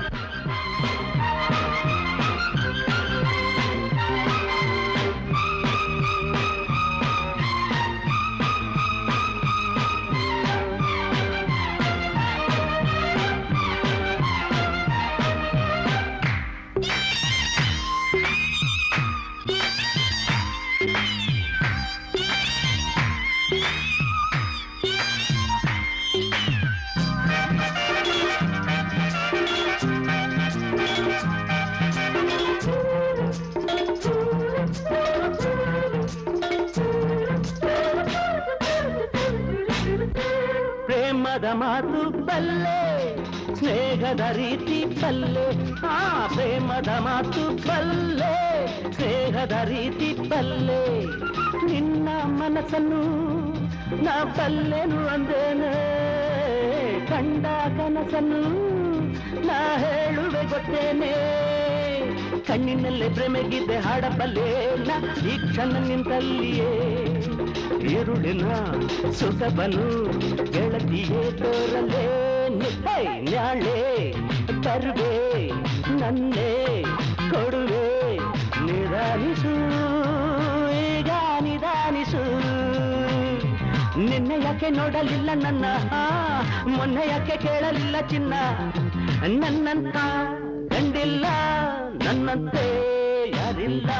ಪ್ರೇಮದ ಮಾತು ಬಲ್ಲೆ ಸ್ನೇಹದ ರೀತಿ ಬಲ್ಲೆ ಆ ಪ್ರೇಮದ ಮಾತು ಬಲ್ಲೆ ಸ್ನೇಹದ ರೀತಿ ಬಲ್ಲೆ ನಿನ್ನ ಮನಸ್ಸನ್ನು ನಾ ಬಲ್ಲೆನು ಅಂದೇನೆ ಕಂಡ ಕನಸನ್ನು ನಾ ಹೇಳುವೆ ಗೊತ್ತೇನೆ ಕಣ್ಣಿನಲ್ಲೇ ಪ್ರೇಮೆಗಿದ್ದೆ ಹಾಡಬಲ್ಲೆ ನಾ ಈ ಕ್ಷಣ ನಿಂತಲ್ಲಿಯೇ ഇരുളിന സുഖവನು ಗೆಳತಿಯೇ ತೋರಲೇ ಹೇ, ನಾಳೆ ತರುವೆ ನನ್ನೇ ಕೊಡುವೆ ನಿಧಾನಿಸು ಈಗ ನಿಧಾನಿಸು ನಿನ್ನೆ ಯಾಕೆ ನೋಡಲಿಲ್ಲ ನನ್ನ ಆ, ಮೊನ್ನೆ ಯಾಕೆ ಕೇಳಲಿಲ್ಲ ಚಿನ್ನ ನನ್ನಂತ ಗಂಡಿಲ್ಲ ನನ್ನಂತೆ ಯಾರಿಲ್ಲ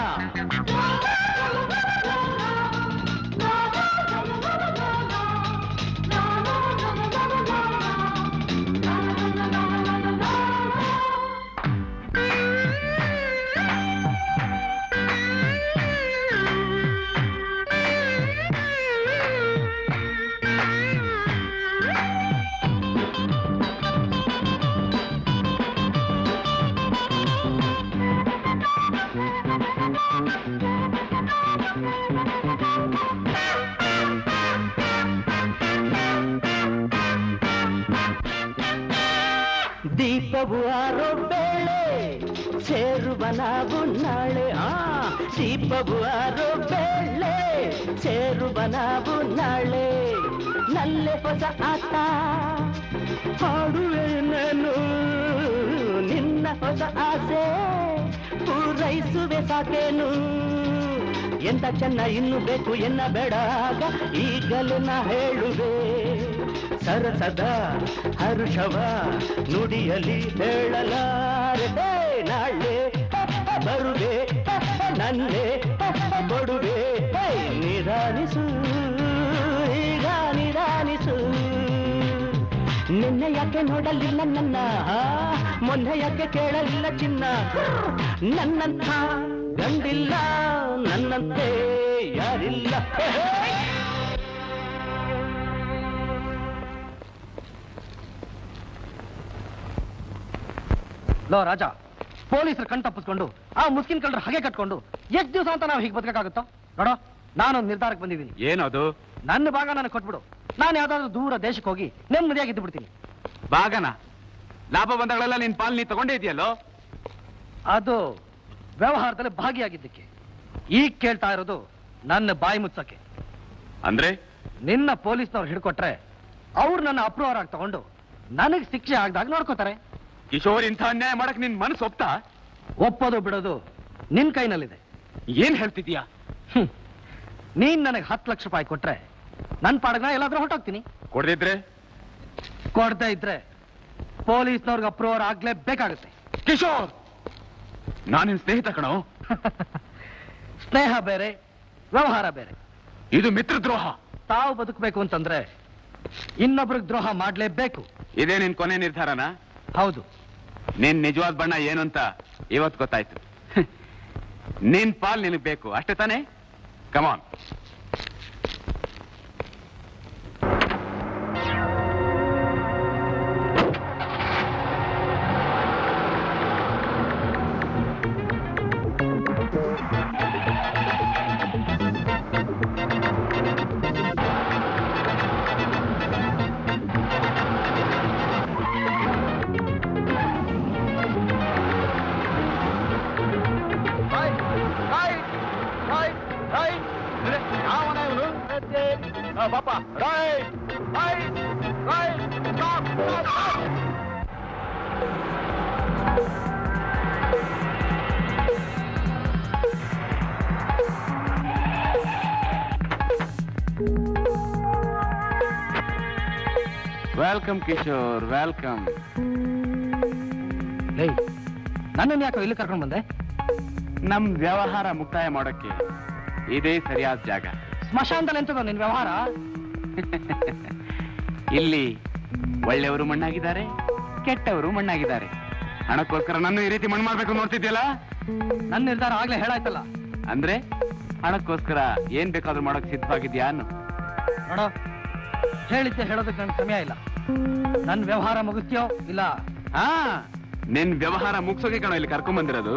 ದೀಪವು ಆರೋ ಬೇಳೆ ಸೇರುವ ನಾವು ನಾಳೆ ಆ ದೀಪವು ಆರೋ ಬೇಳೆ ಸೇರುವ ನಾವು ನಾಳೆ ನಲ್ಲೆ ಹೊಸ ಆಟ ಹಾಡುವೆ ನಾನು ನಿನ್ನ ಹೊಸ ಆಸೆ ಪೂರೈಸುವೆ ಸಾಕೇನು ಎಂತ ಚೆನ್ನ ಇನ್ನು ಬೇಕು ಎನ್ನ ಬೇಡಾಗ ಈಗಲೇ ನಾ ಹೇಳುವೆ ಸರಸದ ಹರುಷವ ನುಡಿಯಲಿ ಹೇಳಲಾರೆ ಹೇ, ನಾಳೆ ಬರುವೆ ನನ್ನೇ ಕೊಡುವೆ ಹೇ, ನಿಧಾನಿಸು ಈಗ ನಿಧಾನಿಸು ನಿನ್ನೆ ಯಾಕೆ ನೋಡಲಿಲ್ಲ ನನ್ನ ಆ, ಮೊನ್ನೆ ಯಾಕೆ ಕೇಳಲಿಲ್ಲ ಚಿನ್ನ ನನ್ನಂಥ ಗಂಡಿಲ್ಲ ನನ್ನಂತೆ ಯಾರಿಲ್ಲ ಹೇ, ಹೇ. ಲೋ ರಾಜ ಪೊಲೀಸರು ಕಣ್ ತಪ್ಪಿಸ್ಕೊಂಡು ಆ ಮುಸ್ಕಿನ್ ಕಳ್ಳರ ಹಾಗೆ ಕಟ್ಕೊಂಡು ಎಷ್ಟು ದಿವಸ ಅಂತ ನಾವು ಹೀಗೆ ಬದುಕಕ್ಕಾಗುತ್ತೋ ನೋಡೋ ನಾನೊಂದು ನಿರ್ಧಾರಕ್ಕೆ ಬಂದಿದ್ದೀನಿ ಏನದು ನನ್ನ ಭಾಗ ನನಗೆ ಕೊಟ್ಬಿಡು ನಾನು ಯಾವ್ದಾದ್ರು ದೂರ ದೇಶಕ್ಕೆ ಹೋಗಿ ನೆಮ್ಮದಿಯಾಗಿದ್ದು ಬಿಡ್ತೀನಿ ಬಾಗನ ಲಾಭ ಬಂದಾಗಳೆಲ್ಲ ನಿನ್ ಪಾಲ್ ನೀ ತಗೊಂಡೇ ಇದೆಯಲ್ಲೋ ಅದು ವ್ಯವಹಾರದಲ್ಲಿ ಭಾಗಿಯಾಗಿದ್ದಕ್ಕೆ ಈಗ ಕೇಳ್ತಾ ಇರೋದು ನನ್ನ ಬಾಯಿ ಮುಚ್ಚಕ್ಕೆ ಅಂದ್ರೆ ನಿನ್ನ ಪೊಲೀಸ್ನವ್ರು ಹಿಡ್ಕೊಟ್ರೆ ಅವ್ರು ನನ್ನ ಅಪ್ರೂವರ್ ಆಗಿ ತಗೊಂಡು ನನಗೆ ಶಿಕ್ಷೆ ಆಗದಾಗ ನೋಡ್ಕೋತಾರೆ ಕಿಶೋರ್ ಇಂಥ ಅನ್ಯಾಯ ಮಾಡಕ್ ನಿನ್ ಮನಸ್ಸು ಒಪ್ತಾ ಒಪ್ಪೋದು ಬಿಡೋದು ನಿನ್ ಕೈನಲ್ಲಿದೆ ಏನ್ ಹೇಳ್ತಿದ್ಯಾ ಹ್ಮ್. ನೀನ್ ನನಗೆ ಹತ್ತು ಲಕ್ಷ ರೂಪಾಯಿ ಕೊಟ್ರೆ ನನ್ನ ಪಾಡಗ ಎಲ್ಲಾದ್ರೂ ಹೊರಟೋಗ್ತೀನಿ ಕೊಡ್ದಿದ್ರೆ ಕೊಡದೇ ಇದ್ರೆ ಪೊಲೀಸ್ನವ್ರಿಗೆ ಅಪ್ರೂವರ್ ಆಗ್ಲೇಬೇಕಾಗುತ್ತೆ ಕಿಶೋರ್ ನಾನು ನಿನ್ ಸ್ನೇಹಿತ ಕಣೋ ಸ್ನೇಹ ಬೇರೆ ವ್ಯವಹಾರ ಬೇರೆ ಇದು ಮಿತ್ರದ್ರೋಹ ತಾವು ಬದುಕಬೇಕು ಅಂತಂದ್ರೆ ಇನ್ನೊಬ್ರಿಗೆ ದ್ರೋಹ ಮಾಡ್ಲೇಬೇಕು ಇದೇ ನಿನ್ ಕೊನೆ ನಿರ್ಧಾರನಾ ಹೌದು ನಿನ್ ನಿಜವಾದ ಬಣ್ಣ ಏನು ಅಂತ ಇವತ್ತು ಗೊತ್ತಾಯ್ತು ನಿನ್ ಪಾಲ್ ನಿನಗ್ ಬೇಕು ಅಷ್ಟೇ ತಾನೇ ಕಮಾನ್ ಬಾಪ right right right stop stop welcome Kishore welcome ಲೈ ನನ್ನನ್ನು ಯಾಕೋ ಇಲ್ಲಿ ಕರ್ಕೊಂಡು ಬಂದೆ ನಮ್ ವ್ಯವಹಾರ ಮುಕ್ತಾಯ ಮಾಡೋಕ್ಕೆ ಇದೇ ಸರಿಯಾದ ಜಾಗ ಸ್ಮಶಾನದಲ್ಲಿ ಎಂತದ ನಿನ್ ವ್ಯವಹಾರ ಇಲ್ಲಿ ಒಳ್ಳೆಯವರು ಮಣ್ಣಾಗಿದ್ದಾರೆ ಕೆಟ್ಟವರು ಮಣ್ಣಾಗಿದ್ದಾರೆ ಹಣಕ್ಕೋಸ್ಕರ ನನ್ನ ಈ ರೀತಿ ಮಣ್ಣು ಮಾಡ್ಬೇಕು ನೋಡ್ತಿದ್ಯಲ್ಲ ನನ್ನ ನಿರ್ಧಾರ ಆಗ್ಲೇ ಹೇಳಾಯ್ತಲ್ಲ ಅಂದ್ರೆ ಹಣಕ್ಕೋಸ್ಕರ ಏನ್ ಬೇಕಾದ್ರೂ ಮಾಡೋಕ್ ಸಿದ್ಧವಾಗಿದ್ಯಾ ಅನ್ನು ನೋಡೋ ಹೇಳಿದ್ದೆ ಹೇಳೋದಕ್ಕೆ ನನ್ಗೆ ಸಮಯ ಇಲ್ಲ ನನ್ನ ವ್ಯವಹಾರ ಮುಗಿಸ್ತೀಯೋ ಇಲ್ಲ ಹಾ ನಿನ್ ವ್ಯವಹಾರ ಮುಗ್ಸೋಕೆ ಕಣೋ ಇಲ್ಲಿ ಕರ್ಕೊಂಡ್ ಬಂದಿರೋದು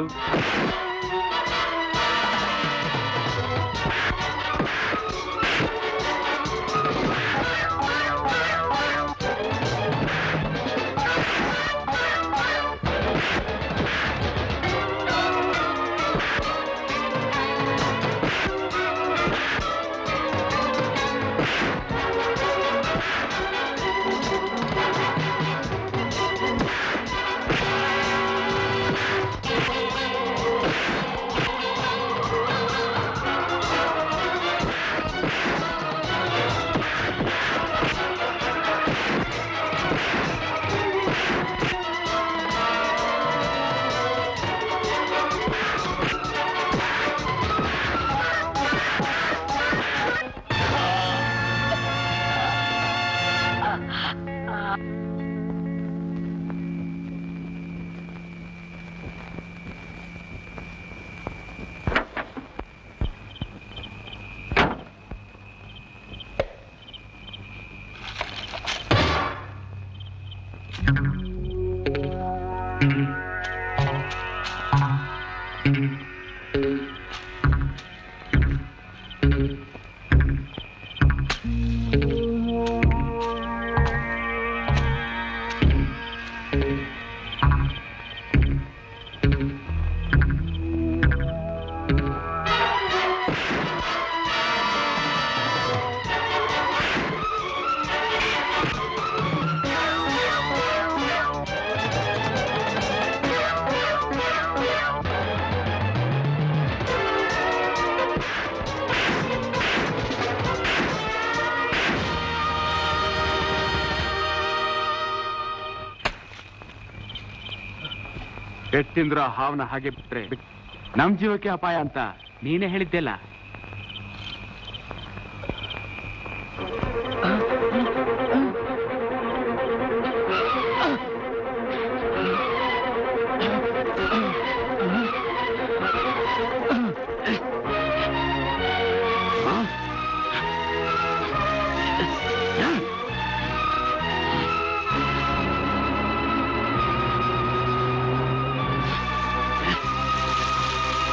ಎಟ್ಟಿಂದ್ರ ಹಾವನ ಹಾಗೆ ಬಿಟ್ರೆ ನಮ್ ಜೀವಕ್ಕೆ ಅಪಾಯ ಅಂತ ನೀನೇ ಹೇಳಿದ್ದೆಲ್ಲ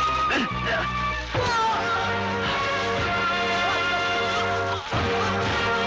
Ah!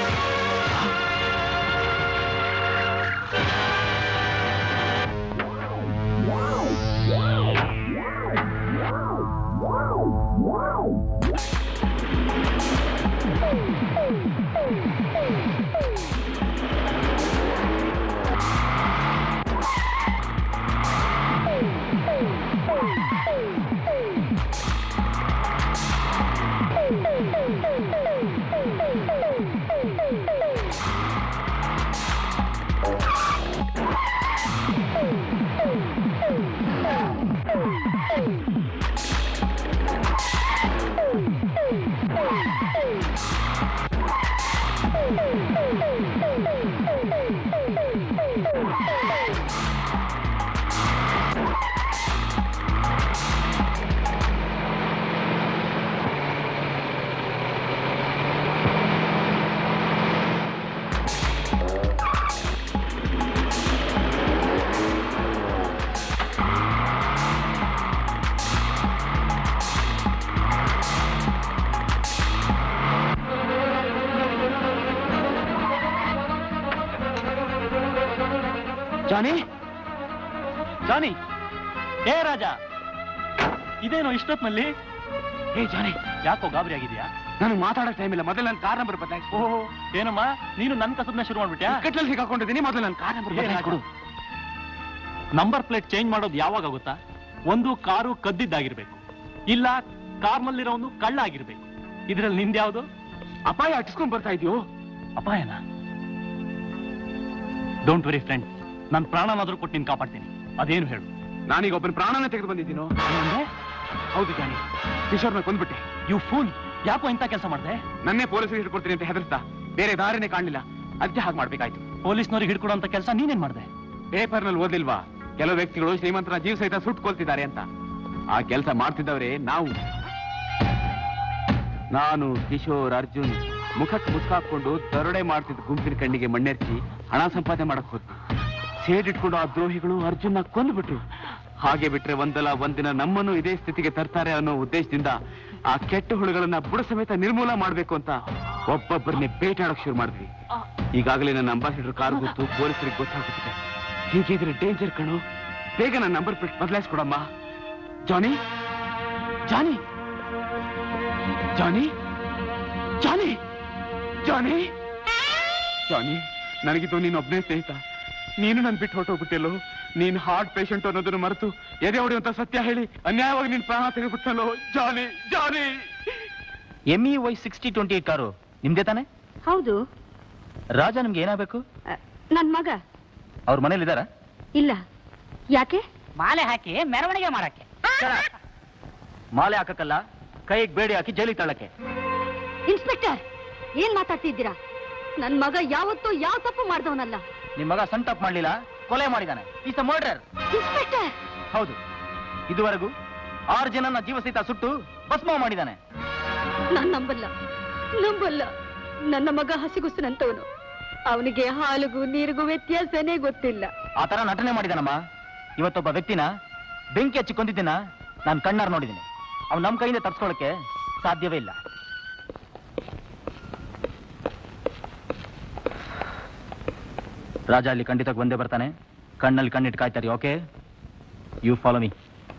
ಜಾನಿ ಜಾನಿ ಏ ರಾಜ ಇದೇನೋ ಇಷ್ಟೊತ್ನಲ್ಲಿ ಏ ಜಾನಿ ಯಾಕೋ ಗಾಬರಿ ಆಗಿದ್ಯಾ ನಾನು ಮಾತಾಡೋ ಟೈಮ್ ಇಲ್ಲ ಮೊದಲು ನನ್ನ ಕಾರ್ ನಂಬರ್ ಬದಲಾಯಿಸಿ ಓಹೋ ಏನಮ್ಮ ನೀನು ನನ್ನ ಕಸಬ್ನ ಶುರು ಮಾಡ್ಬಿಟ್ಯಾ ಕಟ್ಟಲ್ಲಿ ಸಿಕ್ಕಾಕೊಂಡಿದ್ದೀನಿ ಮೊದಲು ನನ್ನ ಕಾರ್ ನಂಬರ್ ಏ ಬದಲಾಯಿಸಿ ಕೊಡು ನಂಬರ್ ಪ್ಲೇಟ್ ಚೇಂಜ್ ಮಾಡೋದು ಯಾವಾಗ ಆಗುತ್ತಾ ಒಂದು ಕಾರು ಕದ್ದಿದ್ದಾಗಿರ್ಬೇಕು ಇಲ್ಲ ಕಾರ್ನಲ್ಲಿರೋನು ಕಳ್ಳ ಆಗಿರ್ಬೇಕು ಇದ್ರಲ್ಲಿ ನಿಂದ ಯಾವುದು ಅಪಾಯ ಹಚ್ಕೊಂಡ್ ಬರ್ತಾ ಇದೆಯೋ ಅಪಾಯನ ಡೋಂಟ್ ವೆರಿ ಫ್ರೆಂಡ್ ನನ್ನ ಪ್ರಾಣನಾದ್ರೂ ಕೊಟ್ಟು ನೀನು ಕಾಪಾಡ್ತೀನಿ ಅದೇನು ಹೇಳು ನಾನೀಗ ಒಬ್ಬನ ಪ್ರಾಣನ ತೆಗೆದು ಬಂದಿದ್ದೀನೋ ಹೌದು ಜಾನಿ ಕಿಶೋರ್ನ ಕೊಂದ್ಬಿಟ್ಟೆ ಯು ಫೂಲ್ ಯಾಕೋ ಇಂಥ ಕೆಲಸ ಮಾಡಿದೆ ನನ್ನೇ ಪೊಲೀಸರಿಗೆ ಹಿಡ್ಕೊಡ್ತೀನಿ ಅಂತ ಹೆದರ್ಸ್ತಾ ಬೇರೆ ದಾರಿನೇ ಕಾಣಲಿಲ್ಲ ಅದಕ್ಕೆ ಹಾಗೆ ಮಾಡ್ಬೇಕಾಯ್ತು ಪೊಲೀಸ್ನವ್ರಿಗೆ ಹಿಡ್ಕೊಡೋ ಅಂತ ಕೆಲಸ ನೀನೇನ್ ಮಾಡಿದೆ ಪೇಪರ್ನಲ್ಲಿ ಓದಿಲ್ವಾ ಕೆಲವು ವ್ಯಕ್ತಿಗಳು ಶ್ರೀಮಂತರ ಜೀವ ಸಹಿತ ಸುಟ್ಕೊಳ್ತಿದ್ದಾರೆ ಅಂತ ಆ ಕೆಲಸ ಮಾಡ್ತಿದ್ದವರೇ ನಾವು ನಾನು ಕಿಶೋರ್ ಅರ್ಜುನ್ ಮುಖಕ್ಕೆ ಮುಸ್ಕಾಕೊಂಡು ದರೋಡೆ ಮಾಡ್ತಿದ್ದ ಗುಂಪಿನ ಕಣ್ಣಿಗೆ ಮಣ್ಣೆರ್ಚಿ ಹಣ ಸಂಪಾದನೆ ಮಾಡಕ್ ಹೋದ್ವಿ ಸೇಡಿಟ್ಕೊಂಡು ಆ ದ್ರೋಹಿಗಳು ಅರ್ಜುನ್ನ ಕೊಂದ್ಬಿಟ್ರು ಹಾಗೆ ಬಿಟ್ರೆ ಒಂದಲ್ಲ ಒಂದಿನ ನಮ್ಮನ್ನು ಇದೇ ಸ್ಥಿತಿಗೆ ತರ್ತಾರೆ ಅನ್ನೋ ಉದ್ದೇಶದಿಂದ ಆ ಕೆಟ್ಟ ಹುಳುಗಳನ್ನ ಬುಡ ಸಮೇತ ನಿರ್ಮೂಲ ಮಾಡ್ಬೇಕು ಅಂತ ಒಬ್ಬೊಬ್ಬರನ್ನೇ ಬೇಟಾಡಕ್ ಶುರು ಮಾಡಿದ್ವಿ ಈಗಾಗಲೇ ನನ್ನ ಅಂಬಾಸಿಡರ್ ಕಾರ್ ಗೊತ್ತು ಪೊಲೀಸರಿಗೆ ಗೊತ್ತಾಗುತ್ತಿದೆ ಹೀಗಿದ್ರೆ ಡೇಂಜರ್ ಕಣು ಬೇಗ ನನ್ನ ನಂಬರ್ ಪ್ಲೇಟ್ ಬದಲಾಯಿಸ್ಕೊಡಮ್ಮ ಜಾನಿ ಜಾನಿ ಜಾನಿ ಜಾನಿ ಜಾನಿ ಜಾನಿ ನನಗಿದ್ದು ನೀನು ಒಬ್ಬನೇ ಸ್ನೇಹಿತ ನೀನು ನನ್ ಬಿಟ್ಟು ಹೊರಟೋಗ್ಬಿಟ್ಟಿಲ್ಲೋ ನೀನ್ ಹಾರ್ಟ್ ಪೇಷಂಟ್ ಅನ್ನೋದನ್ನು ಮರೆತು ಎದೆ ಹೊಡೆಯುವಂತ ಸತ್ಯ ಹೇಳಿ ಅನ್ಯಾಯವಾಗಿ ನಿನ್ ಪ್ರಾಣ ತೆಗೆದ್ಬಿಟ್ಟಲ್ಲೋ Johnny Johnny M E Y sixty twenty eight car ನಿಮ್ದೇ ತಾನೆ ಹೌದು ರಾಜ ನಿಮ್ಗೆ ಏನಾಗಬೇಕು ಅ, ನನ್ ಮಗ ಅವ್ರ ಮನೇಲಿದ್ದಾರ ಇಲ್ಲ ಯಾಕೆ ಮಾಲೆ ಹಾಕಿ ಮೆರವಣಿಗೆ ಮಾಡಕ್ಕೆ ಮಾಲೆ ಹಾಕಕ್ಕಲ್ಲ ಕೈಗೆ ಬೇಡಿ ಹಾಕಿ ಜೈಲಿಗೆ ತಳ್ಳಕ್ಕೆ ಇನ್ಸ್ಪೆಕ್ಟರ್ ಏನ್ ಮಾತಾಡ್ತಿದ್ದೀರಾ ನನ್ ಮಗ ಯಾವತ್ತೂ ಯಾವ ತಪ್ಪು ಮಾಡ್ದವನಲ್ಲ ನಿಮ್ ಮಗ ಸಣ್ಣ ತಪ್ಪು ಮಾಡ್ಲಿಲ್ಲ ಕೊಲೆ ಮಾಡಿದಾನೆ ಈಸ್ ಅ ಮರ್ಡರ್ ಇನ್ಸ್ಪೆಕ್ಟರ್ ಹೌದು ಇದುವರೆಗೂ ಆರು ಜನನ ಜೀವ ಸಹಿತ ಸುಟ್ಟು ಭಸ್ಮ ಮಾಡಿದಾನೆ ನಾನ್ ನಂಬಲ್ಲ ನಂಬಲ್ಲ ನನ್ನ ಮಗ ಹಸಿಗುಸ್ಸನಂತವನು ಅವನಿಗೆ ಹಾಲಿಗೂ ನೀರಿಗೂ ವ್ಯತ್ಯಾಸನೇ ಗೊತ್ತಿಲ್ಲ ಆ ತರ ನಟನೆ ಮಾಡಿದಾನಮ್ಮ ಇವತ್ತೊಬ್ಬ ವ್ಯಕ್ತಿನ ಬೆಂಕಿ ಹಚ್ಚಿ ಕೊಂದಿದ್ದನ್ನ ನಾನು ಕಣ್ಣಾರ್ ನೋಡಿದ್ದೀನಿ ಅವ್ನು ನಮ್ಮ ಕೈಯಿಂದ ತಪ್ಸ್ಕೊಳಕ್ಕೆ ಸಾಧ್ಯವೇ ಇಲ್ಲ ರಾಜ ಅಲ್ಲಿ ಖಂಡಿತ ಬಂದೇ ಬರ್ತಾನೆ ಕಣ್ಣಲ್ಲಿ ಕಣ್ಣಿಟ್ಟು ಕಾಯ್ತಾರೆ ಓಕೆ ಯು ಫಾಲೋ ಮೀ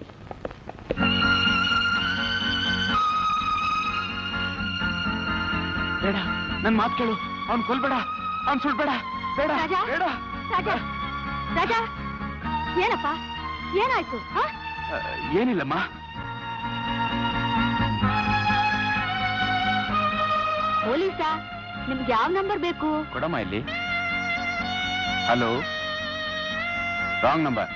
ಬೇಡ ನನ್ ಮಾತು ಕೇಳು ಅವ್ನ್ ಕೊಲ್ಬೇಡ ಅವ್ನ್ ಸುಳ್ಬೇಡ ಬೇಡ ರಾಜ? ಬೇಡ ರಾಜ ರಾಜ ಏನಪ್ಪ ಏನಾಯ್ತು ಹ? ಆ, ಏನಿಲ್ಲಮ್ಮ ಪೊಲೀಸಾ ನಿಮ್ಗೆ ಯಾವ ನಂಬರ್ ಬೇಕು ಕೊಡಮ್ಮ ಇಲ್ಲಿ ಹಲೋ ರಾಂಗ್ ನಂಬರ್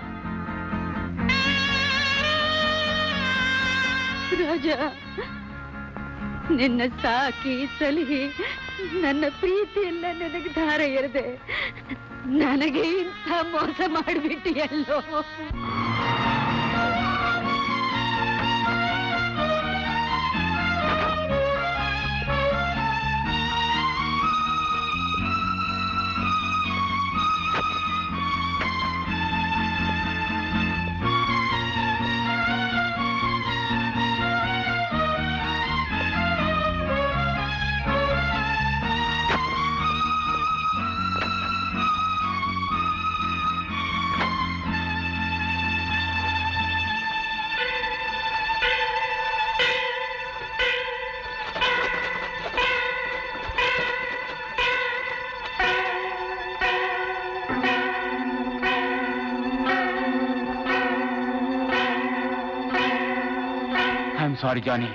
ರಾಜ ನಿನ್ನ ಸಾಕಿ ಸಲಹಿ ನನ್ನ ಪ್ರೀತಿಯೆಲ್ಲ ನನಗೆ ಧಾರ ಎರೆದೆ ನನಗೆ ಇಂಥ ಮೋಸ ಮಾಡಿಬಿಟ್ಟಿಯಲ್ಲೋ ಐ ಆಮ್ ಸಾರಿ ಜಾನಿ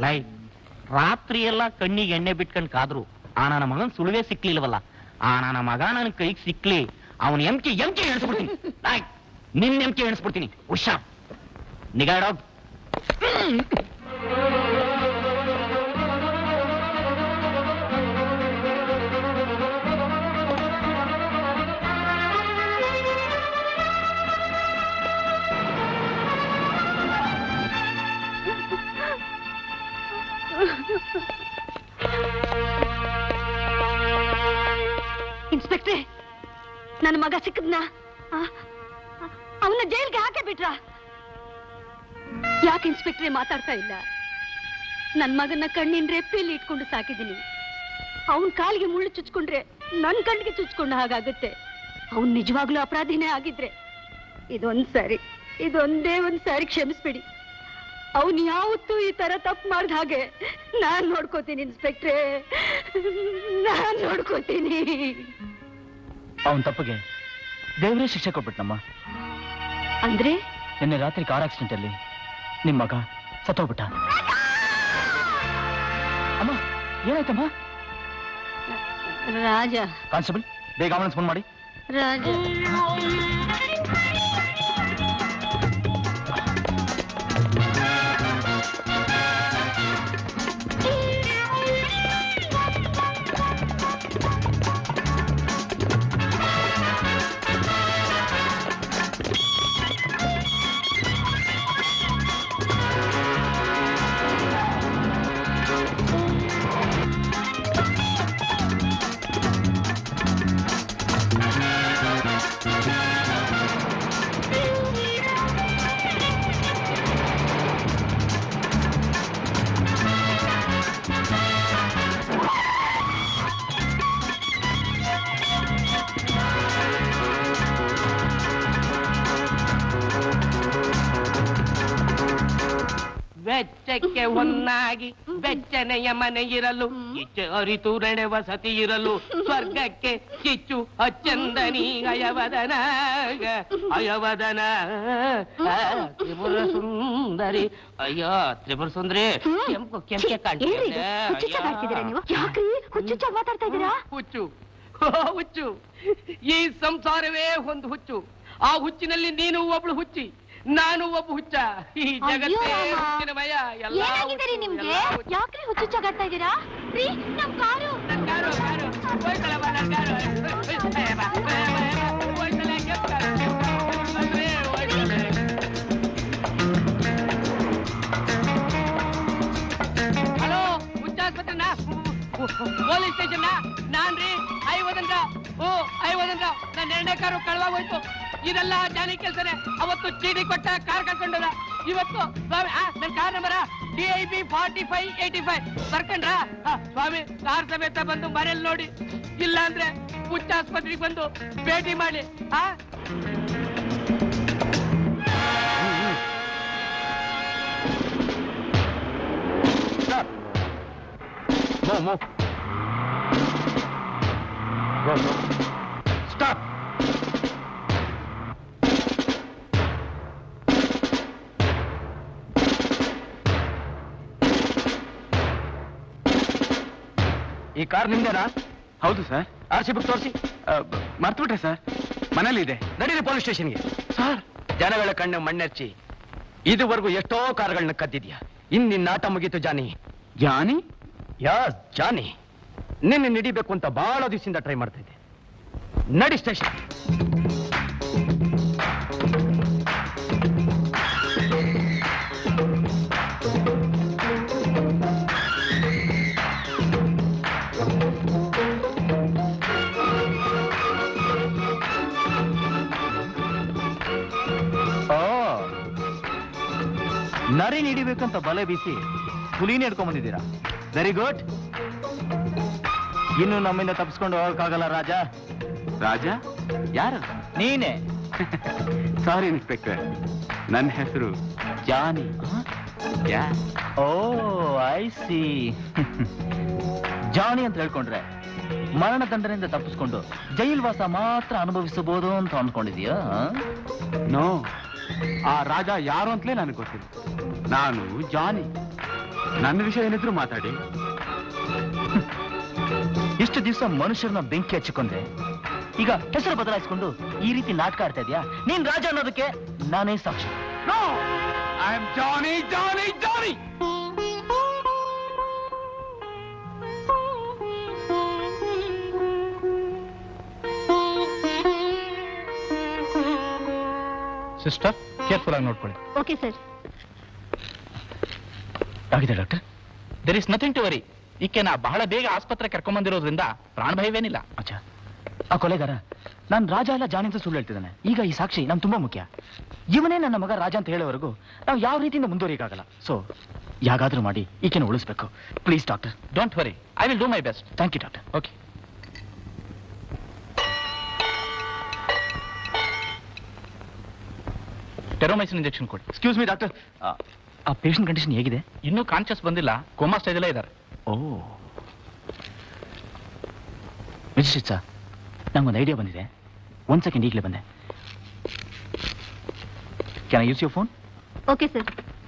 ಲೈ ರಾತ್ರಿ ಎಲ್ಲ ಕಣ್ಣಿಗೆ ಎಣ್ಣೆ ಬಿಟ್ಕೊಂಡ್ ಕಾದ್ರು ಆ ನನ್ನ ಮಗನ್ ಸುಳುವೆ ಸಿಕ್ಲಿಲ್ವಲ್ಲ ಆ ನನ್ನ ಮಗ ನನ್ನ ಕೈಗೆ ಸಿಕ್ಲಿ ಅವನ್ ಎಂಕೆ ಎಂಕೆ ಎಣಿಸ್ಬಿಡ್ತೀನಿ ಲೈ, ನಿನ್ ಎಂಕೆ ಎಣಿಸ್ಬಿಡ್ತೀನಿ ಹುಷಾರ್ ನಿಗಾ ಇಡೋ. ಇನ್ಸ್ಪೆಕ್ಟ್ರೆ ನನ್ನ ಮಗ ಸಿಕ್ಕದ್ನ ಅವನ ಜೈಲ್ಗೆ ಹಾಕೇ ಬಿಟ್ರ ಯಾಕೆ ಇನ್ಸ್ಪೆಕ್ಟ್ರೆ ಮಾತಾಡ್ತಾ ಇಲ್ಲ ನನ್ ಮಗನ ಕಣ್ಣಿನ ರೆಪ್ಪೆಯಲ್ಲಿ ಇಟ್ಕೊಂಡು ಸಾಕಿದ್ದೀನಿ ಅವನ್ ಕಾಲಿಗೆ ಮುಳ್ಳು ಚುಚ್ಕೊಂಡ್ರೆ ನನ್ ಕಣ್ಣಿಗೆ ಚುಚ್ಕೊಂಡ ಹಾಗಾಗುತ್ತೆ ಅವನ್ ನಿಜವಾಗ್ಲೂ ಅಪರಾಧಿನೇ ಆಗಿದ್ರೆ ಇದೊಂದ್ ಸಾರಿ ಇದೊಂದೇ ಒಂದ್ ಸಾರಿ ಕ್ಷಮಿಸ್ಬಿಡಿ ಅವನ್ ಯಾವತ್ತೂ ಈ ತರ ತಪ್ಪು ಮಾಡ್ದ ಹಾಗೆ ನಾನ್ ನೋಡ್ಕೋತೀನಿ ಇನ್ಸ್ಪೆಕ್ಟ್ರೆ ನಾನ್ ನೋಡ್ಕೋತೀನಿ ಅವನ್ ತಪ್ಪಿಗೆ ದೇವರೇ ಶಿಕ್ಷೆ ಕೊಟ್ಬಿಟ್ನಮ್ಮ ಅಂದ್ರೆ ನಿನ್ನೆ ರಾತ್ರಿ ಕಾರ್ ಆಕ್ಸಿಡೆಂಟ್ ಅಲ್ಲಿ ನಿಮ್ ಮಗ ಸತ್ತೋಗ್ಬಿಟ್ಟ ಅಮ್ಮ ಏನಾಯ್ತಮ್ಮ ರಾಜ ಕಾನ್ಸ್ಟೇಬಲ್ ಬೇಗ ಆಂಬುಲೆನ್ಸ್ ಫೋನ್ ಮಾಡಿ ರಾಜ ವೆಚ್ಚಕ್ಕೆ ಹೊನ್ನಾಗಿ ಬೆಚ್ಚನೆಯ ಮನೆ ಇರಲು ಇಚ್ಛೆ ಅರಿತು ರಣೆ ವಸತಿ ಇರಲು ಸ್ವರ್ಗಕ್ಕೆ ಕಿಚ್ಚು ಅಚ್ಚಂದನಿ ಅಯವದನ ಅಯವದನ ಆ, ತ್ರಿಪುರ ಸುಂದರಿ ಅಯ್ಯೋ ತ್ರಿಪುರ ಸುಂದರಿ ಕೆಂಪು ಕೆಂಪೆ ಏನ್ರಿ ಇದು? ಹುಚ್ಚುಚ್ಚಾಗಾಡ್ತಿದ್ದೀರಾ ನೀವು ಯಾಕ್ರಿ ಹುಚ್ಚುಚ್ಚಾಗಿ ಮಾತಾಡ್ತಾ ಇದ್ದೀರಾ ಹುಚ್ಚು ಓ, ಹುಚ್ಚು ಈ ಸಂಸಾರವೇ ಒಂದು ಹುಚ್ಚು ಆ ಹುಚ್ಚಿನಲ್ಲಿ ನೀನು ಒಬ್ಳು ಹುಚ್ಚಿ ನಾನು ಒಬ್ಬ ಹುಚ್ಚ ಈ ಜಗತ್ತೇ ಅಯ್ಯೋ ರಾಮ. ಹುಚ್ಚಿನ ಮಯ ಎಲ್ಲ ಏನಾಗಿದೆ ರೀ ನಿಮ್ಗೆ ಯಾಕ್ರಿ ಹುಚ್ಚುಚ್ಚಾಗಾಡ್ತಾ ಇದ್ದೀರಾ ರೀ ನಮ್ ಕಾರು ಹಲೋ ಹುಚ್ಚಾಸ್ಪತ್ರೆನ ಪೊಲೀಸ್ ಸ್ಟೇಷನ್ ನಾನ್ ರೀ ಐವದಂದ್ರ ಓ ಐವದಂದ್ರ ನನ್ನ ಎರಡನೇ ಕಾರು ಕಳವಾಗೋಯ್ತು ಇದೆಲ್ಲ ಜಾನಿ ಕೆಲ್ಸನೇ ಅವತ್ತು ಚೀಟಿ ಕೊಟ್ಟ ಕಾರ್ ಕರ್ಕೊಂಡದ ಇವತ್ತು ಸ್ವಾಮಿ ಆ, ನನ್ car number D I B forty five eighty five ಬರ್ಕಂಡ್ರ ಆ, ಸ್ವಾಮಿ ಕಾರ್ ಸಮೇತ ಬಂದು ಮನೇಲಿ ನೋಡಿ ಇಲ್ಲ ಅಂದ್ರೆ ಹುಚ್ಚಾಸ್ಪತ್ರೆಗೆ ಬಂದು ಭೇಟಿ ಮಾಡಿ ಆ Move, move. Go, go. Stop. ಈ ಕಾರ್ ನಿಮ್ದೇನಾ ಹೌದು ಸರ್ ಆರ್ ಸಿ ಬುಕ್ ತೋರಿಸಿ ಮರ್ತ್ಬಿಟ್ರೆ ಸರ್ ಮನೇಲಿ ಇದೆ ನಡೀರಿ ಪೊಲೀಸ್ ಸ್ಟೇಷನ್ಗೆ ಸರ್ ಜನಗಳ ಕಣ್ಣು ಮಣ್ಣೆರ್ಚಿ ಇದುವರೆಗೂ ಎಷ್ಟೋ ಕಾರ್ಗಳನ್ನ ಕದ್ದಿದ್ಯಾ ಇನ್ ನಿನ್ನ ಆಟ ಮುಗೀತು ಜಾನಿ ಜಾನಿ ಯಾ ಜಾನಿ ನಿನ್ನೆ ನಡಿಬೇಕು ಅಂತ ಬಹಳ ದಿವಸದಿಂದ ಟ್ರೈ ಮಾಡ್ತಾ ಇದ್ದೆ ನಡಿ ಸ್ಟೇಷನ್ ಓ ನರಿ ಹಿಡಿಬೇಕಂತ ಬಲೆ ಬೀಸಿ ಹುಲಿನೇ ಹಿಡ್ಕೊಂಡ್ ಬಂದಿದ್ದೀರಾ ವೆರಿ ಗುಡ್ ಇನ್ನು ನಮ್ಮಿಂದ ತಪ್ಪಿಸ್ಕೊಂಡು ಹೋಗಕ್ಕಾಗಲ್ಲ ರಾಜ ರಾಜ ಯಾರು ನೀನೇ ಸಾರಿ ಇನ್ಸ್ಪೆಕ್ಟರ್ ನನ್ನ ಹೆಸರು ಜಾನಿ ಯಾ ಓ ಐ ಸಿ ಜಾನಿ ಅಂತ ಹೇಳ್ಕೊಂಡ್ರೆ ಮರಣದಂಡನೆಯಿಂದ ತಪ್ಪಿಸ್ಕೊಂಡು ಜೈಲ್ ವಾಸ ಮಾತ್ರ ಅನುಭವಿಸಬಹುದು ಅಂತ ಅಂದ್ಕೊಂಡಿದ್ಯಾ ನೋ ಆ ರಾಜ ಯಾರು ಅಂತಲೇ ನನಗೆ ಗೊತ್ತಿಲ್ಲ ನಾನು ಜಾನಿ ನನ್ನ ವಿಷಯ ಏನಿದ್ರು ಮಾತಾಡಿ ಇಷ್ಟು ದಿವಸ ಮನುಷ್ಯರನ್ನ ಬೆಂಕಿ ಹಚ್ಚಿಕೊಂಡ್ರೆ ಈಗ ಹೆಸರು ಬದಲಾಯಿಸಿಕೊಂಡು ಈ ರೀತಿ ನಾಟಕ ಆಡ್ತಾ ಇದೆಯಾ ನೀನ್ ರಾಜ ಅನ್ನೋದಕ್ಕೆ ನಾನೇ ಸಾಕ್ಷಿ I am Johnny Johnny Johnny sister careful ಆಗಿ ನೋಡ್ಕೊಳ್ಳಿ ಓಕೆ ಸರ್ ಆಗಿದೆ doctor there is nothing to worry ಈಕೆನ ಬಹಳ ಬೇಗ ಆಸ್ಪತ್ರೆ ಕರ್ಕೊಂಬಂದಿರೋದ್ರಿಂದ ಪ್ರಾಣ ಭಯವೇನಿಲ್ಲ ಅಚ್ಚಾ ಆ ಕೊಲೆಗಾರ ನಾನು ರಾಜ ಅಲ್ಲ ಜಾನಿ ಅಂತ ಸುಳ್ಳು ಹೇಳ್ತಿದ್ದಾನೆ ಈಗ ಈ ಸಾಕ್ಷಿ ನಮ್ಗೆ ತುಂಬಾ ಮುಖ್ಯ ಇವನೇ ನನ್ನ ಮಗ ರಾಜ ಅಂತ ಹೇಳೋವರೆಗೂ ನಾವು ಯಾವ ರೀತಿಯಿಂದ ಮುಂದುವರಿಯಕ್ಕಾಗಲ್ಲ ಸೊ ಯಾಗಾದ್ರೂ ಮಾಡಿ ಈಕೆನ ಉಳಿಸ್ಬೇಕು please doctor don't worry I will do my best thank you doctor okay terramycin injection ಕೊಡಿ ಎಕ್ಸ್ಕ್ಯೂಸ್ ಮಿ ಡಾಕ್ಟರ್ ಆ ಪೇಷಂಟ್ ಕಂಡೀಷನ್ ಹೇಗಿದೆ ಇನ್ನೂ ಕಾನ್ಶಿಯಸ್ ಬಂದಿಲ್ಲ ಕೋಮಾ ಸ್ಟೇಜಲ್ಲೇ ಇದ್ದಾರೆ ಓ ಮಿಸ್ಟರ್ ಸರ್ ನಂಗೊಂದು ಐಡಿಯಾ ಬಂದಿದೆ ಒಂದ್ ಸೆಕೆಂಡ್ ಈಗಲೇ ಬಂದೆ can I use your phone okay sir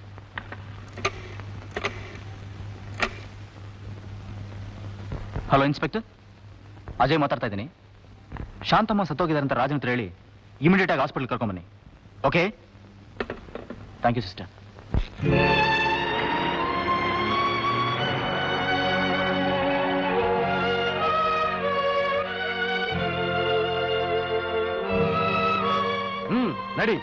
hello inspector Ajay ಮಾತಾಡ್ತಾ ಇದ್ದೀನಿ ಶಾಂತಮ್ಮ ಸತ್ತೋಗಿದ್ದಾರೆ ಅಂತ ರಾಜನ ಹತ್ರ ಹೇಳಿ ಇಮಿಡಿಯೇಟ್ ಆಗಿ ಹಾಸ್ಪಿಟಲ್ ಕರ್ಕೊಂಬನ್ನಿ okay thank you sister hmm ನಡಿ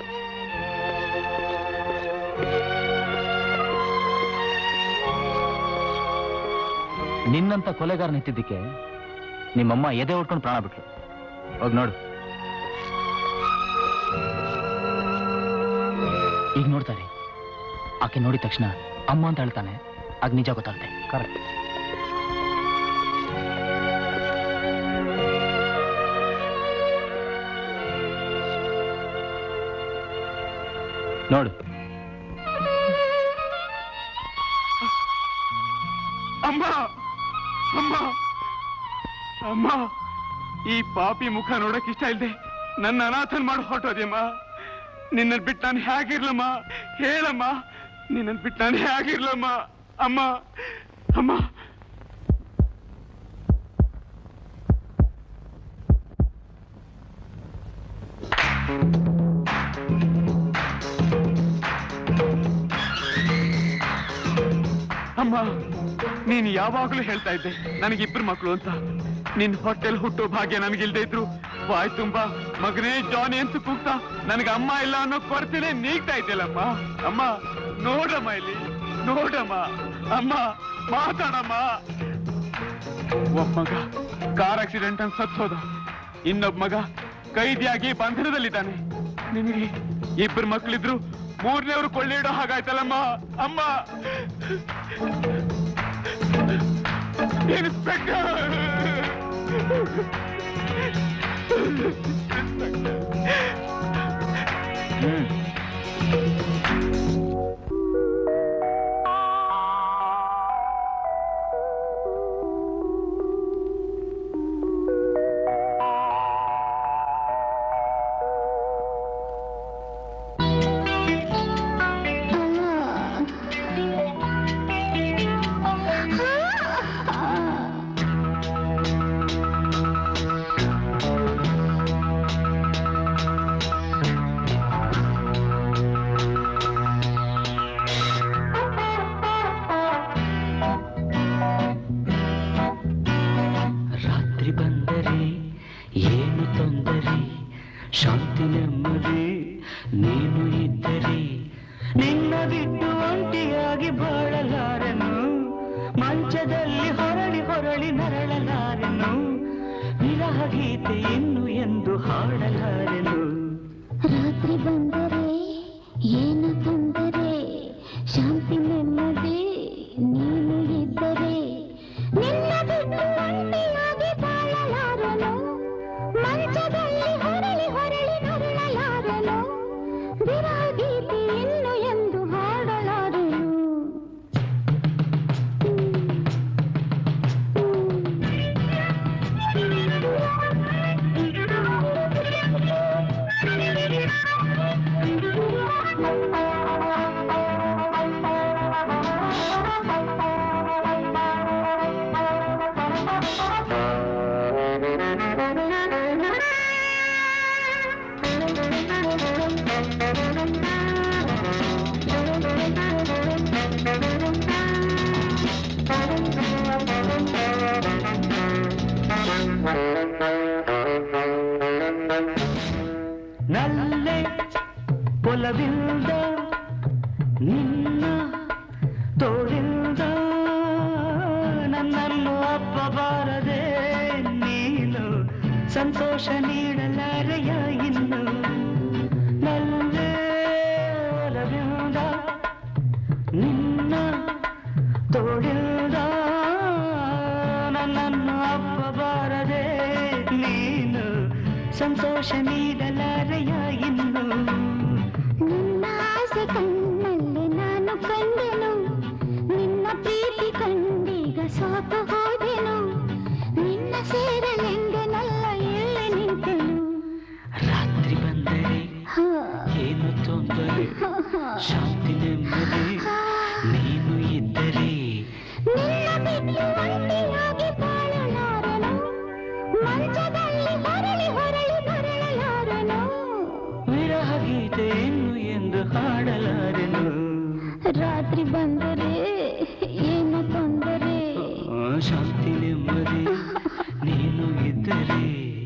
ನಿನ್ನಂತ ಕೊಲೆಗಾರ ನಿಂತಿದ್ದಕ್ಕೆ ನಿಮ್ಮಮ್ಮ ಎದೆ ಹೊಡ್ಕೊಂಡು ಪ್ರಾಣ ಬಿಟ್ರು ಹೋಗ್ ನೋಡು ಈಗ ನೋಡ್ತಾರೆ ಆಕೆ ನೋಡಿದ ತಕ್ಷಣ ಅಮ್ಮ ಅಂತ ಹೇಳ್ತಾನೆ ಅದ್ ನಿಜ ಗೊತ್ತಾಗುತ್ತೆ ಕರೆಕ್ಟ್ ನೋಡು ಅಮ್ಮ ಅಮ್ಮ ಅಮ್ಮ ಈ ಪಾಪಿ ಮುಖ ನೋಡಕ್ ಇಷ್ಟ ಇಲ್ದೆ ನನ್ನ ಅನಾಥನ್ ಮಾಡಿ ಹೊರಟೋದೆಯಮ್ಮ ನಿನ್ನನ್ ಬಿಟ್ಟು ನಾನು ಹೇಗಿರ್ಲಮ್ಮ ಹೇಳಮ್ಮ ನಿನ್ನನ್ ಬಿಟ್ಟು ನಾನು ಹೇಗಿರ್ಲಮ್ಮ ಅಮ್ಮ ಅಮ್ಮ ಅಮ್ಮ ನೀನು ಯಾವಾಗಲೂ ಹೇಳ್ತಾ ಇದ್ದೆ ನನಗಿಬ್ರು ಮಕ್ಕಳು ಅಂತ ನಿನ್ ಹೊಟ್ಟೆಲ್ ಹುಟ್ಟೋ ಭಾಗ್ಯ ನನಗಿಲ್ದೇ ಇದ್ರು ಬಾಯ್ ತುಂಬಾ ಮಗನೇ ಜಾನಿ ಅಂತ ಕೂಗ್ತಾ ನನಗೆ ಅಮ್ಮ ಇಲ್ಲ ಅನ್ನೋ ಕೊರತೆನೆ ನೀಗ್ತಾ ಇದ್ದಲ್ಲಮ್ಮ ಅಮ್ಮ ನೋಡಮ್ಮ ಇಲ್ಲಿ ನೋಡಮ್ಮ ಅಮ್ಮ ಮಾತಾಡಮ್ಮ ಒಬ್ಬ ಮಗ ಕಾರ್ ಆಕ್ಸಿಡೆಂಟ್ ಅಂತ ಸತ್ತೋದ ಇನ್ನೊಬ್ಬ ಮಗ ಕೈದಿಯಾಗಿ ಬಂಧನದಲ್ಲಿದ್ದಾನೆ ನಿನಗೆ ಇಬ್ಬರು ಮಕ್ಕಳಿದ್ರು ಮೂರನೇವ್ರು ಕೊಳ್ಳಿಡೋ ಹಾಗಾಯ್ತಲ್ಲಮ್ಮ ಅಮ್ಮ ಇನ್ಸ್ಪೆಕ್ಟರ್ ರಾತ್ರಿ ಬಂದರೆ ಏನು ತೊಂದರೆ ಶಾಂತಿ ನೆಮ್ಮದಿ ನೀನು ಇದ್ದರೆ ನಿನ್ನ ಬಿಟ್ಟು ಒಂಟಿಯಾಗಿ ಬಾಳಲಾರೆನು ಮಂಚದಲ್ಲಿ ಹೊರಳಿ ಹೊರಳಿ ನರಳಲಾರೆನು ವಿರಹ ಗೀತೆ ಇನ್ನು ಎಂದು ಹಾಡಲಾರೆನು ರಾತ್ರಿ ಬಂದರೆ ಏನು ತೊಂದರೆ ಶಾಂತಿ ನೆಮ್ಮದಿ ನೀನು ಇದ್ದರೆ ನಿನ್ನ ಬಿಟ್ಟು ಒಂಟಿಯಾಗಿ ಬಾಳಲಾರನು ಮಂಚದಲ್ಲಿ ಹೊರಳಿ ಹೊರಳಿ ನರಳಲಾರನು ವಿರಾಗೀತಿ ಇನ್ನು ಎಂದು ಹಾಡಲಾರನು ಒಲವಿಲ್ದ ನಿನ್ನ ತೋಳಿಲ್ದ ನನ್ನನ್ನು ಅಪ್ಪಬಾರದೆ ನೀನು ಸಂತೋಷ ನೀಡಲಾರೆಯ ಇನ್ನು ನಲ್ಲೇ ಒಲವಿಲ್ದ ನಿನ್ನ ತೋಳಿಲ್ದ ನನ್ನನ್ನು ಅಪ್ಪಬಾರದೆ ನೀನು ಸಂತೋಷ ನೀಡಲಾರೆಯ ಇನ್ನು ನಿನ್ನ ಆಸೆ ಕಣ್ಣಲ್ಲಿ ನಾನು ಕಂಡೆನು ನಿನ್ನ ಪ್ರೀತಿ ಕಂಡೀಗ ಸೋತು ಹೋದೆನು ನಿನ್ನ ಸೇರಲೆಂದೆನಲ್ಲ ಎಲ್ಲಿ ನಿಂತೆನು ರಾತ್ರಿ ಬಂದರೆ ಏನು ತೊಂದರೆ ಶಾಂತಿ ನೆಮ್ಮದಿ ನೀನು ಇದ್ದರೆ ನಿನ್ನ ಬಿಟ್ಟು ಒಂಟಿಯಾಗಿ ಬಾಳಲಾರನು ಮಂಚದಲ್ಲಿ ಹೊರಳಿ ಹೊರಳಿ ಬರಲಾರನು ವಿರಹ ಗೀತೆ ಇನ್ನು ಎಂದು ಹಾಡಲಾರೆನು ರಾತ್ರಿ ಬಂದರೆ ಏನು ತೊಂದರೆ ಆ, ಶಾಂತಿ ನೆಮ್ಮದಿ ನೀನು ಇದ್ದರೆ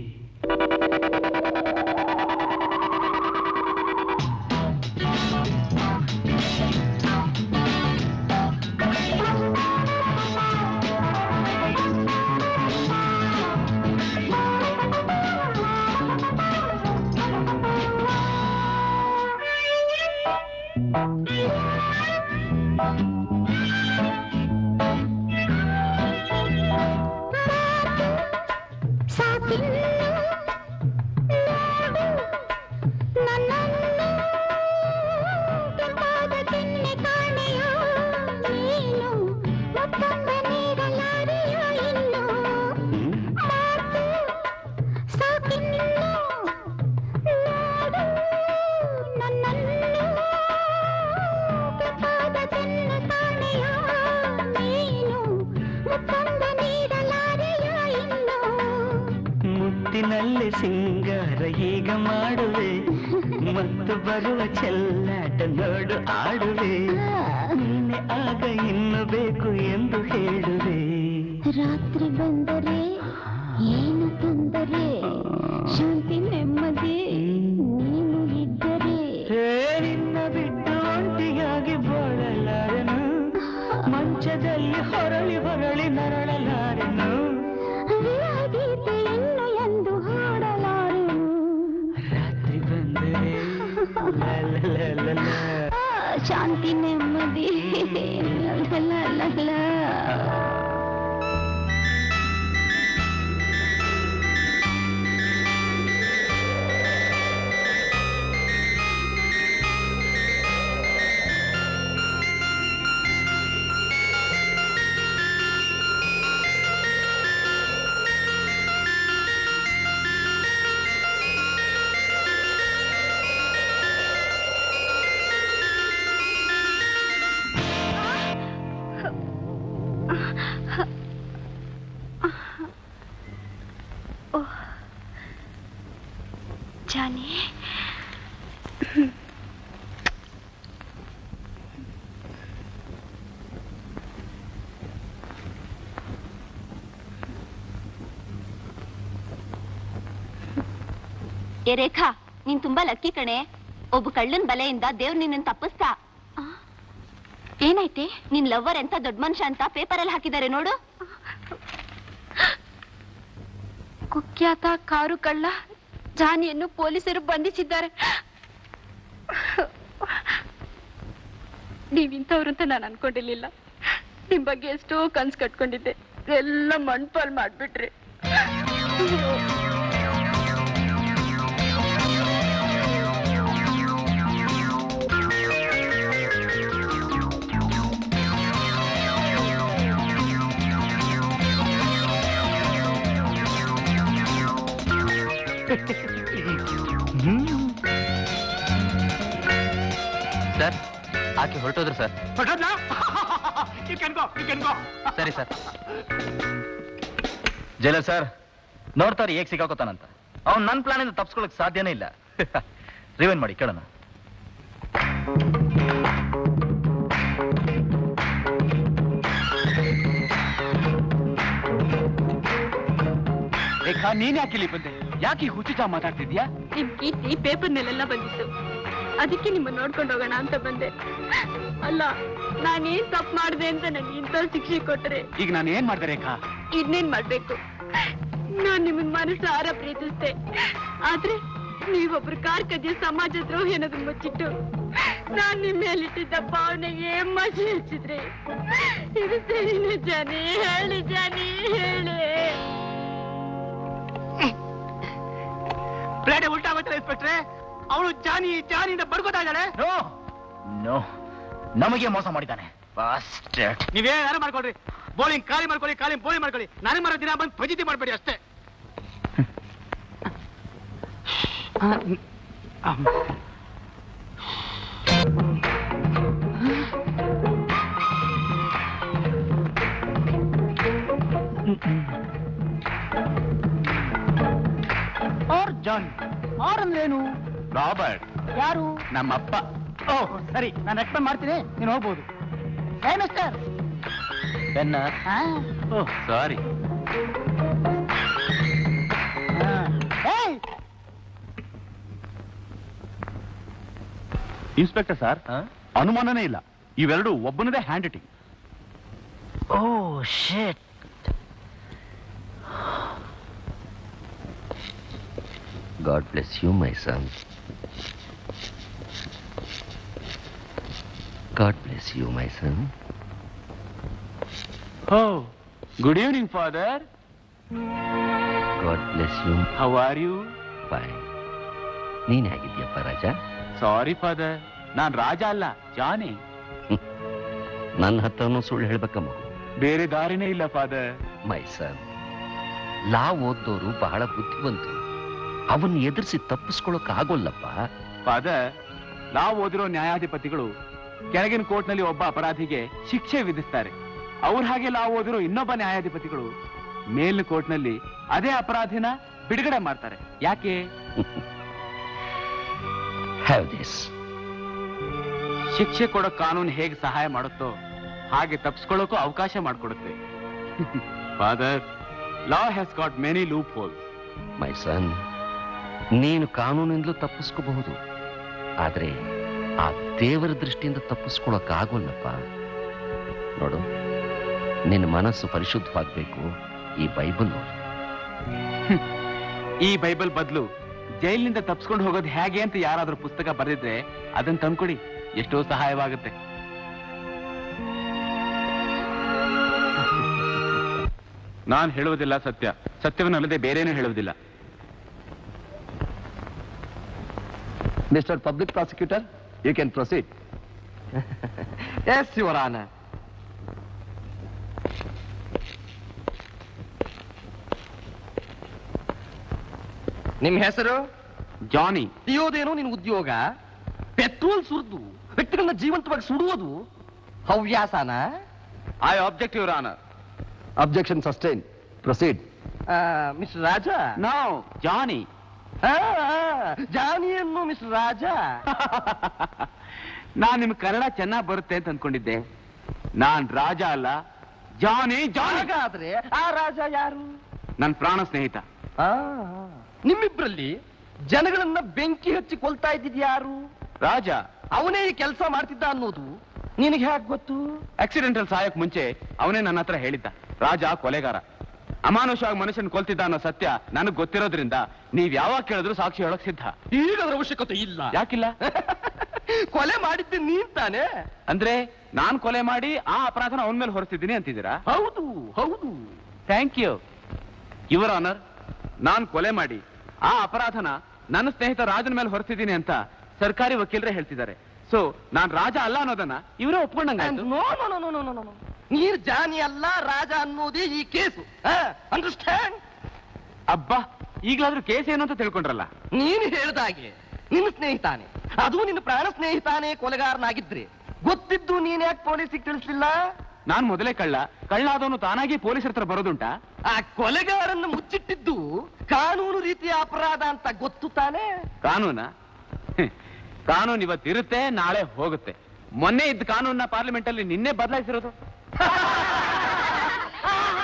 ಸಾಕಿನ್ನು ನೋಡು ನನ್ನನ್ನು ಕೆಂಪಾದ ಕೆನ್ನೆ ಕಾಣೆಯೋ ನೀನು ಮತ್ತೊಂದು ನೀಡಲಾರೆಯೋ ಇನ್ನು ಮಾತು ಸಾಕಿನ್ನು ನೋಡು ನನ್ನನ್ನು ಕೆಂಪಾದ ಕೆನ್ನೆ ಕಾಣೆಯೋ ನೀನು ಮತ್ತೊಂದು ನೀಡಲಾರೆಯೋ ಇನ್ನು ಮುತ್ತಿನಲ್ಲಿ ಸಿಂಗಾರ ಈಗ ಮಾಡುವೆ ಮತ್ತು ಬರುವ ಚೆಲ್ಲಾಟ ನೋಡು ಆಡುವೆ ನೀನೆ ಆಗ ಇನ್ನು ಬೇಕು ಎಂದು ಹೇಳುವೆ ರಾತ್ರಿ ಬಂದರೆ ಏನು ತೊಂದರೆ ಶಾಂತಿ ನೆಮ್ಮದಿ ನೀನು ಇದ್ದರೆ ಹೇ ನಿನ್ನ ಬಿಟ್ಟು ಒಂಟಿಯಾಗಿ ಬಾಳಲಾರೆನು ಮಂಚದಲ್ಲಿ ಹೊರಳಿ ಹೊರಳಿ ನರಳಲಾರೆನು ಗೀತೆ ಇನ್ನು ಎಂದು ಹಾಡಲಾರೆನು ರಾತ್ರಿ ಬಂದರೆ ಲ ಲ ಲ ಲ ಲ. ಆ, ಶಾಂತಿ ನೆಮ್ಮದಿ ಲ ಲ ಲ ಲ. ಜಾನಿ ಏ ರೇಖಾ ನೀನ್ ತುಂಬಾ ಲಕ್ಕಿ ಕಣೆ ಒಬ್ಬ ಕಳ್ಳನ್ ಬಲೆಯಿಂದ ದೇವ್ರು ನಿನ್ನ ತಪ್ಪಿಸ್ತಾ ಏನಾಯ್ತೆ ನಿನ್ ಲವ್ವರ್ ಎಂತ ದೊಡ್ಡ ಮನುಷ್ಯ ಅಂತ ಪೇಪರ್ ಅಲ್ಲಿ ಹಾಕಿದ್ದಾರೆ ನೋಡು ಕುಖ್ಯಾತ ಕಾರು ಕಳ್ಳ ಜಾನಿಯನ್ನು ಪೊಲೀಸರು ಬಂಧಿಸಿದ್ದಾರೆ ನೀವಿಂಥವ್ರು ಅಂತ ನಾನು ಅನ್ಕೊಂಡಿರ್ಲಿಲ್ಲ ನಿಮ್ ಬಗ್ಗೆ ಎಷ್ಟೋ ಕನ್ಸ್ ಕಟ್ಕೊಂಡಿದ್ದೆ ಎಲ್ಲ ಮಣ್ಪಾಲ್ ಮಾಡ್ಬಿಟ್ರಿ ಸರ್ ಆಕೆ ಹೊರಟೋದ್ರು sir You can go, you can go. ಸರಿ ಸರ್ ಜೈಲರ್ ಸರ್ ನೋಡ್ತಾರೆ ಹೇಗ್ ಸಿಕ್ಕಾಕೋತಾನಂತ ಅವ್ನು ನನ್ನ ಪ್ಲಾನಿಂದ ತಪ್ಸ್ಕೊಳಕ್ ಸಾಧ್ಯನೇ ಇಲ್ಲ ರಿವೈನ್ ಮಾಡಿ ಕೇಳೋಣ ರೇಖಾ ನೀನ್ ಯಾಕೆ ಇಲ್ಲಿ ಬಂದೆ ಯಾಕೆ ಈ ಹುಚ್ಚುಚ ಮಾತಾಡ್ತಿದ್ಯಾ ನಿಮ್ ಕೀರ್ತಿ ಪೇಪರ್ನಲ್ಲೆಲ್ಲ ಬಂದಿತ್ತು ಅದಕ್ಕೆ ನಿಮ್ಮನ್ನ ನೋಡ್ಕೊಂಡು ಹೋಗೋಣ ಅಂತ ಬಂದೆ ಅಲ್ಲ ನಾನೇನ್ ತಪ್ಪು ಮಾಡಿದೆ ಅಂತ ನನಗೆ ಇಂಥ ಶಿಕ್ಷೆ ಕೊಟ್ರೆ ಈಗ ನಾನು ಏನ್ ಮಾಡ್ದೆ ರೇಖಾ ಇನ್ನೇನ್ ಮಾಡ್ಬೇಕು ನಾನ್ ನಿಮ್ಮನ್ ಮನಸಾರ ಪ್ರೀತಿಸ್ದೆ ಆದ್ರೆ ನೀವೊಬ್ರು ಕಾರ್ಕದ್ಯ ಸಮಾಜ ದ್ರೋಹಿ ಅನ್ನೋದನ್ನ ಮುಚ್ಚಿಟ್ಟು ನಾನ್ ನಿಮ್ಮ ಮೇಲಿಟ್ಟಿದ್ದ ಭಾವನೆಗೆ ಮಸಿ ಹಚ್ಚಿದ್ರಿ ಇದು ಸರಿನ ಜಾನಿ ಹೇಳಿ ಜಾನಿ ಹೇಳಿ ಪ್ಲೇಡೆ ಉಲ್ಟಾ ಆಗುತ್ತೆ ಇನ್ಸ್ಪೆಕ್ಟ್ರೆ ಅವಳು ಜಾನಿ ಜಾನಿಯಿಂದ ಬಡ್ಕೋತಾ ಇದ್ದಾಳೆ ನೋ ನೋ ನಮಗೆ ಮೋಸ ಮಾಡಿದ್ದಾನೆ ಬಾಸ್ಟರ್ಡ್ ನೀವೇನಾರು ಮಾಡ್ಕೊಳ್ರಿ ಬೌಲಿಂಗ್ ಖಾಲಿ ಮಾಡ್ಕೊಳ್ಳಿ ಖಾಲಿ ಬೌಲಿಂಗ್ ಮಾಡ್ಕೊಳ್ಳಿ ನನಗೆ ಮರೋ ದಿನ ಬಂದು ಫಜಿತಿ ಮಾಡಬೇಡಿ ಅಷ್ಟೇ ಆರ್ ಜಾನ್ ಆರ್ ಅಂದ್ರೇನು ರಾಬರ್ಟ್ ಯಾರು ನಮ್ಮಪ್ಪ ಓ ಸರಿ ನಾನು ರೆಕಮೆಂಡ್ ಮಾಡ್ತೀನಿ ನೀನು ಹೋಗ್ಬೋದು ಏ ಮಿಸ್ಟರ್ ಬೆನ್ನ ಓಹ್ ಸಾರಿ ಏಯ್ ಇನ್ಸ್ಪೆಕ್ಟರ್ ಸರ್ ಅನುಮಾನನೇ ಇಲ್ಲ ಇವೆರಡು ಒಬ್ಬನದೇ ಹ್ಯಾಂಡ್ ರೈಟಿಂಗ್ ಓ Shet god bless you my son god bless you my son oh good evening father god bless you how are you fine ನೀನ್ ಹೇಗಿದ್ಯಪ್ಪ ರಾಜ ಸಾರಿ ಫಾದರ್ ನಾನ್ ರಾಜ ಅಲ್ಲ ಜಾನಿ ನನ್ನ ಹತ್ರನೂ ಸುಳ್ಳು ಹೇಳ್ಬೇಕ ಮಗು ಬೇರೆ ದಾರಿನೇ ಇಲ್ಲ ಫಾದರ್ ಮೈ ಸನ್ ಲಾ ಓದ್ದೋರು ಬಹಳ ಬುದ್ಧಿವಂತರು ಅವನ್ನ ಎದುರಿಸಿ ತಪ್ಪಿಸ್ಕೊಳಕ್ ಆಗೋಲ್ಲಪ್ಪ ಫಾದರ್ ನಾವು ಓದಿರೋ ನ್ಯಾಯಾಧಿಪತಿಗಳು ಕೆಳಗಿನ ಕೋರ್ಟ್ನಲ್ಲಿ ಒಬ್ಬ ಅಪರಾಧಿಗೆ ಶಿಕ್ಷೆ ವಿಧಿಸ್ತಾರೆ ಅವ್ರ ಹಾಗೆ ನಾವು ಓದಿರೋ ಇನ್ನೊಬ್ಬ ನ್ಯಾಯಾಧಿಪತಿಗಳು ಮೇಲಿನ ಕೋರ್ಟ್ನಲ್ಲಿ ಅದೇ ಅಪರಾಧಿನ ಬಿಡುಗಡೆ ಮಾಡ್ತಾರೆ ಯಾಕೆ ಹ್ಯಾವ್ ದಿಸ್ ಶಿಕ್ಷೆ ಕೊಡೋ ಕಾನೂನು ಹೇಗೆ ಸಹಾಯ ಮಾಡುತ್ತೋ ಹಾಗೆ ತಪ್ಪಿಸ್ಕೊಳ್ಳೋಕ್ಕೂ ಅವಕಾಶ ಮಾಡಿಕೊಡುತ್ತೆ father law has got many loophole my son ನೀನು ಕಾನೂನಿಂದಲೂ ತಪ್ಪಿಸ್ಕೋಬಹುದು ಆದ್ರೆ ಆ ದೇವರ ದೃಷ್ಟಿಯಿಂದ ತಪ್ಪಿಸ್ಕೊಳಕ್ ಆಗೋಲ್ಲಪ್ಪ ನೋಡು ನಿನ್ನ ಮನಸ್ಸು ಪರಿಶುದ್ಧವಾಗ್ಬೇಕು ಈ ಬೈಬಲ್ ಓದು ಈ ಬೈಬಲ್ ಬದಲು ಜೈಲಿನಿಂದ ತಪ್ಪಿಸ್ಕೊಂಡು ಹೋಗೋದು ಹೇಗೆ ಅಂತ ಯಾರಾದ್ರೂ ಪುಸ್ತಕ ಬರೆದಿದ್ರೆ ಅದನ್ನ ತಂದ್ಕೊಡಿ ಎಷ್ಟೋ ಸಹಾಯವಾಗುತ್ತೆ ನಾನ್ ಹೇಳುವುದಿಲ್ಲ ಸತ್ಯ ಸತ್ಯವನ್ನಲ್ಲದೆ ಬೇರೇನೂ ಹೇಳುವುದಿಲ್ಲ mister public prosecutor you can proceed yes your honour ನಿಮ್ ಹೆಸರು ಜಾನಿ ಇಯೋದೇನೋ ನಿನ್ ಉದ್ಯೋಗ ಪೆಟ್ರೋಲ್ ಸುರಿದು ವ್ಯಕ್ತಿಗಳನ್ನ ಜೀವಂತವಾಗಿ ಸುಡುವುದು ಹವ್ಯಾಸನ I object your honour objection sustain proceed mister Raja ನಾವು ಜಾನಿ ಆ, ಆ, ಜಾನಿಯನ್ನು ಮಿಸ್ ರಾಜ ನಾನ್ ನಿಮ್ ಕನ್ನಡ ಚೆನ್ನಾಗ್ ಬರುತ್ತೆ ಅಂತ ಅನ್ಕೊಂಡಿದ್ದೆ ನಾನ್ ರಾಜ ಅಲ್ಲ ಜಾನಿ ಜಾನಿ ಹಾಗಾದ್ರೆ ಆ ರಾಜ ಯಾರು ನನ್ ಪ್ರಾಣ ಸ್ನೇಹಿತ ಆ, ನಿಮ್ಮಿಬ್ರಲ್ಲಿ ಜನಗಳನ್ನ ಬೆಂಕಿ ಹಚ್ಚಿ ಕೊಲ್ತಾ ಇದ್ದಿದ್ ಯಾರು ರಾಜ ಅವನೇ ಈ ಕೆಲಸ ಮಾಡ್ತಿದ್ದ ಅನ್ನೋದು ನಿನಗೆ ಹೇಗೆ ಗೊತ್ತು ಆಕ್ಸಿಡೆಂಟಲ್ ಸಾಯಕ್ ಮುಂಚೆ ಅವನೇ ನನ್ನ ಹತ್ರ ಹೇಳಿದ್ದ ರಾಜ ಕೊಲೆಗಾರ ಅಮಾನುಷವಾಗಿ ಮನುಷ್ಯನ್ ಕೊಲ್ತಿದ್ದ ಅನ್ನೋ ಸತ್ಯ ನನಗ್ ಗೊತ್ತಿರೋದ್ರಿಂದ ನೀವ್ ಯಾವಾಗ ಕೇಳಿದ್ರು ಸಾಕ್ಷಿ ಹೇಳಕ್ ಸಿದ್ಧ ಈಗ ಅದರ ಅವಶ್ಯಕತೆ ಇಲ್ಲ ಯಾಕಿಲ್ಲ ಕೊಲೆ ಮಾಡಿದ್ದೆ ನೀನ್ ತಾನೇ ಅಂದ್ರೆ ನಾನ್ ಕೊಲೆ ಮಾಡಿ ಆ ಅಪರಾಧನ ಅವನ ಮೇಲೆ ಹೊರಿಸಿದ್ದೀನಿ ಅಂತಿದ್ದೀರಾ ಹೌದು ಹೌದು ಥ್ಯಾಂಕ್ ಯು ಯುವರ್ ಆನರ್ ನಾನ್ ಕೊಲೆ ಮಾಡಿ ಆ ಅಪರಾಧನ ನನ್ನ ಸ್ನೇಹಿತ ರಾಜನ ಮೇಲೆ ಹೊರಿಸಿದ್ದೀನಿ ಅಂತ ಸರ್ಕಾರಿ ವಕೀಲರೇ ಹೇಳ್ತಿದ್ದಾರೆ ಸೊ ನಾನ್ ರಾಜ ಅಲ್ಲ ಅನ್ನೋದನ್ನ ಇವರೇ ಒಪ್ಕೊಂಡಂಗಾಯ್ತು no no no no no no ನೀರ್ ಜಾನಿ ಅಲ್ಲ ರಾಜ ಅನ್ನೋದೇ ಈ ಕೇಸು ಅಂಡರ್ಸ್ಟ್ಯಾಂಡ್ ಅಬ್ಬಾ ಈಗ್ಲಾದ್ರೂ ಕೇಸ್ ಏನು ಅಂತ ತಿಳ್ಕೊಂಡ್ರಲ್ಲ ನೀನು ಹೇಳ್ದಾಗೆ ನಿನ್ನ ಸ್ನೇಹಿತಾನೆ ಅದು ನಿನ್ನ ಪ್ರಾಣ ಸ್ನೇಹಿತಾನೆ ಕೊಲೆಗಾರನಾಗಿದ್ರೆ ಗೊತ್ತಿದ್ದು ನೀನ್ ಯಾಕೆ ಪೊಲೀಸಿಗೆ ತಿಳಿಸ್ಲಿಲ್ಲ ನಾನ್ ಮೊದಲೇ ಕಳ್ಳ ಕಳ್ಳ ಆದವನು ತಾನಾಗಿ ಪೊಲೀಸರ ಹತ್ರ ಬರೋದುಂಟಾ ಆ ಕೊಲೆಗಾರನ್ನ ಮುಚ್ಚಿಟ್ಟಿದ್ದು ಕಾನೂನು ರೀತಿಯ ಅಪರಾಧ ಅಂತ ಗೊತ್ತು ತಾನೇ ಕಾನೂನ ಕಾನೂನು ಇವತ್ತಿರುತ್ತೆ ನಾಳೆ ಹೋಗುತ್ತೆ ಮೊನ್ನೆ ಇದ್ದ ಕಾನೂನ ಪಾರ್ಲಿಮೆಂಟ್ ಅಲ್ಲಿ ನಿನ್ನೆ ಬದಲಾಯಿಸಿರೋದು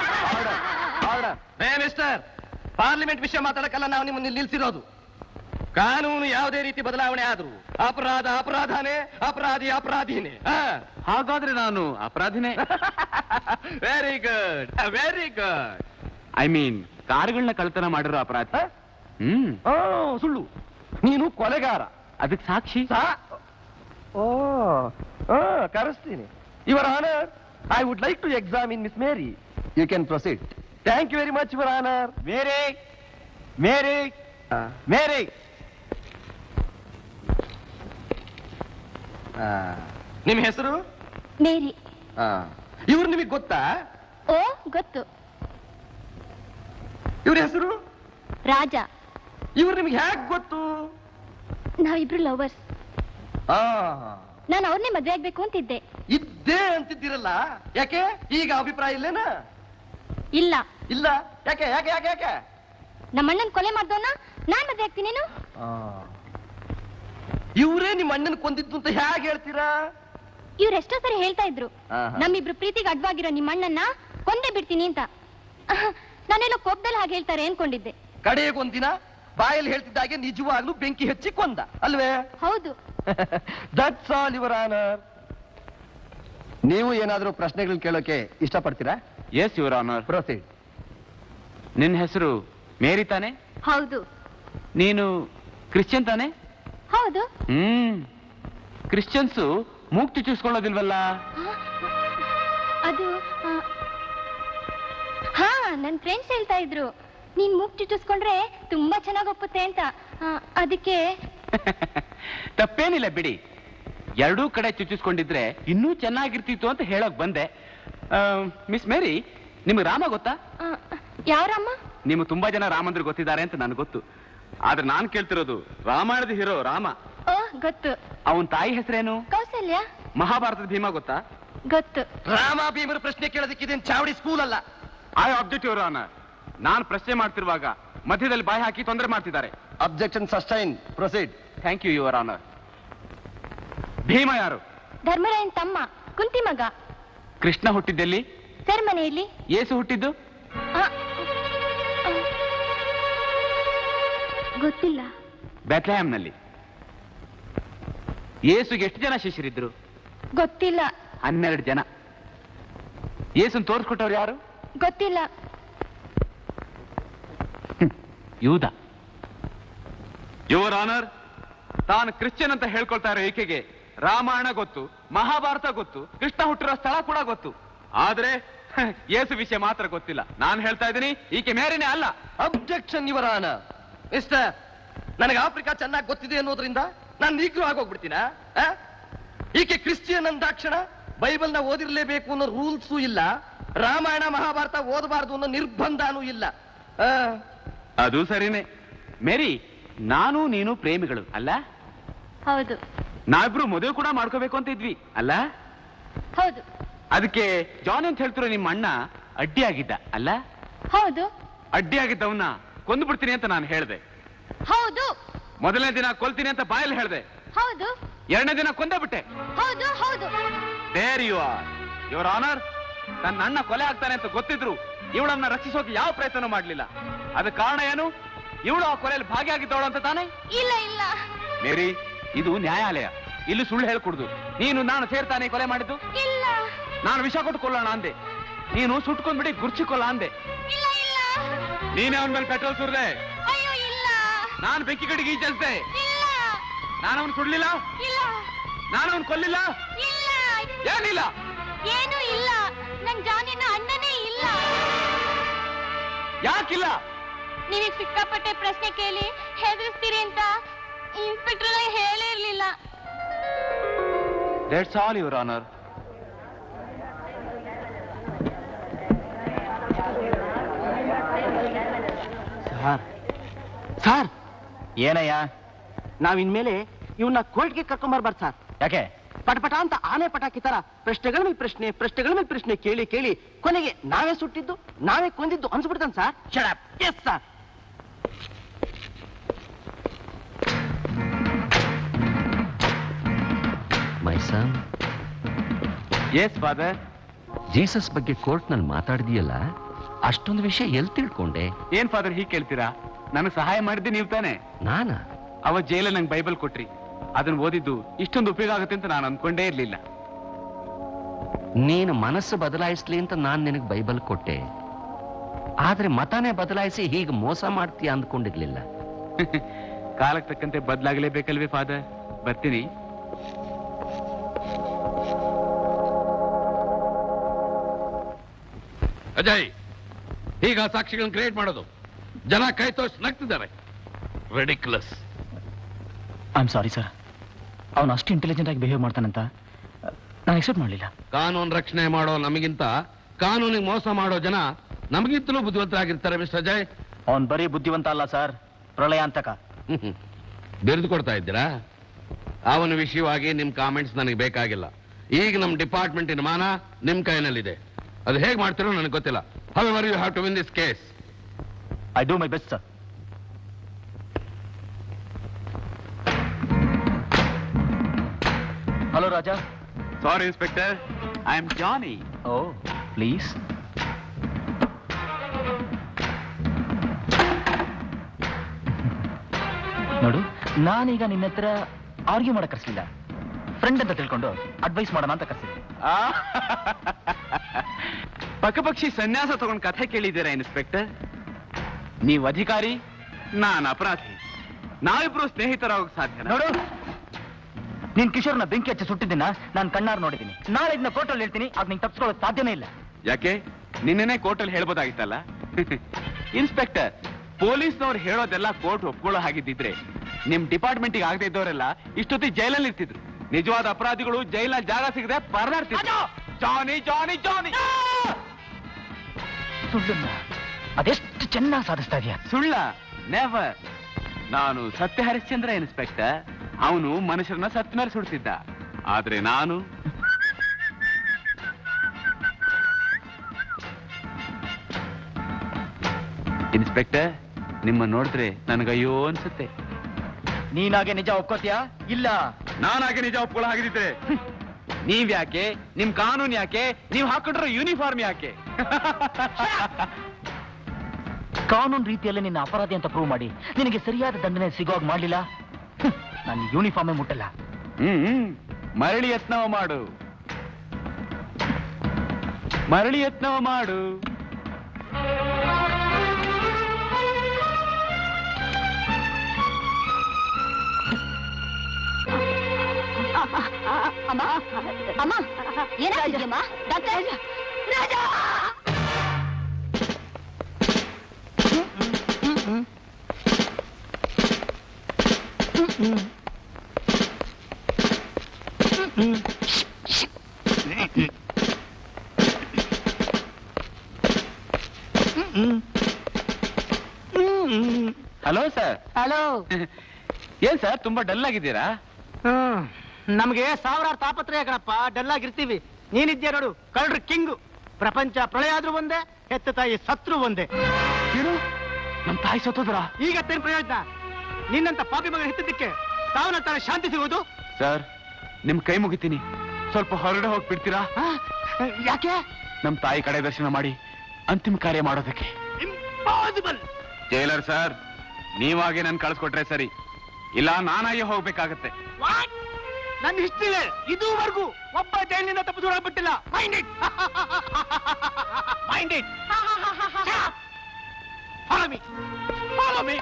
ಏ ಮಿಸ್ಟರ್ ಪಾರ್ಲಿಮೆಂಟ್ ವಿಷಯ ಮಾತಾಡಕ್ಕಲ್ಲ ನಾವು ನಿಮ್ಮನ್ನ ನಿಲ್ಸಿರೋದು ಕಾನೂನು ಯಾವುದೇ ರೀತಿ ಬದಲಾವಣೆ ಆದ್ರೂ ಅಪರಾಧ ಅಪರಾಧನೇ ಅಪರಾಧಿ ಅಪರಾಧಿನೇ ಹಾಗಾದ್ರೆ ನಾನು ಅಪರಾಧಿನೇ very good very good I mean ಕಾರುಗಳನ್ನ ಕಳ್ತನ ಮಾಡಿರೋ ಅಪರಾಧ ಹ್ಮ್ ಸುಳ್ಳು ನೀನು ಕೊಲೆಗಾರ ಅದಕ್ಕೆ ಸಾಕ್ಷಿ ಓ ಕರೆಸ್ತೀನಿ your honour I would like to examine miss Mary you can proceed thank you very much your honour Mary Mary Mary ನಿಮ್ಮ ಹೆಸರು ಮೇರಿ ಇವ್ರು ನಿಮಗೆ ಗೊತ್ತಾ ಓ ಗೊತ್ತು ಇವ್ರ ಹೆಸರು ರಾಜ ಇವ್ರು ನಿಮ್ಗೆ ಹ್ಯಾಕ್ ಗೊತ್ತು ನಾವಿಬ್ರು ಲವರ್ಸ್ ಆ ನಾನು ಅವ್ರನ್ನೇ ಮದ್ವೆ ಆಗ್ಬೇಕು ಅಂತಿದ್ದೆ ಇದ್ದೇ ಅಂತಿದ್ದೀರಲ್ಲ ಯಾಕೆ ಈಗ ಅಭಿಪ್ರಾಯ ಇಲ್ಲೇನಾ ಇಲ್ಲ ಇಲ್ಲ ಯಾಕೆ ಯಾಕೆ ಯಾಕೆ ಯಾಕೆ ನಮ್ಮ ಅಣ್ಣನ್ ಕೊಲೆ ಮಾಡ್ದವನ ನಾನ್ ಮದ್ವೆ ಆಗ್ತೀನೇನು ಇವರೇ ನಿಮ್ಮ ಅಣ್ಣನ ಕೊಂದಿದ್ದು ಅಂತ ಹೇಗೆ ಹೇಳ್ತೀರಾ ಇವ್ರು ಎಷ್ಟೋ ಸರಿ ಹೇಳ್ತಾ ಇದ್ರು ಆಹಾ. ನಮ್ಮಿಬ್ರು ಪ್ರೀತಿಗೆ ಅಡ್ವಾಗಿರೋ ನಿಮ್ಮ ಅಣ್ಣನ್ನ ಕೊಂದೇ ಬಿಡ್ತೀನಿ ಅಂತ ಆಹ್, ನಾನೆಲ್ಲೋ ಕೋಪದಲ್ಲಿ ಹಾಗೆ ಹೇಳ್ತಾರೆ ಅನ್ಕೊಂಡಿದ್ದೆ ಕಡೆಗೊಂದಿನ ಬಾಯಲ್ಲಿ ಹೇಳ್ತಿದ್ದಾಗೆ ನಿಜವಾಗ್ಲೂ ಬೆಂಕಿ ಹಚ್ಚಿ ಕೊಂದ ಅಲ್ವೇ ಹೌದು ದಟ್ಸ್ ಆಲ್ ಯುವರ್ ಆನರ್ ನೀವು ಏನಾದ್ರೂ ಪ್ರಶ್ನೆಗಳು ಕೇಳೋಕೆ ಇಷ್ಟಪಡ್ತೀರಾ ಎಸ್ ಯುವರ್ ಆನರ್ ಪ್ರೊಸೀಡ್ ನಿನ್ನ ಹೆಸರು ಮೇರಿ ತಾನೆ ಹೌದು ನೀನು ಕ್ರಿಶ್ಚಿಯನ್ ತಾನೆ ಹೌದು ಹ್ಮ್ ಕ್ರಿಶ್ಚಿಯನ್ಸು ಮೂಗ್ ಚುಚ್ಚಿಸ್ಕೊಳ್ಳೋದಿಲ್ವಲ್ಲ ಅದು ಆ, ಹಾ ನನ್ ಫ್ರೆಂಡ್ಸ್ ಹೇಳ್ತಾ ಇದ್ರು ನೀನ್ ಮೂಗ್ ಚುಚ್ಚಿಸ್ಕೊಂಡ್ರೆ ತುಂಬಾ ಚೆನ್ನಾಗ್ ಒಪ್ಪುತ್ತೆ ಅಂತ ಆ, ಅದಕ್ಕೆ ತಪ್ಪೇನಿಲ್ಲ ಬಿಡಿ ಎರಡೂ ಕಡೆ ಚುಚ್ಚಿಸ್ಕೊಂಡಿದ್ರೆ ಇನ್ನೂ ಚೆನ್ನಾಗಿರ್ತಿತ್ತು ಅಂತ ಹೇಳೋಕ್ ಬಂದೆ ಮಿಸ್ ಮೇರಿ ನಿಮ್ಗೆ ರಾಮ ಗೊತ್ತಾ ಆ, ಯಾರಮ್ಮ ನಿಮ್ಗೆ ತುಂಬಾ ಜನ ರಾಮಂದ್ರು ಗೊತ್ತಿದ್ದಾರೆ ಅಂತ ನನಗೆ ಗೊತ್ತು ಆದ್ರೆ ನಾನ್ ಕೇಳ್ತಿರೋದು ರಾಮಾಯಣದ ಹೀರೋ ರಾಮ ಓ ಗೊತ್ತು ಅವನ್ ತಾಯಿ ಹೆಸರೇನು ಕೌಸಲ್ಯ ಮಹಾಭಾರತದ ಭೀಮ ಗೊತ್ತಾ ಗೊತ್ತು ರಾಮ ಭೀಮರ ಪ್ರಶ್ನೆ ಕೇಳೋದಕ್ಕಿದೇನ್ ಚಾವಡಿ ಸ್ಕೂಲ್ ಅಲ್ಲ ಐ ಆಬ್ಜೆಕ್ಟ್ ಯುವರ್ ಆನರ್ ನಾನ್ ಪ್ರಶ್ನೆ ಮಾಡ್ತಿರುವಾಗ ಮಧ್ಯದಲ್ಲಿ ಬಾಯಿ ಹಾಕಿ ತೊಂದರೆ ಮಾಡ್ತಿದ್ದಾರೆ objection sustain proceed thank you your honour Bhima ಯಾರು ಧರ್ಮರಾಯನ್ ತಮ್ಮ ಕುಂತಿ ಮಗ ಕೃಷ್ಣ ಹುಟ್ಟಿದ್ದೆಲ್ಲಿ ಸರ್ ಮನೆಯಲ್ಲಿ ಏಸು ಹುಟ್ಟಿದ್ದು ಆ, ಆ, ಗೊತ್ತಿಲ್ಲ ಬೆತ್ಲೆಹ್ಯಾಮ್ನಲ್ಲಿ ಏಸುಗೆ ಎಷ್ಟು ಜನ ಶಿಷ್ಯರಿದ್ರು ಗೊತ್ತಿಲ್ಲ ಹನ್ನೆರಡು ಜನ ಏಸುನ್ ತೋರಿಸ್ಕೊಟ್ಟವ್ರು ಯಾರು ಗೊತ್ತಿಲ್ಲ ಯೂದ ಯುವರ್ ಆನರ್ ತಾನು ಕ್ರಿಶ್ಚಿಯನ್ ಅಂತ ಹೇಳ್ಕೊಳ್ತಾ ಇರೋ ಈಕೆಗೆ ರಾಮಾಯಣ ಗೊತ್ತು ಮಹಾಭಾರತ ಗೊತ್ತು ಕೃಷ್ಣ ಹುಟ್ಟಿರೋ ಸ್ಥಳ ಕೂಡ ಗೊತ್ತು ಆದ್ರೆ ಏಸು ವಿಷಯ ಮಾತ್ರ ಗೊತ್ತಿಲ್ಲ ನಾನು ಹೇಳ್ತಾ ಇದ್ದೀನಿ ಈಕೆ ಮೇರಿನೇ ಅಲ್ಲ ಅಬ್ಜೆಕ್ಷನ್ ಯುವರ್ ಆನರ್ ಮಿಸ್ಟರ್ ನನಗೆ ಆಫ್ರಿಕಾ ಚೆನ್ನಾಗಿ ಗೊತ್ತಿದೆ ಅನ್ನೋದ್ರಿಂದ ನಾನು ನೀಗ್ರೂ ಆಗೋಗ್ಬಿಡ್ತೀನ ಈಕೆ ಕ್ರಿಶ್ಚಿಯನ್ ಅಂದಾಕ್ಷಣ ಬೈಬಲ್ನ ಓದಿರ್ಲೇಬೇಕು ಅನ್ನೋ ರೂಲ್ಸು ಇಲ್ಲ ರಾಮಾಯಣ ಮಹಾಭಾರತ ಓದಬಾರ್ದು ಅನ್ನೋ ನಿರ್ಬಂಧನೂ ಇಲ್ಲ ಆ, ಅದು ಸರಿನೇ ಮೇರಿ ನಾನು ನೀನು ಪ್ರೇಮಿಗಳು ಅಲ್ಲ ಹೌದು ನಾವಿಬ್ರು ಮದುವೆ ಕೂಡ ಮಾಡ್ಕೋಬೇಕು ಅಂತ ಇದ್ವಿ ಅಲ್ಲ ಹೌದು ಅದಕ್ಕೆ ಜಾನ್ ಅಂತ ಹೇಳ್ತಿರೋ ನಿಮ್ಮ ಅಣ್ಣ ಅಡ್ಡಿಯಾಗಿದ್ದ ಅಲ್ಲ ಹೌದು ಅಡ್ಡಿಯಾಗಿದ್ದವನ್ನ ಕೊಂದು ಬಿಡ್ತೀನಿ ಅಂತ ನಾನು ಹೇಳ್ದೆ ಹೌದು ಮೊದಲನೇ ದಿನ ಕೊಲ್ತೀನಿ ಅಂತ ಬಾಯಲ್ಲಿ ಹೇಳ್ದೆ ಹೌದು ಎರಡನೇ ದಿನ ಕೊಂದೇ ಬಿಟ್ಟೆ ಹೌದು ಹೌದು there you are your honour ತನ್ನ ಅಣ್ಣ ಕೊಲೆ ಆಗ್ತಾನೆ ಅಂತ ಗೊತ್ತಿದ್ರು ಇವಳನ್ನ ರಕ್ಷಿಸೋಕೆ ಯಾವ ಪ್ರಯತ್ನ ಮಾಡ್ಲಿಲ್ಲ ಅದಕ್ಕೆ ಕಾರಣ ಏನು ಇವಳು ಆ ಕೊಲೆಯಲ್ಲಿ ಭಾಗಿಯಾಗಿದ್ದವಳು ಅಂತ ತಾನೆ ಇಲ್ಲ ಇಲ್ಲ ಮೇರಿ ಇದು ನ್ಯಾಯಾಲಯ ಇಲ್ಲಿ ಸುಳ್ಳು ಹೇಳ್ಕೊಡುದು ನೀನು ನಾನು ಸೇರ್ತಾನೆ ಕೊಲೆ ಮಾಡಿದ್ದು ಇಲ್ಲ ನಾನು ವಿಷ ಕೊಟ್ಟು ಕೊಲ್ಲೋಣ ಅಂದೆ ನೀನು ಸುಟ್ಕೊಂಡ್ಬಿಡಿ ಗುರ್ಚಿಕೊಲ್ಲ ಅಂದೆ ಇಲ್ಲ ಇಲ್ಲ ನೀನೇ ಅವನ ಮೇಲೆ ಪೆಟ್ರೋಲ್ ಸುರಿದೆ ಅಯ್ಯೋ ಇಲ್ಲ ನಾನು ಬೆಂಕಿ ಕಡೆಗೆ ಈಚಲ್ದೆ ಇಲ್ಲ ನಾನು ಅವನ್ ಸುಡ್ಲಿಲ್ಲ ಇಲ್ಲ ನಾನು ಅವನ್ ಕೊಲ್ಲಿಲ್ಲ ಇಲ್ಲ ಏನಿಲ್ಲ ಏನೂ ಇಲ್ಲ ನನ್ ಜಾನಿನ ಅಣ್ಣನೇ ಇಲ್ಲ ಯಾಕಿಲ್ಲ ನೀವೀಗ ಸಿಕ್ಕಾಪಟ್ಟೆ ಪ್ರಶ್ನೆ ಕೇಳಿ ಹೆದರಿಸ್ತೀರಿ ಅಂತ ಇನ್ಸ್ಪೆಕ್ಟರ್ ಹೇಳೇ ಇರ್ಲಿಲ್ಲ that's all your honour sir sir ಏನಯ್ಯ ನಾವ್ ಇನ್ಮೇಲೆ ಇವನ್ನ ಕೋರ್ಟ್ಗೆ ಕರ್ಕೊಂಬರ್ಬಾರ್ದು ಸರ್ ಯಾಕೆ ಪಟಪಟ ಅಂತ ಆನೆ ಪಟಾಕಿ ತರ ಪ್ರಶ್ನೆಗಳ ಮೇಲೆ ಪ್ರಶ್ನೆ ಪ್ರಶ್ನೆಗಳ ಮೇಲೆ ಪ್ರಶ್ನೆ ಕೇಳಿ ಕೇಳಿ ಕೊನೆಗೆ ನಾವೇ ಸುಟ್ಟಿದ್ದು ನಾವೇ ಕೊಂದಿದ್ದು ಅನ್ಸ್ಬಿಡ್ತಾನೆ sir shut up yes sir my son yes father Jesus ಬಗ್ಗೆ ಕೋರ್ಟ್ನಲ್ಲಿ ಮಾತಾಡಿದೀಯಲ್ಲ ಅಷ್ಟೊಂದು ವಿಷಯ ಎಲ್ಲಿ ತಿಳ್ಕೊಂಡೆ ಏನ್ ಫಾದರ್ ಹೀಗೆ ಕೇಳ್ತೀರಾ ನನಗೆ ಸಹಾಯ ಮಾಡಿದ್ದೆ ನೀವು ತಾನೆ ನಾನಾ ಅವತ್ ಜೈಲಲ್ಲಿ ನಂಗೆ ಬೈಬಲ್ ಕೊಟ್ರಿ ಅದನ್ನ ಓದಿದ್ದು ಇಷ್ಟೊಂದು ಉಪಯೋಗ ಆಗುತ್ತೆ ಅಂತ ನಾನು ಅನ್ಕೊಂಡೇ ಇರ್ಲಿಲ್ಲ ನೀನು ಮನಸ್ಸು ಬದಲಾಯಿಸ್ಲಿ ಅಂತ ನಾನು ನಿನಗೆ ಬೈಬಲ್ ಕೊಟ್ಟೆ ಆದ್ರೆ ಮತನೇ ಬದಲಾಯಿಸಿ ಹೀಗೆ ಮೋಸ ಮಾಡ್ತೀಯ ಅಂದ್ಕೊಂಡಿರ್ಲಿಲ್ಲ ಕಾಲಕ್ಕೆ ತಕ್ಕಂತೆ ಬದಲಾಗಲೇಬೇಕಲ್ವೇ ಫಾದರ್ ಬರ್ತೀನಿ ಅಜಯ್ ಈಗ ಸಾಕ್ಷಿಗಳನ್ನ ಕ್ರಿಯೇಟ್ ಮಾಡೋದು ಜನ ಕೈ ತೋರಿಸಿ ನಗ್ತಿದ್ದಾರೆ ridiculous I am sorry sir ಅವನು ಅಷ್ಟು ಇಂಟೆಲಿಜೆಂಟ್ ಆಗಿ ಬಿಹೇವ್ ಮಾಡ್ತಾನಂತ ನಾನು ಎಕ್ಸೆಪ್ಟ್ ಮಾಡಲಿಲ್ಲ ಕಾನೂನು ರಕ್ಷಣೆ ಮಾಡೋ ನಮಗಿಂತ ಕಾನೂನಿಗೆ ಮೋಸ ಮಾಡೋ ಜನ ನಮಗಿಂತಲೂ ಬುದ್ಧಿವಂತರಾಗಿರ್ತಾರೆ ಮಿಸ್ಟರ್ ಅಜಯ್ ಅವನ್ ಬರೀ ಬುದ್ಧಿವಂತ ಅಲ್ಲ ಸರ್ ಪ್ರಳಯಾಂತಕ ಬಿರುದು ಕೊಡ್ತಾ ಇದ್ದೀರಾ ಅವನ ವಿಷಯವಾಗಿ ನಿಮ್ ಕಾಮೆಂಟ್ಸ್ ನನಗೆ ಬೇಕಾಗಿಲ್ಲ ಈಗ ನಮ್ಮ ಡಿಪಾರ್ಟ್ಮೆಂಟಿನ ಮಾನ ನಿಮ್ ಕೈನಲ್ಲಿದೆ ಅದು ಹೇಗೆ ಮಾಡ್ತಿರೋ ನನಗೆ ಗೊತ್ತಿಲ್ಲ however you have to win this case I do my best sir hello Raja sorry inspector I am Johnny ಓ ಪ್ಲೀಸ್ ನೋಡು ನಾನೀಗ ನಿನ್ನ ಹತ್ರ ಆರ್ಗ್ಯೂ ಮಾಡಕ್ ಕರ್ಸಿಲ್ಲ ಫ್ರೆಂಡ್ ಅಂತ ತಿಳ್ಕೊಂಡು ಅಡ್ವೈಸ್ ಮಾಡೋಣ ಅಂತ ಕರ್ಸಿದ್ದೆ ಪಕ್ಕಪಕ್ಷಿ ಸನ್ಯಾಸ ತಗೊಂಡ್ ಕಥೆ ಕೇಳಿದ್ದೀರಾ ಇನ್ಸ್ಪೆಕ್ಟರ್ ನೀವು ಅಧಿಕಾರಿ ನಾನು ಅಪರಾಧಿ ನಾವಿಬ್ರು ಸ್ನೇಹಿತರಾಗೋಕ್ ಸಾಧ್ಯ ನೋಡು ನೀನ್ ಕಿಶೋರ್ನ ಬೆಂಕಿ ಹಚ್ಚಿ ಸುಟ್ಟಿದ್ದೀನ ನಾನು ಕಣ್ಣಾರ್ ನೋಡಿದ್ದೀನಿ ನಾಳೆ ಇದನ್ನ ಕೋರ್ಟಲ್ಲಿ ಹೇಳ್ತೀನಿ ಅದ್ ನಿಂಗೆ ತಪ್ಪಿಸ್ಕೊಳ್ಳೋಕೆ ಸಾಧ್ಯನೇ ಇಲ್ಲ ಯಾಕೆ ನಿನ್ನೆನೆ ಕೋರ್ಟಲ್ಲಿ ಹೇಳ್ಬೋದಾಗಿತ್ತಲ್ಲ ಇನ್ಸ್ಪೆಕ್ಟರ್ ಪೊಲೀಸ್ನವ್ರು ಹೇಳೋದೆಲ್ಲ ಕೋರ್ಟ್ ಒಪ್ಕೊಳ್ಳೋ ಹಾಗಿದ್ದಿದ್ರೆ ನಿಮ್ ಡಿಪಾರ್ಟ್ಮೆಂಟಿಗೆ ಆಗದೆ ಇದ್ದವರೆಲ್ಲ ಇಷ್ಟೊತ್ತಿ ಜೈಲಲ್ಲಿ ಇರ್ತಿದ್ರು ನಿಜವಾದ ಅಪರಾಧಿಗಳು ಜೈಲಲ್ಲಿ ಜಾಗ ಸಿಗದೆ ಪರದಾಡ್ತಿದ್ರು ಜಾನಿ ಜಾನಿ ಜಾನಿ ಸುಳ್ಳನ್ನ ಅದೆಷ್ಟು ಚೆನ್ನಾಗಿ ಸಾಧಿಸ್ತಾ ಇದೆಯಾ ಸುಳ್ಳ ನೆವರ್ ನಾನು ಸತ್ಯ ಹರಿಶ್ಚಂದ್ರ ಇನ್ಸ್ಪೆಕ್ಟರ್ ಅವನು ಮನುಷ್ಯರನ್ನ ಸತ್ ಮೇಲೆ ಸುಡ್ತಿದ್ದ ಆದ್ರೆ ನಾನು ಇನ್ಸ್ಪೆಕ್ಟರ್ ನಿಮ್ಮ ನೋಡಿದ್ರೆ ನನಗಯ್ಯೋ ಅನ್ಸುತ್ತೆ ನೀನಾಗೆ ನಿಜ ಒಪ್ಕೋತೀಯಾ ಇಲ್ಲ ನಾನಾಗೆ ನಿಜ ಒಪ್ಕೊಳ್ಳೋ ಹಾಗಿದ್ರೆ ನೀವ್ ಯಾಕೆ ನಿಮ್ ಕಾನೂನ್ ಯಾಕೆ ನೀವ್ ಹಾಕೊಂಡಿರೋ ಯೂನಿಫಾರ್ಮ್ ಯಾಕೆ ಕಾನೂನು ರೀತಿಯಲ್ಲಿ ನಿನ್ನ ಅಪರಾಧಿ ಅಂತ ಪ್ರೂವ್ ಮಾಡಿ ನಿನಗೆ ಸರಿಯಾದ ದಂಡನೆ ಸಿಗೋಗ್ ಮಾಡ್ಲಿಲ್ಲ ನಾನು ಯೂನಿಫಾರ್ಮೇ ಮುಟ್ಟಲ್ಲ ಹ್ಮ್ ಹ್ಮ್. ಮರಳಿ ಯತ್ನವ ಮಾಡು ಮರಳಿ ಯತ್ನವ ಮಾಡು ಅಮ್ಮ ಅಮ್ಮ ಏನಾಗಿದೆಯಮ್ಮ doctor Raja hello sir hello ಏನ್ ಸರ್ ತುಂಬಾ ಡಲ್ ಆಗಿದ್ದೀರಾ ಹ್ಮ್ ನಮ್ಗೆ ಸಾವಿರಾರು ತಾಪತ್ರಯ ಕಣಪ್ಪ ಡಲ್ ಆಗಿರ್ತೀವಿ ನೀನಿದ್ಯಾ ನೋಡು ಕಳ್ರ ಕಿಂಗು ಪ್ರಪಂಚ ಪ್ರಳಯ ಆದ್ರೂ ಒಂದೇ ಹೆತ್ತ ತಾಯಿ ಸತ್ರು ಒಂದೇ ನಮ್ ತಾಯಿ ಸತ್ತೋದ್ರ ಈಗ ತೇನ್ ಪ್ರಯೋಜನ ನಿನ್ನಂತ ಪಾಪಿ ಮಗ ಹೆತ್ತಿದ್ದಕ್ಕೆ ತಾವನ ತಾನೇ ಶಾಂತಿ ಸಿಗೋದು ಸರ್ ನಿಮ್ ಕೈ ಮುಗಿತೀನಿ ಸ್ವಲ್ಪ ಹೊರಗಡೆ ಹೋಗಿ ಬಿಡ್ತೀರಾ ಯಾಕೆ ನಮ್ ತಾಯಿ ಕಡೆ ದರ್ಶನ ಮಾಡಿ ಅಂತಿಮ ಕಾರ್ಯ ಮಾಡೋದಕ್ಕೆ ಇಂಪಾಸಿಬಲ್ ಜೈಲರ್ ಸರ್ ನೀವಾಗೆ ನನ್ ಕಳ್ಸ್ಕೊಟ್ರೆ ಸರಿ ಇಲ್ಲ ನಾನಾಗೆ ಹೋಗ್ಬೇಕಾಗತ್ತೆ ನನ್ನ ಹಿಸ್ಟ್ರಿಲೆ ಇದುವರೆಗೂ ಒಬ್ಬ ಜೈಲಿನಿಂದ ತಪ್ಪಿಸ್ಕೊಳಕ್ ಬಿಟ್ಟಿಲ್ಲ mind it mind it follow me follow me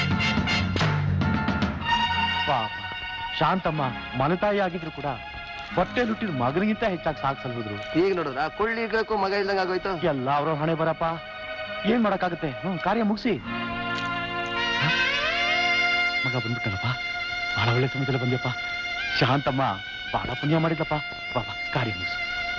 ಪಾಪ ಶಾಂತಮ್ಮ ಮಲತಾಯಿ ಆಗಿದ್ರು ಕೂಡ ಹೊಟ್ಟೆ ಹುಟ್ಟಿದ ಮಗನಿಗಿಂತ ಹೆಚ್ಚಾಗಿ ಸಾಕ್ ಸಲ್ಹುದ್ರು ಈಗ ನೋಡಿದ್ರ ಕೊಳ್ಳಿಬೇಕು ಮಗ ಇಲ್ದಂಗ ಆಗೋಯ್ತು ಎಲ್ಲ ಅವ್ರ ಹಣೆ ಬರಪ್ಪ ಏನ್ ಮಾಡಕ್ಕಾಗುತ್ತೆ ಹ್ಮ್ ಕಾರ್ಯ ಮುಗಿಸಿ ಮಗ ಬಂದ್ಬಿಟ್ಟಲ್ಲಪ್ಪ ಬಹಳ ಒಳ್ಳೆ ಸಮಯದಲ್ಲಿ ಬಂದ್ಯಪ್ಪ ಶಾಂತಮ್ಮ ಬಹಳ ಪುಣ್ಯ ಮಾಡಿದಪ್ಪ ಬಾಬಾ ಕಾರ್ಯ ಮುಗಿಸು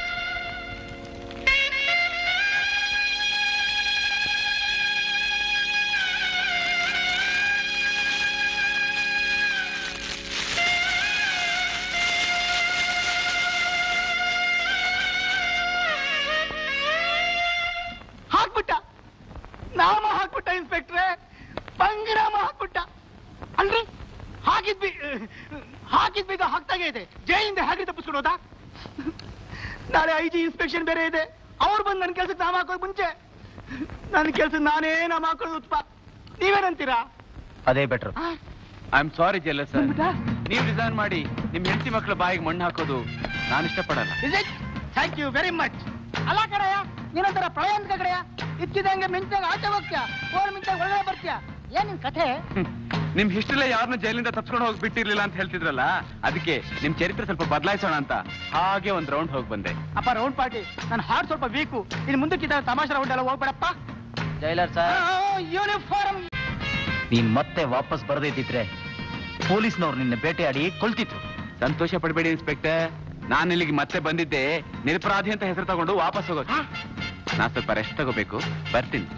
ಹಾಕ್ಬಿಟ್ಟ ನಾಮ ಹಾಕ್ಬಿಟ್ಟ ಇನ್ಸ್ಪೆಕ್ಟ್ರೆ ಪಂಗನಾಮ ಹಾಕ್ಬಿಟ್ಟ ಅಲ್ರಿ ಹಾಕಿದ್ವಿ ಹಾಕಿದ್ ಬೀಗ ಹಾಕ್ತಾಗೆ ಇದೆ ಜೈಲಿಂದ ಹೇಗೆ ತಪ್ಪಿಸ್ಕೊಂಡು ಹೋದ ನಾಳೆ ಐ ಜಿ ಇನ್ಸ್ಪೆಕ್ಷನ್ ಬೇರೆ ಇದೆ ಅವ್ರು ಬಂದು ನನ್ನ ಕೆಲ್ಸಕ್ಕೆ ನಾಮ ಹಾಕೋಕ್ ಮುಂಚೆ ನನ್ನ ಕೆಲ್ಸ ನಾನೇ ನಾಮ ಹಾಕೋದು ಉತ್ಪ ನೀವೇನಂತೀರಾ ಅದೇ ಬೆಟ್ರು ಐ ಆಮ್ ಸಾರಿ ಜೆಲ್ಲ ಸರ್ ನೀವು ರಿಸೈನ್ ಮಾಡಿ ನಿಮ್ ಹೆಂಡತಿ ಮಕ್ಕಳ ಬಾಯಿಗೆ ಮಣ್ಣು ಹಾಕೋದು ನಾನು ಇಷ್ಟಪಡಲ್ಲ is it thank you very much ಅಲ್ಲ ಕಡೆಯ ನೀನೊಂಥರ ಪ್ರಳಯ ಅಂತ ಕಡೆಯ ಇಚ್ಚಿದಂಗೆ ಮಿಂಚಾಗ ಆಚೆ ಹೋಗ್ತೀಯ ಓರ್ ಮಿಂಚಾಗ ಒಳ್ಳೆ ಬರ್ತೀಯ ಏನ್ ನಿನ್ ಕಥೆ ನಿಮ್ ಹಿಸ್ಟ್ರಿಲೇ ಯಾರನ್ನ ಜೈಲಿಂದ ತಪ್ಸ್ಕೊಂಡು ಹೋಗಿ ಬಿಟ್ಟಿರ್ಲಿಲ್ಲ ಅಂತ ಹೇಳ್ತಿದ್ರಲ್ಲ ಅದಕ್ಕೆ ನಿಮ್ ಚರಿತ್ರೆ ಸ್ವಲ್ಪ ಬದಲಾಯಿಸೋಣ ಅಂತ ಹಾಗೆ ಒಂದ್ ರೌಂಡ್ ಹೋಗಿ ಬಂದೆ ಅಪ್ಪ ರೌಂಡ್ ಪಾರ್ಟಿ ನನ್ನ ಹಾರ್ಟ್ ಸ್ವಲ್ಪ ವೀಕು ಇನ್ನು ಮುಂದಕ್ಕಿದ್ದ ತಮಾಷೆ ರೌಂಡ್ ಎಲ್ಲ ಹೋಗ್ಬೇಡಪ್ಪ ಜೈಲರ್ ಸರ್ ಯೂನಿಫಾರ್ಮ್ ನೀನ್ ಮತ್ತೆ ವಾಪಸ್ ಬರದೇ ಇದ್ದಿದ್ರೆ ಪೊಲೀಸ್ನವ್ರು ನಿನ್ನ ಬೇಟೆಯಾಡಿ ಕೊಲ್ತಿದ್ರು ಸಂತೋಷ ಪಡಬೇಡಿ ಇನ್ಸ್ಪೆಕ್ಟರ್ ನಾನು ಇಲ್ಲಿಗೆ ಮತ್ತೆ ಬಂದಿದ್ದೆ ನಿರಪರಾಧಿ ಅಂತ ಹೆಸರು ತಗೊಂಡು ವಾಪಸ್ ಹೋಗೋದು ನಾ ಸ್ವಲ್ಪ ರೆಸ್ಟ್ ತಗೋಬೇಕು ಬರ್ತೀನಿ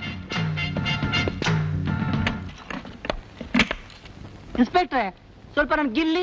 ಇನ್ಸ್ಪೆಕ್ಟ್ರೆ ಸ್ವಲ್ಪ ನನ್ ಗಿಲ್ಲಿ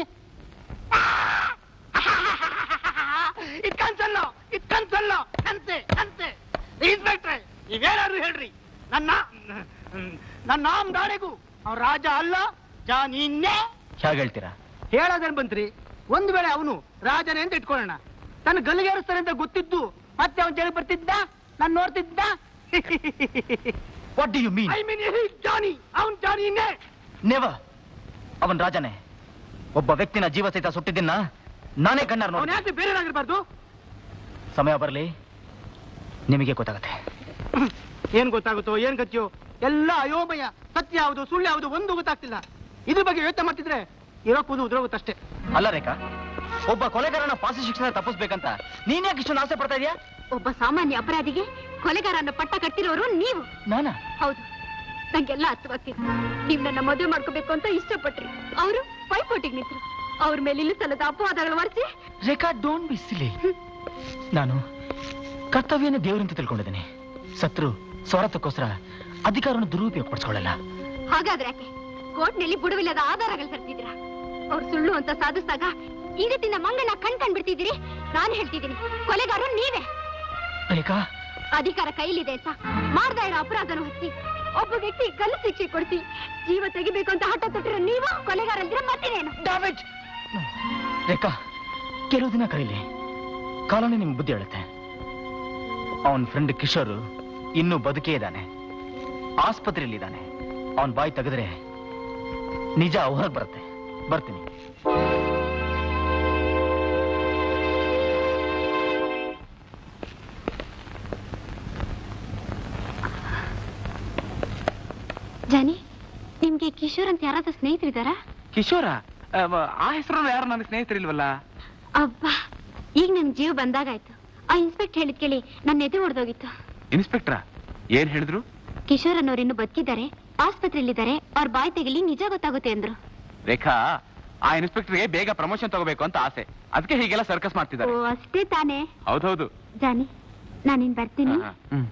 ಇದ್ ಕನ್ಸಲ್ಲ ಇದ್ ಕನ್ಸಲ್ಲ ಅಂತೆ ಅಂತೆ ಇನ್ಸ್ಪೆಕ್ಟ್ರೆ ನೀವೇನಾದ್ರು ಹೇಳ್ರಿ ನನ್ನ ನನ್ನ ನಾಮ್ ದಾಡೆಗೂ ಅವ್ನ ರಾಜ ಅಲ್ಲ ಜಾ ನೀನ್ನೇ ಹೇಗೆ ಹೇಳ್ತೀರಾ ಹೇಳೋದೇನ್ ಬಂತ್ರಿ ಒಂದ್ ವೇಳೆ ಅವನು ರಾಜನೇ ಅಂತ ಇಟ್ಕೊಳ್ಳೋಣ ತನ್ನ ಗಲ್ಲಿಗೇರಿಸ್ತಾನೆ ಅಂತ ಗೊತ್ತಿದ್ದು ಮತ್ತೆ ಅವನ್ ಜೈಲಿಗೆ ಬರ್ತಿದ್ದ ನಾನ್ ನೋಡ್ತಿದ್ದ what do you mean I mean Johnny ಅವನ್ ಜಾನಿನೇ ನೆವರ್ ಅವನ್ ರಾಜನೇ ಒಬ್ಬ ವ್ಯಕ್ತಿನ ಜೀವ ಸಹಿತ ಸುಟ್ಟಿದ್ದನ್ನ ನಾನೇ ಕಣ್ಣಾರ್ ಅವನ್ ನೋಡಿ ಯಾಕೆ ಬೇರೆನಾಗಿರ್ಬಾರ್ದು ಸಮಯ ಬರಲಿ ನಿಮಗೆ ಗೊತ್ತಾಗತ್ತೆ ಏನ್ ಗೊತ್ತಾಗುತ್ತೋ ಏನ್ ಗತಿಯೋ ಎಲ್ಲ ಅಯೋಮಯ ಸತ್ಯ ಯಾವುದು ಸುಳ್ಳು ಯಾವುದು ಒಂದು ಗೊತ್ತಾಗ್ತಿಲ್ಲ ಇದ್ರ ಬಗ್ಗೆ ಯೋಚನೆ ಮಾಡ್ತಿದ್ರೆ ಇರೋ ಕೂದು ಉದ್ರೋಗುತ್ತಷ್ಟೇ ಅಲ್ಲ ರೇಖಾ ಒಬ್ಬ ಕೊಲೆಗಾರನ ಫಾಸಿ ಶಿಕ್ಷಣ ತಪ್ಪಿಸ್ಬೇಕಂತ ನೀನ್ ಯಾಕೆ ಇಷ್ಟೊಂದು ಆಸೆ ಪಡ್ತಾ ಇದೀಯಾ ಒಬ್ಬ ಸಾಮಾನ್ಯ ಅಪರಾಧಿಗೆ ಕೊಲೆಗಾರನ ಪಟ್ಟ ಕಟ್ಟಿರೋರು ನೀವು ನಾನಾ ಹೌದು ನಂಗೆಲ್ಲ ಅರ್ಥವಾಗ್ತಿತ್ತು ನೀವ್ ನನ್ನ ಮದುವೆ ಮಾಡ್ಕೋಬೇಕು ಅಂತ ಇಷ್ಟಪಟ್ರಿ ಅವರು ಪೈಪೋಟಿಗೆ ನಿಂತ್ರು ಅವ್ರ ಮೇಲೆ ಇಲ್ಲಿ ಸಲ್ಲದ ಅಪವಾದಗಳು ಹೊರಿಸಿ ರೇಖಾ ಡೋಂಟ್ ಬಿ ಸಿಲಿ ನಾನು ಕರ್ತವ್ಯನ ದೇವರಂತ ತಿಳ್ಕೊಂಡಿದ್ದೇನೆ ಸತ್ರು ಸ್ವಾರ್ಥಕ್ಕೋಸ್ಕರ ಅಧಿಕಾರವನ್ನು ದುರುಪಯೋಗ ಪಡಿಸ್ಕೊಳ್ಳಲ್ಲ ಹಾಗಾದ್ರೆ ಯಾಕೆ ಕೋರ್ಟ್ನಲ್ಲಿ ಬುಡವಿಲ್ಲದ ಆಧಾರಗಳು ತರ್ತಿದ್ರ ಅವ್ರು ಸುಳ್ಳು ಅಂತ ಸಾಧಿಸಿದಾಗ ಈ ರೀತಿನ ಮಂಗನ ಕಣ್ ಕಣ್ ಬಿಡ್ತಿದ್ದೀರಿ ನಾನು ಹೇಳ್ತಿದ್ದೀನಿ ಕೊಲೆಗಾರರು ನೀವೇ ರೇಖಾ ಅಧಿಕಾರ ಕೈಲಿದೆ ಅಂತ ಮಾಡ್ದ ಇರೋ ಅಪರಾಧನ ಹೊತ್ತಿ ಒಬ್ಬ ವ್ಯಕ್ತಿ ಗಲ್ಲು ಶಿಕ್ಷೆ ಕೊಡಿಸಿ ಜೀವ ತೆಗಿಬೇಕು ಅಂತ ಹಠ ತೊಟ್ಟಿರೋ ನೀವು ಕೊಲೆಗಾರ ಅಂತೀರ ಮತ್ತಿನೇನು ರೇಖಾ ಕೆಲವು ದಿನ ಕರೀಲಿ ಕಾಲೋನಿ ನಿಮ್ಗೆ ಬುದ್ಧಿ ಹೇಳುತ್ತೆ ಅವನ್ ಫ್ರೆಂಡ್ ಕಿಶೋರ್ ಇನ್ನೂ ಬದುಕೇ ಇದ್ದಾನೆ ಆಸ್ಪತ್ರೆಯಲ್ಲಿ ಇದ್ದಾನೆ ಅವನ್ ಬಾಯಿ ತೆಗೆದ್ರೆ ನಿಜ ಹೊರಗೆ ಬರುತ್ತೆ ಬರ್ತೀನಿ ಜಾನಿ ನಿಮ್ಗೆ ಕಿಶೋರ್ ಅಂತ ಯಾರಾದ್ರೂ ಸ್ನೇಹಿತರಿದ್ದಾರಾ ಕಿಶೋರ ಆ ಹೆಸರು ಯಾರು ನನ್ನ ಸ್ನೇಹಿತರಿಲ್ವಲ್ಲ ಅಬ್ಬಾ ಈಗ ನನ್ ಜೀವ ಬಂದಾಗಾಯ್ತು ಆ ಇನ್ಸ್ಪೆಕ್ಟರ್ ಹೇಳಿದ್ ಕೇಳಿ ನನ್ನ ಎದೆ ಹೊಡೆದೋಗಿತ್ತು ಇನ್ಸ್ಪೆಕ್ಟ್ರಾ ಏನ್ ಹೇಳಿದ್ರು ಕಿಶೋರ್ ಅನ್ನೋರು ಇನ್ನು ಬದುಕಿದ್ದಾರೆ ಆಸ್ಪತ್ರೆಯಲ್ಲಿದ್ದಾರೆ ಅವ್ರ ಬಾಯಿ ತೆಗಿಲಿ ನಿಜ ಗೊತ್ತಾಗುತ್ತೆ ಅಂದ್ರು ರೇಖಾ ಆ ಇನ್ಸ್ಪೆಕ್ಟರ್ಗೆ ಬೇಗ ಪ್ರಮೋಷನ್ ತಗೋಬೇಕು ಅಂತ ಆಸೆ ಅದಕ್ಕೆ ಹೀಗೆಲ್ಲ ಸರ್ಕಸ್ ಓ ಮಾಡ್ತಿದ್ದಾರೆ ಅಷ್ಟೇ ತಾನೇ ಹೌದೌದು ಜಾನಿ ನಾನಿನ್ ಬರ್ತೀನಿ ಹ್ಮ್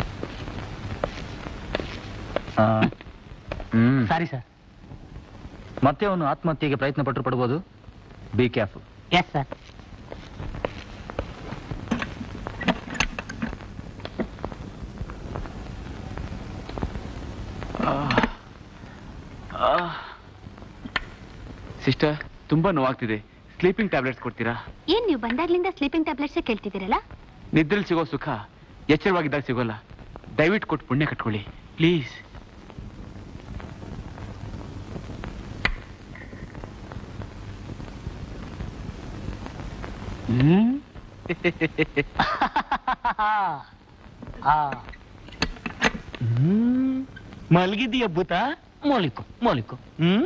ಸಾರಿ ಸರ್ ಮತ್ತೆ ಅವನು ಆತ್ಮಹತ್ಯೆಗೆ ಪ್ರಯತ್ನ ಪಟ್ಟರು ಪಡ್ಬೋದು be careful yes sir sister ತುಂಬಾ ನೋವಾಗ್ತಿದೆ ಸ್ಲೀಪಿಂಗ್ ಟ್ಯಾಬ್ಲೆಟ್ಸ್ ಕೊಡ್ತೀರಾ ಏನ್ ನೀವು ಬಂದಾಗ್ಲಿಂದ ಸ್ಲೀಪಿಂಗ್ ಟ್ಯಾಬ್ಲೆಟ್ಸ್ ಕೇಳ್ತಿದ್ದೀರಲ್ಲ ನಿದ್ರೆಲ್ ಸಿಗೋ ಸುಖ ಎಚ್ಚರವಾಗಿದ್ದಾಗ ಸಿಗೋಲ್ಲ ದಯವಿಟ್ಟು ಕೊಟ್ಟು ಪುಣ್ಯ ಕಟ್ಕೊಳ್ಳಿ ಪ್ಲೀಸ್ ಹ್ಮ್ ಆ ಮಲಗಿದೀಯ ಭೂತ ಮೊಲಿಕು ಮೊಲಿಕು ಹ್ಮ್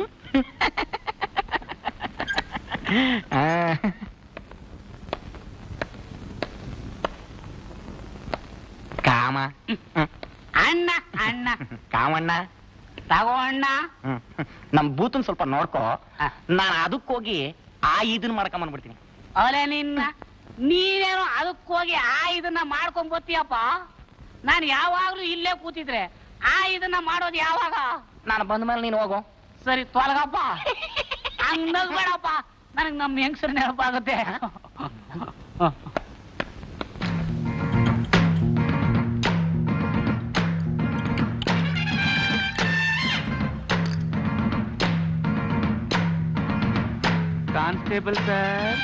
ಆ. ಕಾಮ ಅಣ್ಣ ಅಣ್ಣ ಕಾಮಣ್ಣ ತಗೋ ಅಣ್ಣ ಹ್ಮ್. ನಮ್ ಬೂತನ್ ಸ್ವಲ್ಪ ನೋಡ್ಕೋ ನಾನು ಅದಕ್ಕೋಗಿ ಆ ಇದನ್ ಮಾಡ್ಕೊಂಬಂದ್ಬಿಡ್ತೀನಿ ಅಲೆ ನಿನ್ನ ನೀನೇನೋ ಅದಕ್ಕೆ ಹೋಗಿ ಆ ಇದನ್ನ ಮಾಡ್ಕೊಂಡ್ ಬತ್ತೀಯಪ್ಪ ನಾನು ಯಾವಾಗ್ಲೂ ಇಲ್ಲೇ ಕೂತಿದ್ರೆ ಆ ಇದನ್ನ ಮಾಡೋದು ಯಾವಾಗ ನಾನು ಬಂದ ಮೇಲೆ ನೀನು ಹೋಗು ಸರಿ ತೊಲಗಪ್ಪ ಹಂಗ್ ಬೇಡಪ್ಪ ನನಗ್ ನಮ್ಮ ಹೆಂಗಸರು ನೆನಪಾಗುತ್ತೆ ಕಾನ್ಸ್ಟೇಬಲ್ ಸರ್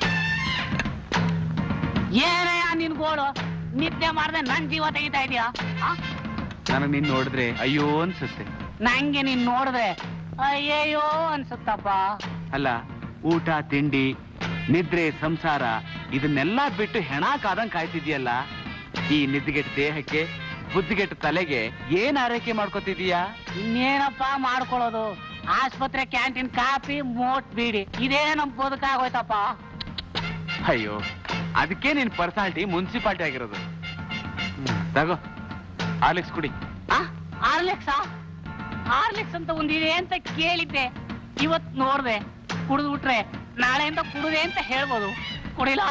ಏನಯ್ಯ ನಿನ್ ಗೋಳು ನಿದ್ದೆ ಮಾಡ್ದೆ ನನ್ ಜೀವ ತೆಗಿತಾ ಇದೀಯಾ ಆ? ನನಗೆ ನಿನ್ ನೋಡಿದ್ರೆ ಅಯ್ಯೋ ಅನ್ಸುತ್ತೆ ನಂಗೆ ನೀನ್ ನೋಡಿದ್ರೆ ಅಯ್ಯಯ್ಯೋ ಅನ್ಸುತ್ತಪ್ಪ ಅಲ್ಲ ಊಟ ತಿಂಡಿ ನಿದ್ರೆ ಸಂಸಾರ ಇದನ್ನೆಲ್ಲ ಬಿಟ್ಟು ಹೆಣ ಕಾದಂಗ್ ಕಾಯ್ತಿದ್ಯಲ್ಲ ಈ ನಿದ್ಗೆಟ್ಟ ದೇಹಕ್ಕೆ ಬುದ್ಧಿಗೆಟ್ಟ ತಲೆಗೆ ಏನ್ ಆರೈಕೆ ಮಾಡ್ಕೋತಿದೀಯಾ ಇನ್ನೇನಪ್ಪ ಮಾಡ್ಕೊಳ್ಳೋದು ಆಸ್ಪತ್ರೆ ಕ್ಯಾಂಟೀನ್ ಕಾಫಿ ಮೋಟ್ ಬೀಡಿ ಇದೇ ನಮ್ ಬದುಕಾಗೋಯ್ತಪ್ಪ ಅಯ್ಯೋ ಅದಕ್ಕೆ ನಿನ್ ಪರ್ಸನಾಲಿಟಿ ಮುನ್ಸಿಪಾಲ್ಟಿ ಆಗಿರೋದು ಹ್ಮ್, ತಗೋ ಆಲಿಕ್ಸ್ ಕುಡಿ ಆರ್ಲೆಕ್ಸಾ ಆರ್ಲೆಕ್ಸ್ ಅಂತ ಒಂದಿದೆ ಅಂತ ಕೇಳಿದ್ದೆ ಇವತ್ ನೋಡ್ದೆ ಕುಡಿದು ಬಿಟ್ರೆ ನಾಳೆಯಿಂದ ಕುಡುದೆ ಅಂತ ಹೇಳ್ಬೋದು ಕುಡಿಲ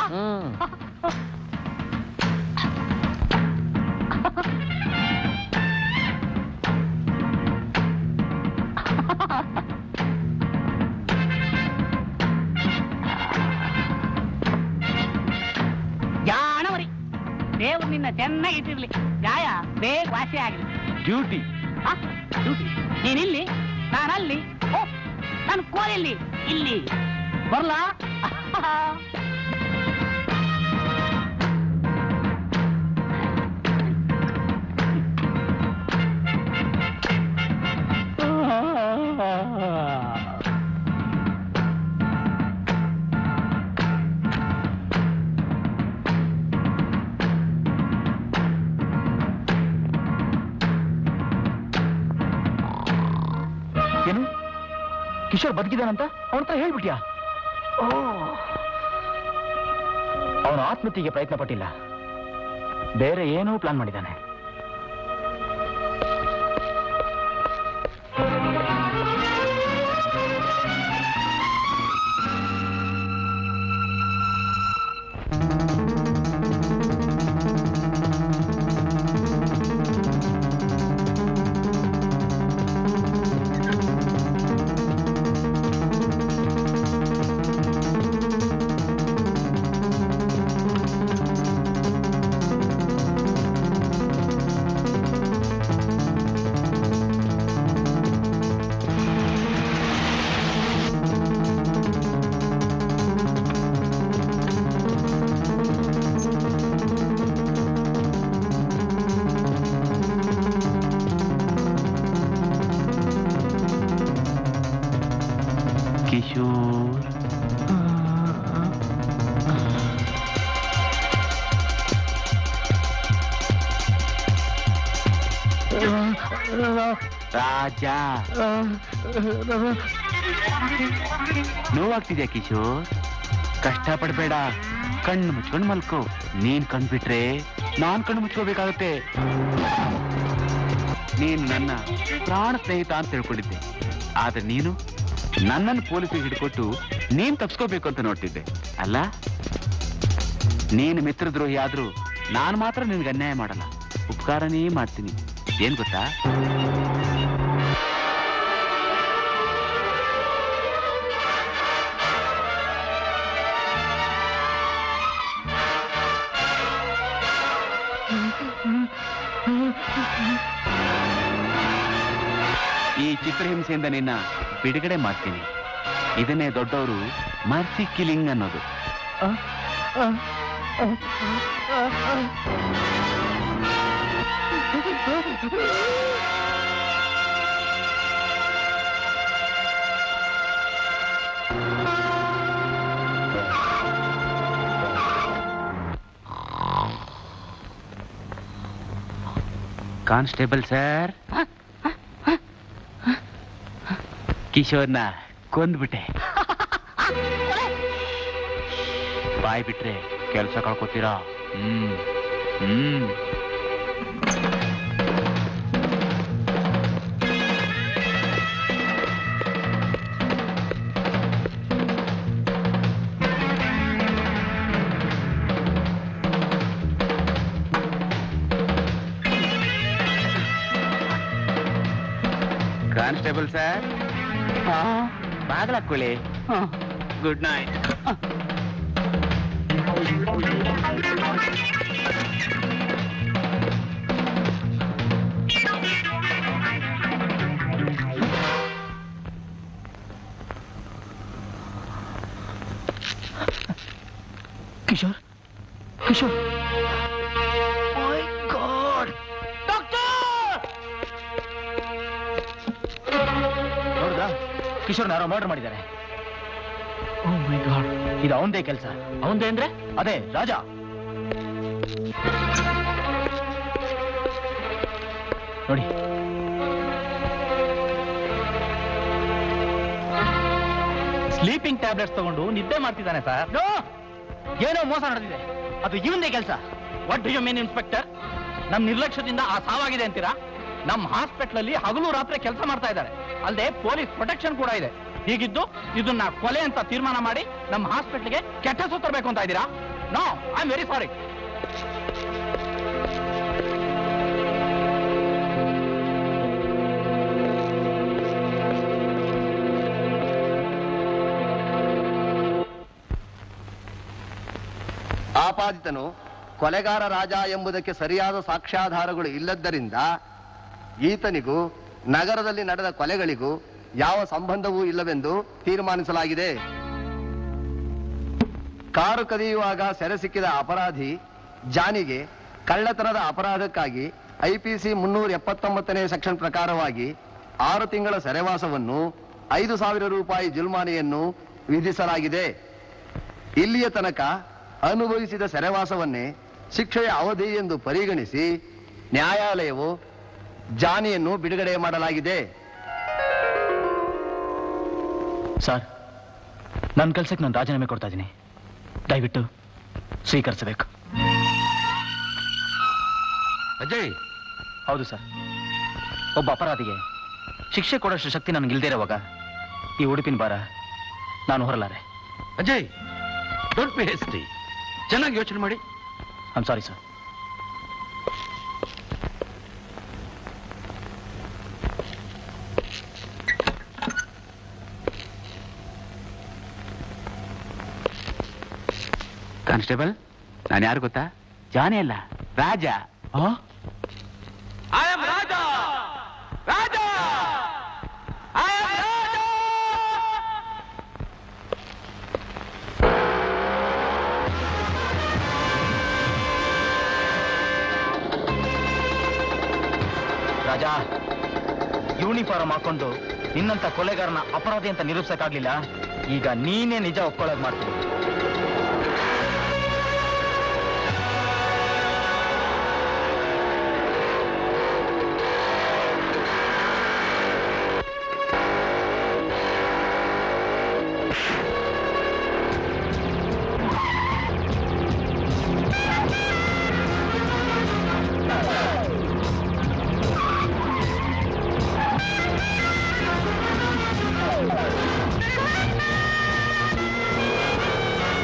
ಜಾಣವರಿ ದೇವ್ರು ನಿನ್ನ ಚೆನ್ನಾಗಿ ಇಟ್ಟಿರ್ಲಿ ಗಾಯ ಬೇಗ ವಾಸಿ ಆಗಲಿ ಡ್ಯೂಟಿ ಆ, ಡ್ಯೂಟಿ. ನೀನಿಲ್ಲಿ ನಾನಲ್ಲಿ ಓ ನಾನು ಕೋಲಿಲ್ಲಿ ಇಲ್ಲಿ ಬರ್ಲಾ ಏನು ಕಿಶೋರ್ ಬದುಕಿದಾನಂತ ಅವನ ಹತ್ರ ಹೇಳ್ಬಿಟ್ಯಾ ಓ ಅವನು ಆತ್ಮಹತ್ಯೆಗೆ ಪ್ರಯತ್ನ ಪಟ್ಟಿಲ್ಲ ಬೇರೆ ಏನೋ ಪ್ಲಾನ್ ಮಾಡಿದ್ದಾನೆ ಕಿಶೋರ್ ರಾಜ ನೋವಾಗ್ತಿದ್ಯಾ ಕಿಶೋರ್ ಕಷ್ಟ ಪಡ್ಬೇಡ ಕಣ್ಣು ಮುಚ್ಕೊಂಡು ಮಲ್ಕೋ ನೀನ್ ಕಂಡ್ಬಿಟ್ರೆ ನಾನ್ ಕಣ್ಣು ಮುಚ್ಕೋಬೇಕಾಗತ್ತೆ ನೀನ್ ನನ್ನ ಪ್ರಾಣ ಸ್ನೇಹಿತ ಅಂತ ತಿಳ್ಕೊಂಡಿದ್ದೆ ಆದ್ರೆ ನೀನು ನನ್ನನ್ನು ಪೊಲೀಸಿಗೆ ಹಿಡ್ಕೊಟ್ಟು ನೀನ್ ತಪ್ಸ್ಕೋಬೇಕು ಅಂತ ನೋಡ್ತಿದ್ದೆ ಅಲ್ಲ ನೀನು ಮಿತ್ರದ್ರೋಹಿ ಆದ್ರೂ ನಾನು ಮಾತ್ರ ನಿನ್ಗೆ ಅನ್ಯಾಯ ಮಾಡಲ್ಲ ಉಪಕಾರನೇ ಮಾಡ್ತೀನಿ ಏನ್ ಗೊತ್ತಾ ಈ ಚಿತ್ರಹಿಂಸೆಯಿಂದ ನಿನ್ನ ಬಿಡುಗಡೆ ಮಾಡ್ತೀನಿ ಇದನ್ನೇ ದೊಡ್ಡವರು ಮರ್ಸಿ ಕಿಲಿಂಗ್ ಅನ್ನೋದು ಕಾನ್ಸ್ಟೇಬಲ್ ಸರ್ ಕಿಶೋರ್ನ ಕೊಂದ್ಬಿಟ್ಟೆ ಬಾಯ್ ಬಿಟ್ರೆ ಕೆಲಸ ಕಳ್ಕೊತೀರಾ ಹ್ಮ್ ಹ್ಮ್ ಕಾನ್ಸ್ಟೇಬಲ್ ಸರ್ ಬಾಗ್ಲಾಕೊಳ್ಳಿ good night Kishore Kishore god ನೋಡ್ದಾ ಕಿಶೋರ್ನ ಯಾರೋ ಮರ್ಡರ್ ಮಾಡಿದ್ದಾರೆ ಓ ಮೈ ಗಾಡ್ ಇದು ಅವಂದೇ ಕೆಲಸ ಅವಂದೇ ಅಂದ್ರೆ ಅದೇ ರಾಜ ನೋಡಿ ಸ್ಲೀಪಿಂಗ್ ಟ್ಯಾಬ್ಲೆಟ್ಸ್ ತಗೊಂಡು ನಿದ್ದೆ ಮಾಡ್ತಿದ್ದಾನೆ ಸರ್ ಏನೋ ಮೋಸ ನಡೆದಿದೆ ಅದು ಇವಂದೇ ಕೆಲಸ what do you mean inspector ನಮ್ ನಿರ್ಲಕ್ಷ್ಯದಿಂದ ಆ ಸಾವಾಗಿದೆ ಅಂತೀರಾ ನಮ್ ಹಾಸ್ಪಿಟಲ್ ಅಲ್ಲಿ ಹಗಲು ರಾತ್ರಿ ಕೆಲಸ ಮಾಡ್ತಾ ಇದ್ದಾರೆ ಅಲ್ಲದೆ ಪೊಲೀಸ್ ಪ್ರೊಟೆಕ್ಷನ್ ಕೂಡ ಇದೆ ಹೀಗಿದ್ದು ಇದನ್ನ ಕೊಲೆ ಅಂತ ತೀರ್ಮಾನ ಮಾಡಿ ನಮ್ಮ ಹಾಸ್ಪಿಟಲ್ಗೆ ಕೆಟ್ಟ ಹೆಸರು ತರಬೇಕು ಅಂತ ಇದ್ದೀರಾ no I am very sorry ಆಪಾದಿತನು ಕೊಲೆಗಾರ ರಾಜ ಎಂಬುದಕ್ಕೆ ಸರಿಯಾದ ಸಾಕ್ಷ್ಯಾಧಾರಗಳು ಇಲ್ಲದ್ದರಿಂದ ಈತನಿಗೂ ನಗರದಲ್ಲಿ ನಡೆದ ಕೊಲೆಗಳಿಗೂ ಯಾವ ಸಂಬಂಧವೂ ಇಲ್ಲವೆಂದು ತೀರ್ಮಾನಿಸಲಾಗಿದೆ ಕಾರು ಕದಿಯುವಾಗ ಸೆರೆ ಸಿಕ್ಕಿದ ಅಪರಾಧಿ ಜಾನಿಗೆ ಕಳ್ಳತನದ ಅಪರಾಧಕ್ಕಾಗಿ ಐಪಿಸಿ ಮುನ್ನೂರ ಎಪ್ಪತ್ತೊಂಬತ್ತನೇ ಸೆಕ್ಷನ್ ಪ್ರಕಾರವಾಗಿ ಆರು ತಿಂಗಳ ಸೆರೆವಾಸವನ್ನು ಐದು ಸಾವಿರ ರೂಪಾಯಿ ಜುಲ್ಮಾನೆಯನ್ನು ವಿಧಿಸಲಾಗಿದೆ ಇಲ್ಲಿಯ ತನಕ ಅನುಭವಿಸಿದ ಸೆರೆವಾಸವನ್ನೇ ಶಿಕ್ಷೆಯ ಅವಧಿ ಎಂದು ಪರಿಗಣಿಸಿ ನ್ಯಾಯಾಲಯವು ಜಾನಿಯನ್ನು ಬಿಡುಗಡೆ ಮಾಡಲಾಗಿದೆ ಸರ್ ನನ್ನ ಕೆಲ್ಸಕ್ಕೆ ನಾನು ರಾಜೀನಾಮೆ ಕೊಡ್ತಾ ಇದ್ದೀನಿ ದಯವಿಟ್ಟು ಸ್ವೀಕರಿಸಬೇಕು ಅಜಯ್ ಹೌದು ಸರ್ ಒಬ್ಬ ಅಪರಾಧಿಗೆ ಶಿಕ್ಷೆ ಕೊಡೋಷ್ಟು ಶಕ್ತಿ ನನಗಿಲ್ದೇ ಇರುವಾಗ ಈ ಉಡುಪಿನ ಭಾರ ನಾನು ಹೊರಲಾರೆ ಅಜಯ್ ಡೋಂಟ್ ಬಿ ಹೆಸ್ಟಿ ಚೆನ್ನಾಗಿ ಯೋಚನೆ ಮಾಡಿ ಐಮ್ ಸಾರಿ ಸರ್ ಕಾನ್ಸ್ಟೇಬಲ್ ನಾನು ಯಾರು ಗೊತ್ತಾ ಜಾನಿ ಅಲ್ಲ Raja I am Raja Raja I am Raja Raja uniform ಹಾಕೊಂಡು ನಿನ್ನಂತ ಕೊಲೆಗಾರನ ಅಪರಾಧಿ ಅಂತ ನಿರೂಪಿಸಕ್ಕಾಗ್ಲಿಲ್ಲ ಈಗ ನೀನೇ ನಿಜ ಒಪ್ಕೊಳ್ಳೋದು ಮಾಡ್ತೀನಿ ಆ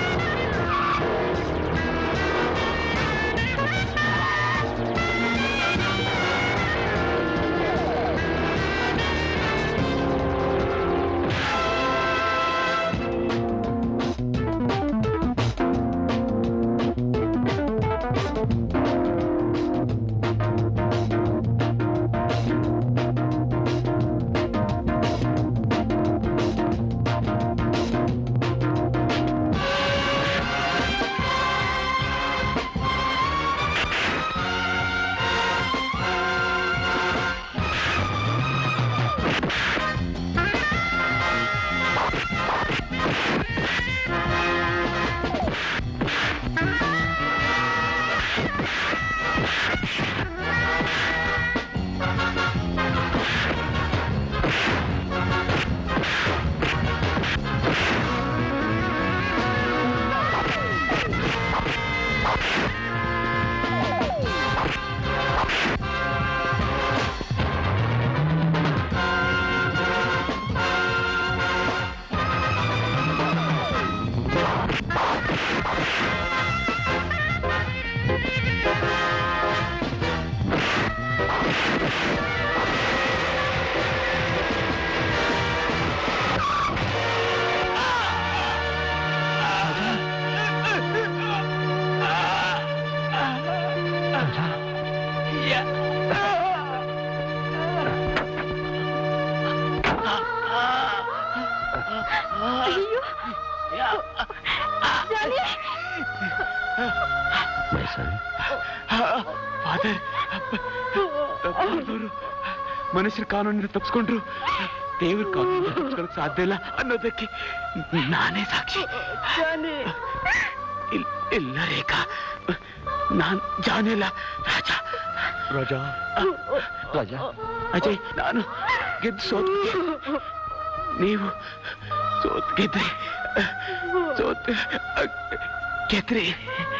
ಫಾದರ್ ಮನುಷ್ಯರ ಕಾನೂನಿಂದ ತಪ್ಪಿಸ್ಕೊಂಡ್ರು ದೇವ್ರ ಕಾನೂನಿಂದ ತಪ್ಪಿಸ್ಕೊಳಕ್ ಸಾಧ್ಯ ಇಲ್ಲ ಅನ್ನೋದಕ್ಕೆ ನಾನೇ ಸಾಕ್ಷಿ ಇಲ್- ಇಲ್ಲ ರೇಖಾ ನಾನ್ ಜಾನಿಲ್ಲ ರಾಜ ರಾಜ ರಾಜ ಅಜಯ್ ನಾನು ಗೆದ್ದು ಸೋತ್ ನೀವು ಸೋತ್ ಗೆದ್ರಿ ಸೋತ್ ಗೆದ್ರಿ